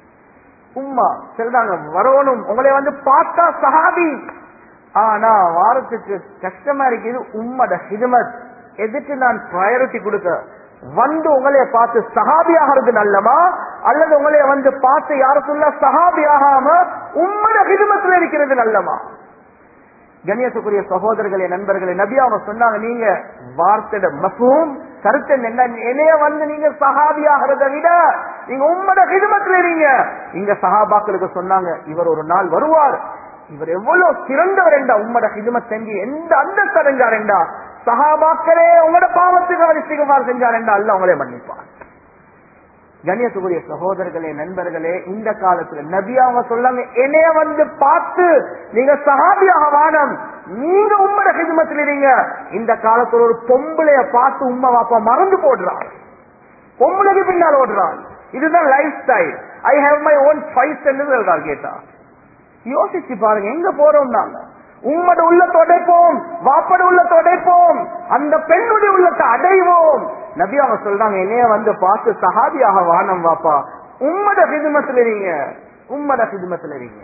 உம்மா சொல்றாங்க வரணும் உங்களை வந்து பார்த்தா சஹாபி ஆனா வாரத்துக்கு கஷ்டமா இருக்குது உம்மட ஹிதுமத் எதுக்கு நான் ப்ரையாரிட்டி கொடுக்க வந்து உங்களைய பார்த்து சஹாபி ஆகிறது நல்லமா அல்லது உங்களைய வந்து பார்த்து யார சொல்ல சஹாபி ஆகாம உம்மட ஹிதுமத்துல இருக்கிறது நல்லமா கண்ணியத்துக்குரிய சகோதரர்களே நண்பர்களே நபி அவங்க சொன்னாங்க நீங்க வார்த்தையோட மசூம் கருத்து என்ன என்னைய வந்து நீங்க சஹாபி ஆகிறத விட நீங்க உம்மட ஹிதுமத்துல இருங்க இங்க சஹாபாக்களுக்கு சொன்னாங்க இவர் ஒரு நாள் வருவார் இவர் எவ்வளவு சிறந்தவர் என்றா உம்மட ஹிதுமத் செஞ்சு எந்த அந்தஸ்து அடைஞ்சார் என்றா சஹாபாக்களே உங்களோட பாவத்துக்கு அவர் இஸ்திகபார் செஞ்சார் என்றா அல்ல உங்களே மன்னிப்பார் கண்ணியத்துக்குரிய சகோதரர்களே நண்பர்களே இந்த காலத்துல நபி அவங்க சொல்லாங்க என்னைய வந்து பார்த்து நீங்க சஹாபியாக வானம் நீங்க உம்மட ஹிதுமத்தில் இருங்க இந்த காலத்துல ஒரு பொம்பளைய பார்த்து உம்மா வாப்பா மறந்து போடுறான் பொம்பளைக்கு பின்னால் ஓடுறான் இதுதான் lifestyle I have my own ஃபைஸ் என்று சொல்றார் கேட்டா யோசிச்சு பாருங்க எங்க போறோம் நாங்க உம்மட உள்ள தொடைப்போம் வாப்பட உள்ள தொடைப்போம் அந்த பெண்ணுடைய உள்ளத்தை அடைவோம் நபி அவங்க சொல்றாங்க என்னைய வந்து பார்த்து சஹாபியாக வானம் வாப்பா உம்மட ஹிதுமத்துல இருங்க உம்மட ஹிதுமத்துல இருங்க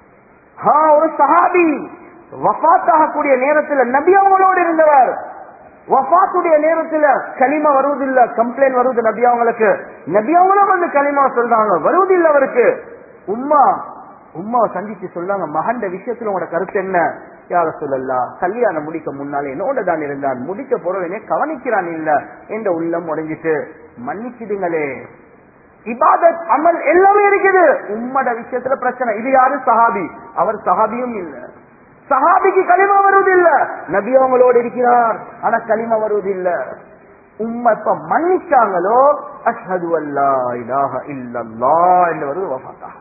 ஹா ஒரு சஹாபி வஃபாத்தாகக்கூடிய நேரத்துல நபி அவங்களோடு இருந்தவர் வஃபாத்துடைய நேரத்துல களிமா வருவதில்ல கம்ப்ளைண்ட் வருவது நபி அவங்களுக்கு நபி அவங்களும் வந்து களிமா சொல்றாங்க வருவதில்லை அவருக்கு உம்மா உம்மாவை சந்திச்சு சொல்றாங்க மகண்ட விஷயத்துல உங்களோட கருத்து என்ன யார சொல்லலாம் கல்யாணம் முடிக்க முன்னாலே என்னோட தான் இருந்தான் முடிக்க போறவனே கவனிக்கிறான் இல்ல என்ற உள்ளம் உடைஞ்சிட்டு மன்னிச்சிடுங்களே இபாதத் அமல் எல்லாமே இருக்குது உம்மட விஷயத்துல பிரச்சனை இது யாரு சஹாபி அவர் சஹாபியும் இல்ல சஹாபிக்கு களிமா வருவதில்ல நபி அவங்களோடு இருக்கிறார் ஆனா களிமா வருவதில்ல உம்ம இப்ப மன்னிச்சாங்களோ அஷ்ஹது அல்லா இலாஹ இல்லல்லா என்று வருது வஃபாத்தா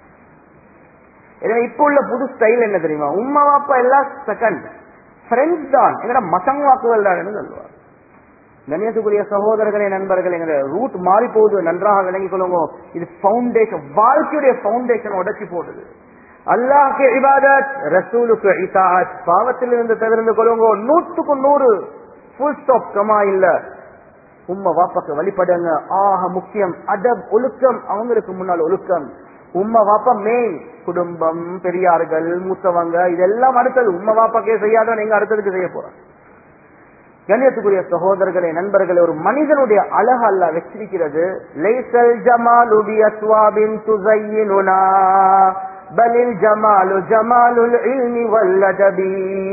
எனவே இப்ப உள்ள புது ஸ்டைல் என்ன தெரியுமா உம்மா அப்பா எல்லாம் செகண்ட் ஃப்ரெண்ட்ஸ் தான் எங்கட மசங் வாக்குகள் தான் சொல்லுவார் கண்ணியத்துக்குரிய சகோதரர்களே நண்பர்கள் எங்க ரூட் மாறி போகுது நன்றாக விளங்கிக் கொள்ளுங்க இது பவுண்டேஷன் வாழ்க்கையுடைய பவுண்டேஷன் உடைச்சு போடுது அல்லாஹ்க்கு இபாதத் ரசூலுக்கு இதாத் பாவத்திலிருந்து தவிர்த்து கொள்ளுங்க நூற்றுக்கு நூறு ஃபுல் ஸ்டாப் கமா இல்ல உம்ம வாப்பாக்கு வழிபடுங்க ஆக முக்கியம் அதப் ஒழுக்கம் அவங்களுக்கு முன்னால் ஒழுக்கம் உம்ம வாப்பா மெயின் குடும்பம் பெரியார்கள் மூத்தவங்க இதெல்லாம் அடுத்தது உம்ம வாப்பாக்கே செய்யாத நீங்க அடுத்ததுக்கு செய்ய போறோம் கண்ணியத்துக்குரிய சகோதரர்களே நண்பர்களே ஒரு மனிதனுடைய அழகு அல்ல வச்சிருக்கிறது லைசல் ஜமாலு பி அஸ்வாபின் துஸையினுனா பலில் ஜமாலு ஜமாலுல் இல்மி வல்லதபி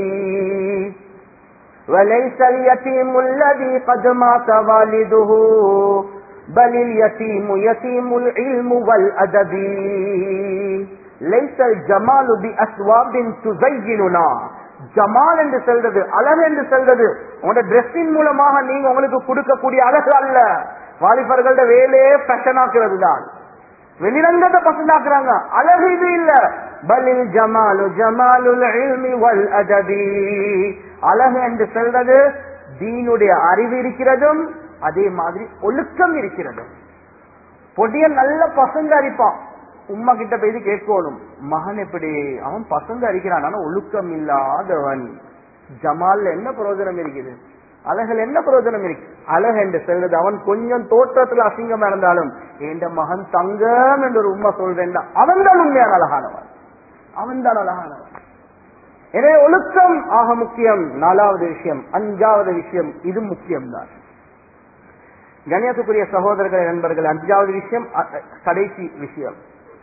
وليس اليتيم الذي قد مات والده بل اليتيم يتيم العلم والأدب ليس الجمال بأسواب تزيننا ஜமால் என்று சொல்றது அழகு என்று சொல்றது உங்களோட டிரெஸ்ஸின் மூலமாக நீங்க உங்களுக்கு கொடுக்கக்கூடிய அழகு அல்ல வாலிபர்களோட வேலையே ஃபேஷன் ஆக்குறது தான் வெளிரங்கத்தை பசந்தாக்குறாங்க அழகு இது இல்ல பலில் ஜமாலு ஜமாலுல் இல்மி வல் அதபி அழகு என்று சொல்றது தீனுடைய அறிவு இருக்கிறதும் அதே மாதிரி ஒழுக்கம் இருக்கிறதும் பொடிய நல்ல பசங்க அரிப்பான் உம்மா கிட்ட போய் கேட்கணும் மகன் எப்படி அவன் பசங்க அரிக்கிறான் ஆனா ஒழுக்கம் இல்லாதவன் ஜமால்ல என்ன பிரயோஜனம் இருக்குது அழகுல என்ன பிரயோஜனம் இருக்கு அழகு என்று சொல்றது அவன் கொஞ்சம் தோற்றத்துல அசிங்கமா இருந்தாலும் என் மகன் தங்கம் என்று ஒரு உண்மை சொல்றேன் அவன் தான் உண்மையான அழகானவன் அவன் தான் அழகானவன் எனவே ஒழுக்கம் ஆக முக்கியம் நாலாவது விஷயம் அஞ்சாவது விஷயம் இது முக்கியம்தான் கண்ணியத்துக்குரிய சகோதரர்களே நண்பர்கள் அஞ்சாவது விஷயம் அ- அ- கடைசி விஷயம்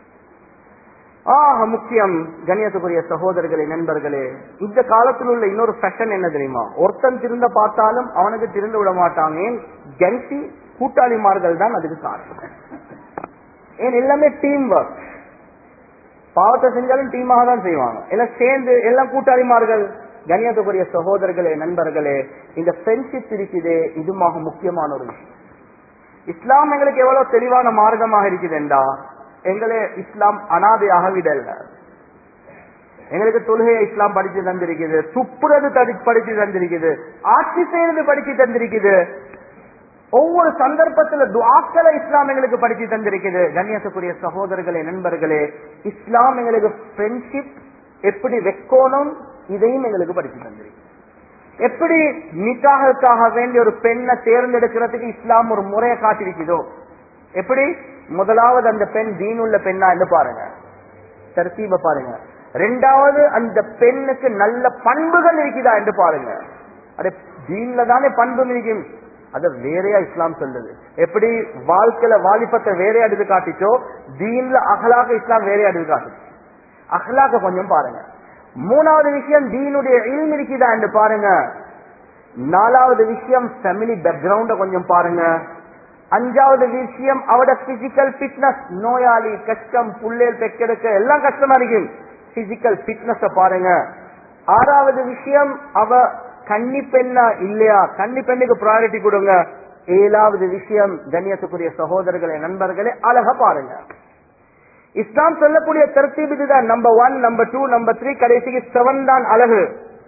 ஆக முக்கியம் கண்ணியத்துக்குரிய சகோதரர்களே நண்பர்களே இந்த காலத்தில் உள்ள இன்னொரு ஃபேஷன் என்ன தெரியுமா ஒருத்தன் திருந்த பார்த்தாலும் அவனுக்கு திருந்த விட மாட்டாங்க ஏன் கன்சி கூட்டாளிமார்கள் தான் அதுக்கு காரணம் ஏன் எல்லாமே டீம் ஒர்க் பாவத்தை செஞ்சாலும் டீமாக தான் செய்வாங்க எல்லாம் சேர்ந்து எல்லாம் கூட்டாளிமார்கள் கண்ணியத்துக்குரிய சகோதரர்களே நண்பர்களே இந்த ஃப்ரெண்ட்ஷிப் இருக்குதே இதுமாக முக்கியமான ஒரு விஷயம் இஸ்லாம் எங்களுக்கு எவ்வளவு தெளிவான மார்க்கமாக இருக்குதுண்டா எங்களை இஸ்லாம் அனாதையாக விடல எங்களுக்கு தொழுகையை இஸ்லாம் படிச்சு தந்திருக்குது துப்புறது தடி- படிச்சு தந்திருக்குது ஆட்சி செய்யறது படிச்சு தந்திருக்குது ஒவ்வொரு சந்தர்ப்பத்துல துஆக்களை இஸ்லாம் எங்களுக்கு படிச்சு தந்திருக்குது கண்ணியத்துக்குரிய சகோதரர்களே நண்பர்களே இஸ்லாம் எங்களுக்கு ஃப்ரெண்ட்ஷிப் எப்படி வைக்கணும் இதையும் எங்களுக்கு படிச்சு தந்திருக்கு எப்படி நிக்காகத்தாக வேண்டிய ஒரு பெண்ணை தேர்ந்தெடுக்கிறதுக்கு இஸ்லாம் ஒரு முறையை காட்டிருக்குதோ எப்படி முதலாவது அந்த பெண் தீனுள்ள பெண்ணா என்று பாருங்க தர்த்தீப பாருங்க ரெண்டாவது அந்த பெண்ணுக்கு நல்ல பண்புகள் இருக்குதா என்று பாருங்க அது தீன்ல தானே பண்பு இருக்கும் அத வேறையா இஸ்லாம் சொல்லுது எப்படி வாழ்க்கையில வாலிபத்தை வேறையா எடுத்து காட்டிச்சோ தீன்ல அகலாக இஸ்லாம் வேறையா எடுத்து காட்டுச்சு அகலாக கொஞ்சம் பாருங்க மூணாவது விஷயம் தீனுடைய இல்ம் இருக்குதா என்று பாருங்க நாலாவது விஷயம் ஃபேமிலி பேக்ரவுண்ட கொஞ்சம் பாருங்க அஞ்சாவது விஷயம் அவட பிசிக்கல் ஃபிட்னஸ் நோயாளி கஷ்டம் புள்ளேல் பெக்கெடுக்க எல்லாம் கஷ்டமா இருக்கும் பிசிக்கல் ஃபிட்னஸ் பாருங்க ஆறாவது விஷயம் அவ கன்னி பெண்ணா இல்லையா கன்னி பெண்ணுக்கு ப்ரையாரிட்டி கொடுங்க ஏழாவது விஷயம் கண்ணியத்துக்குரிய சகோதரர்களே நண்பர்களே அழக பாருங்க இஸ்லாம் சொல்லக்கூடிய தர்த்தீப் இதுதான் number one number two number three கடைசிக்கு செவன் தான் அழகு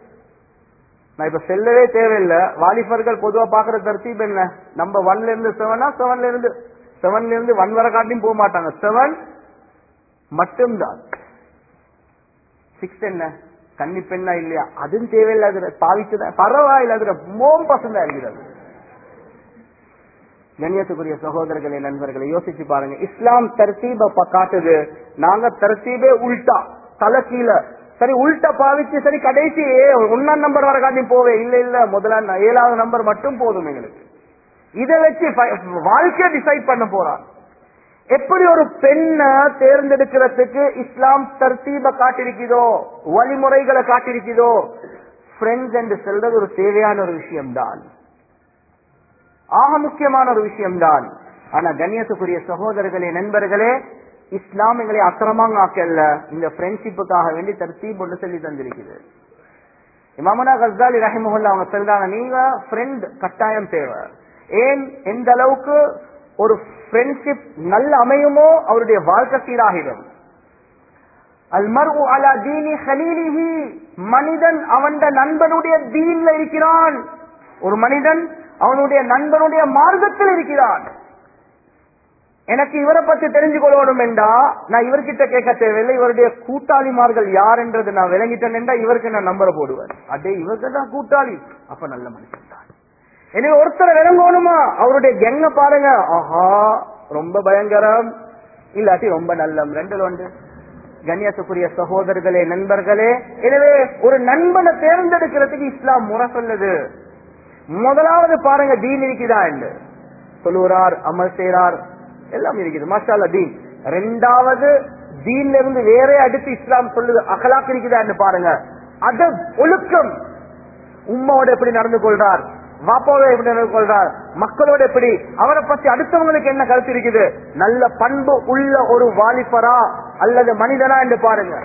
நான் இப்ப செல்லவே தேவையில்லை வாலிபர்கள் பொதுவா பாக்குற தர்த்தீப் என்ன நம்பர் ஒன்ல இருந்து செவனா செவன்ல இருந்து செவன்ல இருந்து ஒன் வர காட்டியும் போக மாட்டாங்க செவன் மட்டும்தான் சிக்ஸ் என்ன கன்னி பெண்ணா இல்லையா அதுவும் தேவையில்லை அதுல பாவிச்சுதான் பரவாயில்லை அதுல மோம் பசந்தா இருக்கிறது கண்ணியத்துக்குரிய சகோதரர்களே நண்பர்களை யோசிச்சு பாருங்க இஸ்லாம் தர்த்தீப ப- காட்டுது நாங்க தர்த்தீபே உல்டா தலை கீழே சரி உல்டா பாவிச்சு சரி கடைசி ஏ- ஒண்ணாம் நம்பர் வர காட்டி போவே இல்ல இல்ல முதலாம் ந- ஏழாவது நம்பர் மட்டும் போதும் எங்களுக்கு இதை வச்சு ஃப- வாழ்க்கையை டிசைட் பண்ண போறான் எப்படி ஒரு பெண்ணை தேர்ந்தெடுக்கிறதுக்கு இஸ்லாம் தர்த்தீப காட்டிருக்குதோ வழிமுறைகளை காட்டிருக்குதோ ஃப்ரெண்ட்ஸ் என்று சொல்றது ஒரு தேவையான ஒரு விஷயம்தான் ஆக முக்கியமான ஒரு விஷயம்தான் ஆனா கண்ணியத்துக்குரிய சகோதரர்களே நண்பர்களே இஸ்லாம் எங்களை அக்கிரமாங்க ஆக்கல்ல இந்த ஃப்ரெண்ட்ஷிப்புக்காக வேண்டி தர்த்தீப் ஒன்று சொல்லி தந்திருக்குது இமாமனா கஸ்தாலி ரஹிமஹுல்லா அவங்க சொல்றாங்க நீங்க ஃப்ரெண்ட் கட்டாயம் தேவை ஏன் எந்த அளவுக்கு ஒரு ஃப்ரெண்ட்ஷிப் நல்ல அமையுமோ அவருடைய வாழ்க்கை சீராகிடும் அல்மர்உ அலா தீனி ஹலீலிஹி மனிதன் அவன் நண்பனுடைய தீன்ல இருக்கிறான் ஒரு மனிதன் அவனுடைய நண்பனுடைய மார்க்கத்தில் இருக்கிறான் எனக்கு இவரை பத்தி தெரிஞ்சு கொள்ளணும் என்றா நான் இவர்கிட்ட கேட்க தேவையில்லை இவருடைய கூட்டாளிமார்கள் யார் என்றது நான் விளங்கிட்டேன் என்றா இவருக்கு நான் நம்பரை போடுவேன் அடே இவருக்கு தான் கூட்டாளி அப்ப நல்ல மனுஷன் தான் எனவே ஒருத்தரை விளங்கணுமா அவருடைய கெங்க பாருங்க ஆஹா ரொம்ப பயங்கரம் இல்லாட்டி ரொம்ப நல்லம் ரெண்டு ஒன்று கண்ணியத்துக்குரிய சகோதரர்களே நண்பர்களே எனவே ஒரு நண்பனை தேர்ந்தெடுக்கிறதுக்கு இஸ்லாம் முறை சொல்லுது முதலாவது பாருங்க தீன் இருக்குதா என்று சொல்லுறார் அமல் செய்றார் எல்லாம் இருக்குது மாஷால்ல தீன் ரெண்டாவது தீன்ல இருந்து வேற அடுத்து இஸ்லாம் சொல்லுது அகலாக் இருக்குதா என்று பாருங்க அது ஒழுக்கம் உம்மாவோட எப்படி நடந்து கொள்றார் வாப்பாவோட எப்படி நடந்து கொள்றார் மக்களோட எப்படி அவரை பத்தி அடுத்தவங்களுக்கு என்ன கருத்து இருக்குது நல்ல பண்பு உள்ள ஒரு வாலிபரா அல்லது மனிதனா என்று பாருங்க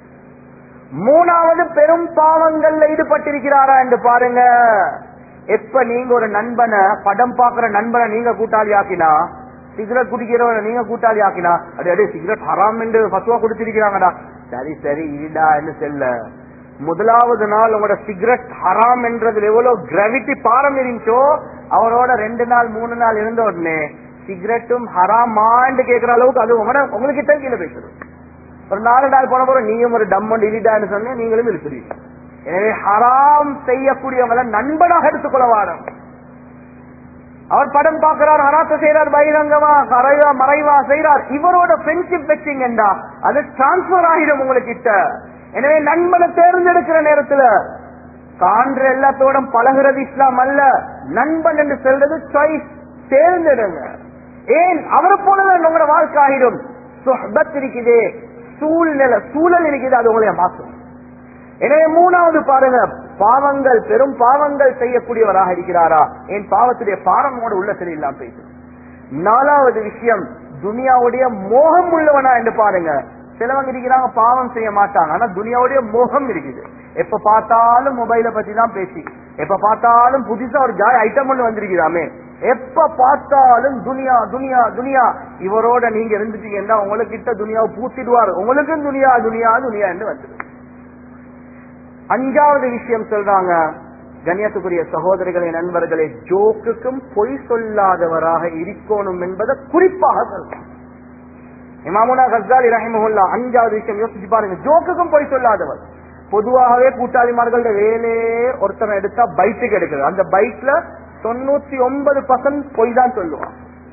மூணாவது பெரும் பாவங்கள்ல ஈடுபட்டிருக்கிறாரா என்று பாருங்க எப்ப நீங்க ஒரு நண்பனை படம் பாக்குற நண்பனை நீங்க கூட்டாளி ஆக்கினா சிகரெட் குடிக்கிறவன நீங்க கூட்டாளி ஆக்கினா அடே அடே சிகரெட் ஹராம் என்று பத்துவா கொடுத்திருக்கிறாங்கடா சரி சரி இருடா என்று செல்ல முதலாவது நாள் உங்களோட சிகரெட் ஹராம் என்றதுல எவ்வளவு கிராவிட்டி பாரம் இருந்துச்சோ அவரோட ரெண்டு நாள் மூணு நாள் இருந்த உடனே சிகரெட்டும் ஹராமான்னு கேட்கிற அளவுக்கு அது உங்களோட உங்களுக்கு தான் கீழே பேசுறது ஒரு நாலு நாள் போன போற நீயும் ஒரு டம்மன் இடிடான்னு சொன்ன நீங்களும் இருக்கிறீங்க எனவே ஹராம் செய்யக்கூடியவங்களை நண்பனாக எடுத்துக்கொள்ள வாரம் அவர் படம் பார்க்கிறார் ஹராத்த செய்யறார் பகிரங்கமா கரைவா மறைவா செய்யறார் இவரோட ஃப்ரெண்ட்ஷிப் வச்சீங்கடா அது டிரான்ஸ்பர் ஆகிடும் உங்ககிட்ட எனவே நண்பனை தேர்ந்தெடுக்கிற நேரத்துல காண்ற எல்லாத்தோட பழகுறது இஸ்லாம் அல்ல நண்பன் என்று சொல்றது சாய்ஸ் தேர்ந்தெடுங்க ஏன் அவரை போலதான் உங்களோட வாழ்க்கை ஆகிடும் சுஹபத் இருக்குதே சூழ்நிலை சூழல் இருக்குது அது உங்களை மாற்றும் எனவே மூணாவது பாருங்க பாவங்கள் பெரும் பாவங்கள் செய்யக்கூடியவராக இருக்கிறாரா என் பாவத்துடைய பாரமோட உள்ளத்தில் இல்லாம போயிட்டு நாலாவது விஷயம் துனியாவுடைய மோகம் உள்ளவனா என்று பாருங்க சிலவங்க இருக்கிறாங்க பாவம் செய்ய மாட்டாங்க ஆனா துனியாவுடைய மோகம் இருக்குது எப்ப பார்த்தாலும் மொபைலை பத்தி தான் பேசி எப்ப பார்த்தாலும் புதுசா ஒரு ஜாய் ஐட்டம் ஒண்ணு வந்திருக்குதாமே எப்ப பார்த்தாலும் துனியா துனியா துனியா இவரோட நீங்க இருந்துட்டீங்கன்னா உங்களுக்கிட்ட துனியாவை பூத்திடுவார் உங்களுக்கும் துனியா துனியா துனியா என்று வந்துடும் அஞ்சாவது விஷயம் சொல்றாங்க கண்ணியத்துக்குரிய சகோதரிகளே நண்பர்களே ஜோக்குக்கும் பொய் சொல்லாதவராக இருக்கணும் என்பதை குறிப்பாக சொல்றாங்க இமாமுனா கசாலி ரஹிமஹுல்லா அஞ்சாவது விஷயம் யோசிச்சு பாருங்க ஜோக்குக்கும் பொய் சொல்லாதவர் பொதுவாகவே கூட்டாளிமார்களோட வேலையே ஒருத்தனை எடுத்தா பைட்டுக்கு எடுக்கிறது அந்த பைட்ல தொண்ணூத்தி ஒன்பது பர்சன்ட் பொய் தான் சொல்லுவான்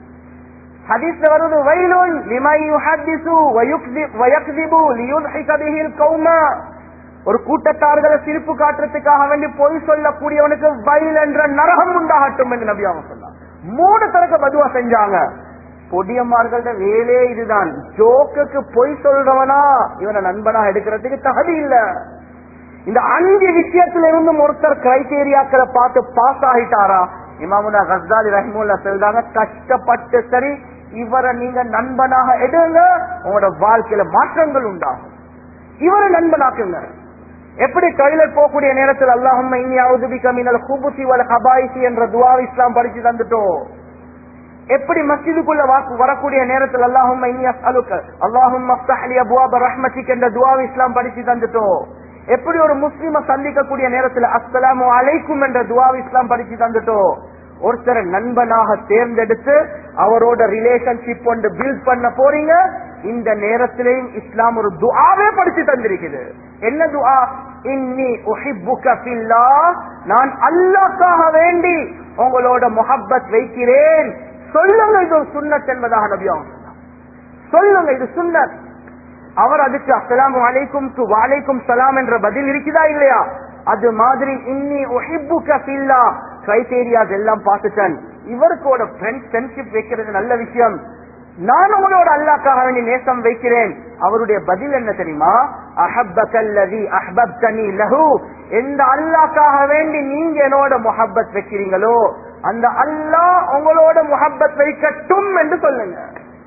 ஹதீஸ்ல வருவது வயலுன் லிமை யுஹத்திசு வயக்திபு லியுல்ஹிக பிஹில் கௌமா ஒரு கூட்டத்தார்களை சிரிப்பு காட்டுறதுக்காக வேண்டி பொய் சொல்லக்கூடியவனுக்கு வயல் என்ற நரகம் உண்டாகட்டும் என்று நபி அவங்க சொன்னாங்க மூணு தரக்க பதுவா செஞ்சாங்க பொடியம்மார்களோட வேலே இதுதான் ஜோக்குக்கு பொய் சொல்றவனா இவனை நண்பனா எடுக்கிறதுக்கு தகுதி இல்ல இந்த அஞ்சு விஷயத்துல இருந்தும் ஒருத்தர் கிரைட்டீரியாக்களை பார்த்து பாஸ் ஆகிட்டாரா இமாமுனா கஸ்தாலி ரஹிமுல்லா சொல்றாங்க கஷ்டப்பட்டு சரி இவரை நீங்க நண்பனாக எடுங்க உங்களோட வாழ்க்கையில மாற்றங்கள் உண்டாகும் இவரை நண்பனாக்குங்க எப்படி டாய்லெட் போகக்கூடிய நேரத்தில் அல்லாஹும் இனியாவது மினல் குபுசி வல் ஹபாயிசி என்ற துவா இஸ்லாம் படிச்சு தந்துட்டோம் எப்படி மஸ்ஜிதுக்குள்ள வாக்கு வரக்கூடிய நேரத்தில் அல்லாஹும் அலுக்க அல்லாஹும் அலி அபுவாப ரஹ்மத்திக் என்ற துவா இஸ்லாம் படிச்சு தந்துட்டோம் எப்படி ஒரு முஸ்லிம சந்திக்கக்கூடிய நேரத்தில் அஸ்ஸலாமு அலைக்கும் என்ற துவா இஸ்லாம் படிச்சு தந்துட்டோம் ஒருத்தரை நண்பனாக தேர்ந்தெடுத்து அவரோட ரிலேஷன்ஷிப் ஒன்று பில்ட் பண்ண போறீங்க இந்த நேரத்திலையும் இஸ்லாம் ஒரு துஆவே படிச்சு தந்திருக்குது என்ன துஆ இன்னி உஹிப்புக ஃபில்லாஹ் நான் அல்லாஹ்க்காக வேண்டி உங்களோட முஹப்பத் வைக்கிறேன் சொல்லுங்க இது ஒரு சுன்னத் என்பதாக நபி அவங்க சொன்னாங்க. சொல்லுங்க இது சுன்னத் அவர் அதுக்கு அஸ்ஸலாமு அலைக்கும் டு வாலைக்கும் சலாம் என்ற பதில் இருக்குதா இல்லையா அது மாதிரி இன்னி உஹிப்புக ஃபில்லாஹ் கிரைட்டேரியாஸ் எல்லாம் பார்த்துட்டேன் இவருக்கோட ஃப்ரெண்ட் ஃப்ரெண்ட்ஷிப் வைக்கிறது நல்ல விஷயம் நான் உங்களோட அல்லாக்காக வேண்டி நேசம் வைக்கிறேன் அவருடைய பதில் என்ன தெரியுமா அஹப்பகல்லதி அஹ்பப்தனி லஹு எந்த அல்லாக்காக வேண்டி நீங்க என்னோட முஹப்பத் வைக்கிறீங்களோ அந்த அல்லாஹ் உங்களோட முஹப்பத் வைக்கட்டும் என்று சொல்லுங்க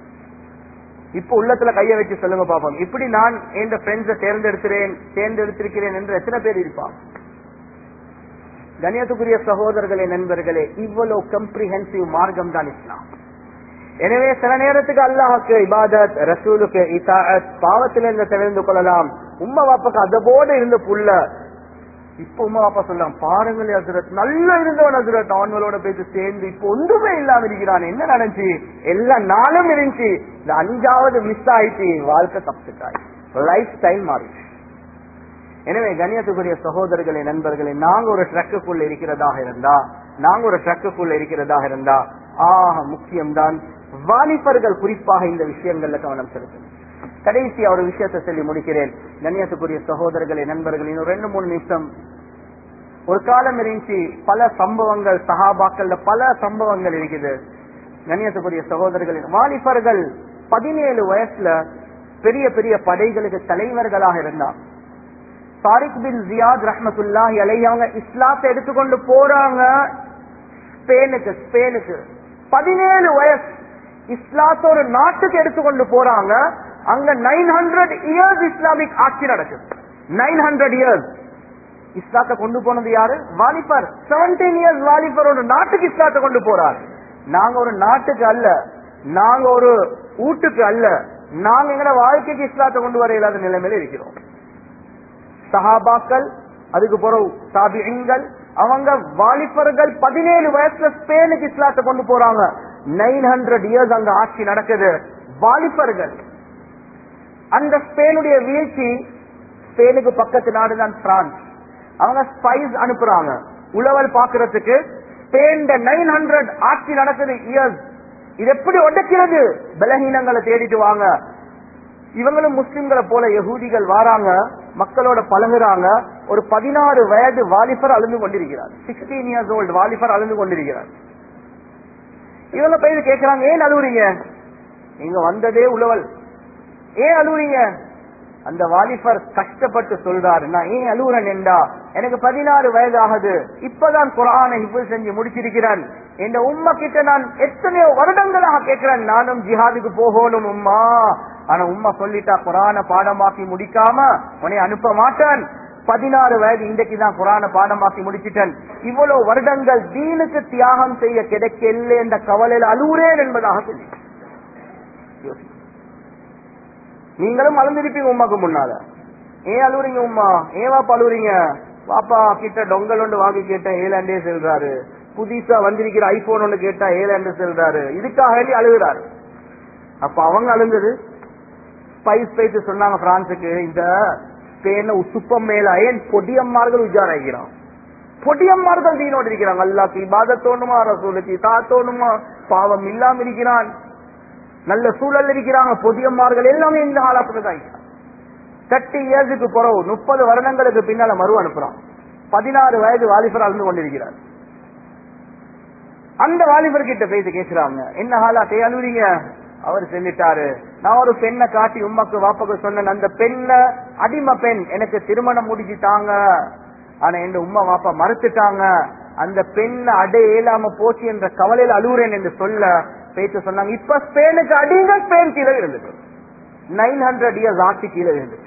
இப்ப உள்ளத்துல கைய வச்சு சொல்லுங்க பாப்போம் இப்படி நான் எந்த ஃப்ரெண்ட்ஸை தேர்ந்தெடுக்கிறேன் தேர்ந்தெடுத்திருக்கிறேன் என்று எத்தனை பேர் இருப்பான் கணியத்துக்குரிய சகோதரர்களே நண்பர்களே இவ்வளவு கம்ப்ரிஹென்சிவ் மார்க்கம் தான் இஸ்லாம் எனவே சில நேரத்துக்கு அல்லாஹுக்கு இபாதத் ரசூலுக்கு இதாத் பாவத்திலிருந்து தெரிந்து கொள்ளலாம் உம்மா பாப்பாக்கு அதபோடு இருந்த புள்ள இப்ப உமா பாப்பா சொல்லலாம் பாருங்கள் ஹசரத் நல்லா இருந்தவன் ஹசரத் அவங்களோட பேசி சேர்ந்து இப்ப ஒன்றுமே இல்லாம இருக்கிறான் என்ன நடந்துச்சு எல்லா நாளும் இருந்துச்சு இந்த அஞ்சாவது மிஸ் ஆயிடுச்சு வாழ்க்கை தப்பிட்டாய் லைஃப் ஸ்டைல் மாறிச்சு எனவே கண்ணியத்துக்குரிய சகோதரர்களே நண்பர்களே நாங்க ஒரு ட்ரக்குக்குள்ள இருக்கிறதாக இருந்தா நாங்க ஒரு ட்ரக்குக்குள்ள இருக்கிறதாக இருந்தா ஆக முக்கியம்தான் வாலிபர்கள் குறிப்பாக இந்த விஷயங்கள்ல கவனம் செலுத்தணும் கடைசி ஒரு விஷயத்தை சொல்லி முடிக்கிறேன் கண்ணியத்துக்குரிய சகோதரர்களே நண்பர்களே இன்னும் ரெண்டு மூணு நிமிஷம் ஒரு காலம் இருந்துச்சு பல சம்பவங்கள் சகாபாக்கள்ல பல சம்பவங்கள் இருக்குது கண்ணியத்துக்குரிய சகோதரர்களே வாலிபர்கள் பதினேழு வயசுல பெரிய பெரிய படைகளுக்கு தலைவர்களாக இருந்தாங்க தாரிக் பின் ஜியாத் ரஹமத்துல்லாஹி அலை அவங்க இஸ்லாத்தை எடுத்துக்கொண்டு போறாங்க ஸ்பெயினுக்கு ஸ்பெயினுக்கு பதினேழு வயசு இஸ்லாத்த ஒரு நாட்டுக்கு எடுத்துக்கொண்டு போறாங்க அங்க நைன் ஹண்ட்ரட் இயர்ஸ் இஸ்லாமிக் ஆட்சி நடக்குது நைன் ஹண்ட்ரட் இயர்ஸ் இஸ்லாத்தை கொண்டு போனது யாரு வாலிபர் செவன்டீன் இயர்ஸ் வாலிபர் ஒரு நாட்டுக்கு இஸ்லாத்தை கொண்டு போறார் நாங்க ஒரு நாட்டுக்கு அல்ல நாங்க ஒரு வீட்டுக்கு அல்ல நாங்க எங்கட வாழ்க்கைக்கு இஸ்லாத்தை கொண்டு வர இல்லாத நிலைமையில இருக்கிறோம் சஹாபாக்கள் அதுக்கு பிறகு தாபியங்கள் அவங்க வாலிபர்கள் பதினேழு வயசுல ஸ்பெயினுக்கு இஸ்லாத்தை கொண்டு போறாங்க நைன் ஹண்ட்ரட் இயர்ஸ் அங்க ஆட்சி நடக்குது வாலிபர்கள் அந்த ஸ்பெயினுடைய வீழ்ச்சி ஸ்பெயினுக்கு பக்கத்து நாடு தான் பிரான்ஸ் அவங்க ஸ்பைஸ் அனுப்புறாங்க உழவல் பாக்குறதுக்கு ஸ்பெயின் நைன் ஹண்ட்ரட் ஆட்சி நடக்குது இயர்ஸ் இது எப்படி உடைக்கிறது பலகீனங்களை தேடிட்டு வாங்க இவங்களும் முஸ்லிம்களை போல யகூதிகள் வாராங்க மக்களோட பழகுறாங்க ஒரு பதினாறு வயது வாலிபர் அழுந்து கொண்டிருக்கிறார் சிக்ஸ்டீன் இயர்ஸ் ஓல்டு வாலிபர் அழுந்து கொண்டிருக்கிறார் இவங்க போய் கேட்கிறாங்க ஏன் அழுவுறீங்க நீங்க வந்ததே உழவல் ஏன் அழுவுறீங்க அந்த வாலிபர் கஷ்டப்பட்டு சொல்றாரு நான் ஏன் அழுவுறேன் என்றா எனக்கு பதினாறு வயது ஆகுது இப்பதான் குரானை ஹிஃபுல் செஞ்சு முடிச்சிருக்கிறேன் இந்த உம்மா கிட்ட நான் எத்தனையோ வருடங்களாக கேட்கிறேன் நானும் ஜிஹாதுக்கு போகணும் உம்மா ஆனா உம்மா சொல்லிட்டா குரான பாடமாக்கி முடிக்காம உன்னை அனுப்ப மாட்டேன் பதினாறு வயது இன்றைக்கு தான் குரான பாடமாக்கி முடிச்சிட்டேன் இவ்வளவு வருடங்கள் தீனுக்கு தியாகம் செய்ய கிடைக்கல என்ற கவலையில் அழுவுறேன் என்பதாக சொல்லி நீங்களும் அழுந்திருப்பீங்க உமாக்கு முன்னால ஏன் அழுவுறீங்க உமா ஏன் வாப்பா அழுவுறீங்க வாப்பா கிட்ட டொங்கல் ஒன்று வாங்கி கேட்டேன் ஏழாண்டே செல்றாரு புதுசா வந்திருக்கிற ஐபோன் ஒன்று கேட்டா ஏழாண்டு செல்றாரு இதுக்காக வேண்டி அழுகுறாரு அப்ப அவங்க அழுந்தது ஸ்பைஸ் போயிட்டு சொன்னாங்க பிரான்சுக்கு இந்த ஸ்பெயின சுப்பம் மேல ஏன் பொடியம்மார்கள் உஜாராகிறான் பொடியம்மார்கள் தீனோடு இருக்கிறாங்க அல்லாக்கு இபாத தோணுமா ரசூலுக்கு தா தோணுமா பாவம் இல்லாம இருக்கிறான் நல்ல சூழல் இருக்கிறாங்க பொதியம்மார்கள் எல்லாமே இந்த காலத்துல தான் தேர்ட்டி இயர்ஸுக்கு பிறகு முப்பது வருடங்களுக்கு பின்னால மறு அனுப்புறான் பதினாறு வயது வாலிபர் அழுந்து கொண்டிருக்கிறார் அந்த வாலிபர் கிட்ட போயிட்டு கேட்கிறாங்க என்ன ஹாலா அழுவுறீங்க அவர் சொல்லிட்டாரு நான் ஒரு பெண்ணை காட்டி உமாக்கு வாப்பாக்கு சொன்னேன் அந்த பெண்ண அடிமை பெண் எனக்கு திருமணம் முடிச்சுட்டாங்க ஆனா என் உமா வாப்பா மறுத்துட்டாங்க அந்த பெண்ணை அடைய இயலாம போச்சு என்ற கவலையில் அழுவுறேன் என்று சொல்ல பேச்சு சொன்னாங்க இப்ப ஸ்பெயினுக்கு அடிங்க ஸ்பெயின் கீழே இருந்தது நைன் ஹண்ட்ரட் இயர்ஸ் ஆட்சி கீழே இருந்தது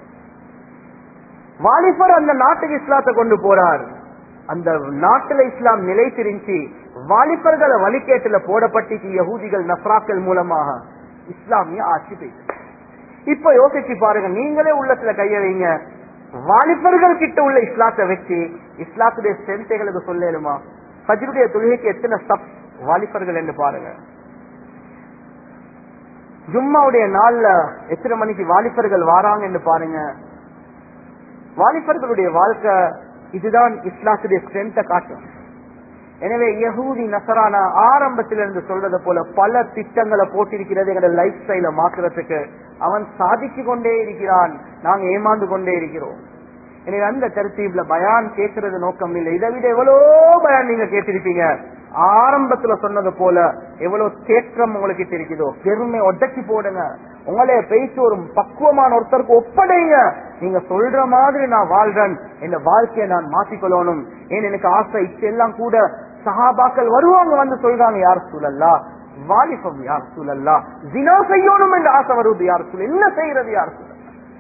வாலிபர் அந்த நாட்டுக்கு இஸ்லாத்தை கொண்டு போறார் அந்த நாட்டுல இஸ்லாம் நிலைத்திருந்துச்சு வாலிபர்களை வழிகேட்டுல போடப்பட்டு யகூதிகள் நஸ்ராக்கள் மூலமாக இஸ்லாமிய ஆட்சி பெய்து இப்ப யோசிச்சு பாருங்க நீங்களே உள்ளத்துல கைய வைங்க வாலிபர்கள் கிட்ட உள்ள இஸ்லாத்தை வச்சு இஸ்லாத்துடைய ஸ்ட்ரென்த்தைகளுக்கு சொல்லலுமா ஃபஜ்ருடைய தொழுகைக்கு எத்தனை சப் வாலிபர்கள் என்று பாருங்க ஜும்மாவுடைய நாள்ல எத்தனை மணிக்கு வாலிபர்கள் வாராங்க என்று பாருங்க வாலிபர்களுடைய வாழ்க்கை இதுதான் இஸ்லாத்துடைய ஸ்ட்ரென்த்தை காட்டும் எனவே யகூதி நசரான ஆரம்பத்திலிருந்து சொல்றதை போல பல திட்டங்களை போட்டிருக்கிறது எங்களோட லைஃப் ஸ்டைல மாத்துறதுக்கு அவன் சாதிச்சு கொண்டே இருக்கிறான் நாங்க ஏமாந்து கொண்டே இருக்கிறோம் எனவே அந்த கருத்தீப்ல பயான் கேட்கறது நோக்கம் இல்லை இதை விட எவ்வளோ பயான் நீங்க கேட்டிருப்பீங்க ஆரம்பத்துல சொன்னது போல எவ்வளவு தேற்றம் உங்களுக்கு இருக்குதோ பெருமை உடச்சி போடுங்க உங்களே பேசி ஒரு பக்குவமான ஒருத்தருக்கு ஒப்படைங்க நீங்க சொல்ற மாதிரி நான் வாழ்றேன் இந்த வாழ்க்கையை நான் மாத்திக்கொள்ளணும் ஏன் எனக்கு ஆசை இச்செல்லாம் கூட சஹாபாக்கள் வருவாங்க வந்து சொல்றாங்க யார் சூழல்லா வாலிபம் யார் சூழல்லா ஜினா செய்யணும் என்று ஆசை வருவது யார் சூழல் என்ன செய்யறது யார் சூழல்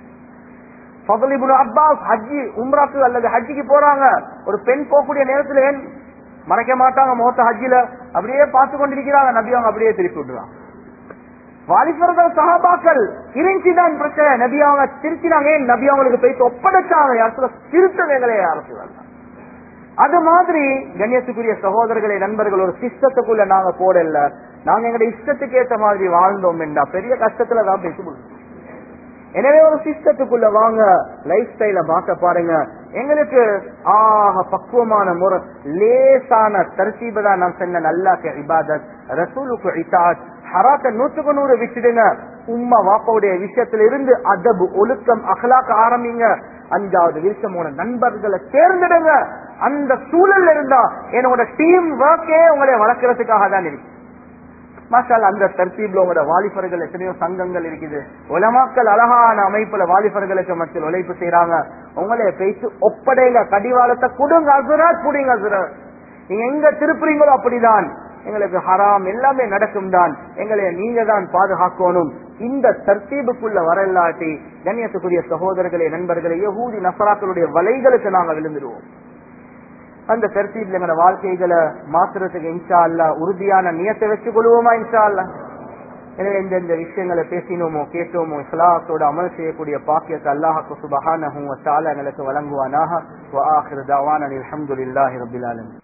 அப்பாஸ் ஹஜ்ஜி உம்ராக்கு அல்லது ஹஜ்ஜிக்கு போறாங்க ஒரு பெண் போகக்கூடிய நேரத்துல ஏன் மறைக்க மாட்டாங்க மோத்த ஹஜ்ஜில அப்படியே பார்த்து கொண்டிருக்கிறாங்க நபி அவங்க அப்படியே திருப்பி விடுறாங்க வாலிபர்கள் சகாபாக்கள் இருந்துச்சுதான் பிரச்சனை நபி அவங்க திருச்சினாங்க ஏன் நபி அவங்களுக்கு போயிட்டு ஒப்படைச்சாங்க யார் சொல்ல திருத்தவைகளே யார் சொல்லலாம் அது மாதிரி கண்ணியத்துக்குரிய சகோதரர்களை நண்பர்கள் ஒரு சிஸ்டத்துக்குள்ள நாங்க போடல நாங்க எங்களுடைய இஷ்டத்துக்கு ஏத்த மாதிரி வாழ்ந்தோம் என்றா பெரிய கஷ்டத்துல தான் பேசி எனவே ஒரு சிஸ்டத்துக்குள்ள வாங்க லைஃப் ஸ்டைல மாத்த பாருங்க எங்களுக்கு ஆக பக்குவமான முறை லேசான தரிசீப தான் நான் சொன்ன நல்லாக்க இபாதத் ரசூலுக்கு இத்தாத் ஹராத்த நூற்றுக்கு நூறு விட்டுடுங்க உம்மா வாப்பாவுடைய விஷயத்துல இருந்து அதபு ஒழுக்கம் அகலாக்க ஆரம்பிங்க அஞ்சாவது விஷயமோட நண்பர்களை தேர்ந்தெடுங்க அந்த சூழல் இருந்தா என்னோட டீம் ஒர்க்கே உங்களை வளர்க்கறதுக்காக தான் இருக்கு மாஷால் அந்த தர்த்தீப்ல உங்களோட வாலிபர்கள் எத்தனையோ சங்கங்கள் இருக்குது உலமாக்கள் அழகான அமைப்புல வாலிபர்களுக்கு மத்தியில் உழைப்பு செய்யறாங்க உங்களே பேசி ஒப்படைங்க கடிவாளத்தை கொடுங்க அசுராத் புடிங்க அசுராத் நீங்க எங்க திருப்புறீங்களோ அப்படிதான் எங்களுக்கு ஹராம் எல்லாமே நடக்கும் தான் எங்களை நீங்க தான் பாதுகாக்கணும் இந்த தர்த்தீபுக்குள்ள வரலாட்டி கண்ணியத்துக்குரிய சகோதரர்களே நண்பர்களே யகூதி நசராக்களுடைய வலைகளுக்கு நாங்க விழுந்துடுவோம் அந்த தர்த்தீப்ல எங்களோட வாழ்க்கைகளை மாத்துறதுக்கு இன்ஷா அல்ல உறுதியான நியத்தை வச்சு கொள்வோமா இன்ஷா அல்ல எனவே எந்தெந்த விஷயங்களை பேசினோமோ கேட்டோமோ இஸ்லாத்தோட அமல் செய்யக்கூடிய பாக்கியத்தை அல்லாஹு சுபஹானஹு வ தஆலா எங்களுக்கு வழங்குவானாக வ ஆகிரு தஅவானா அல்ஹம்துலில்லாஹி ரப்பில் ஆலமீன்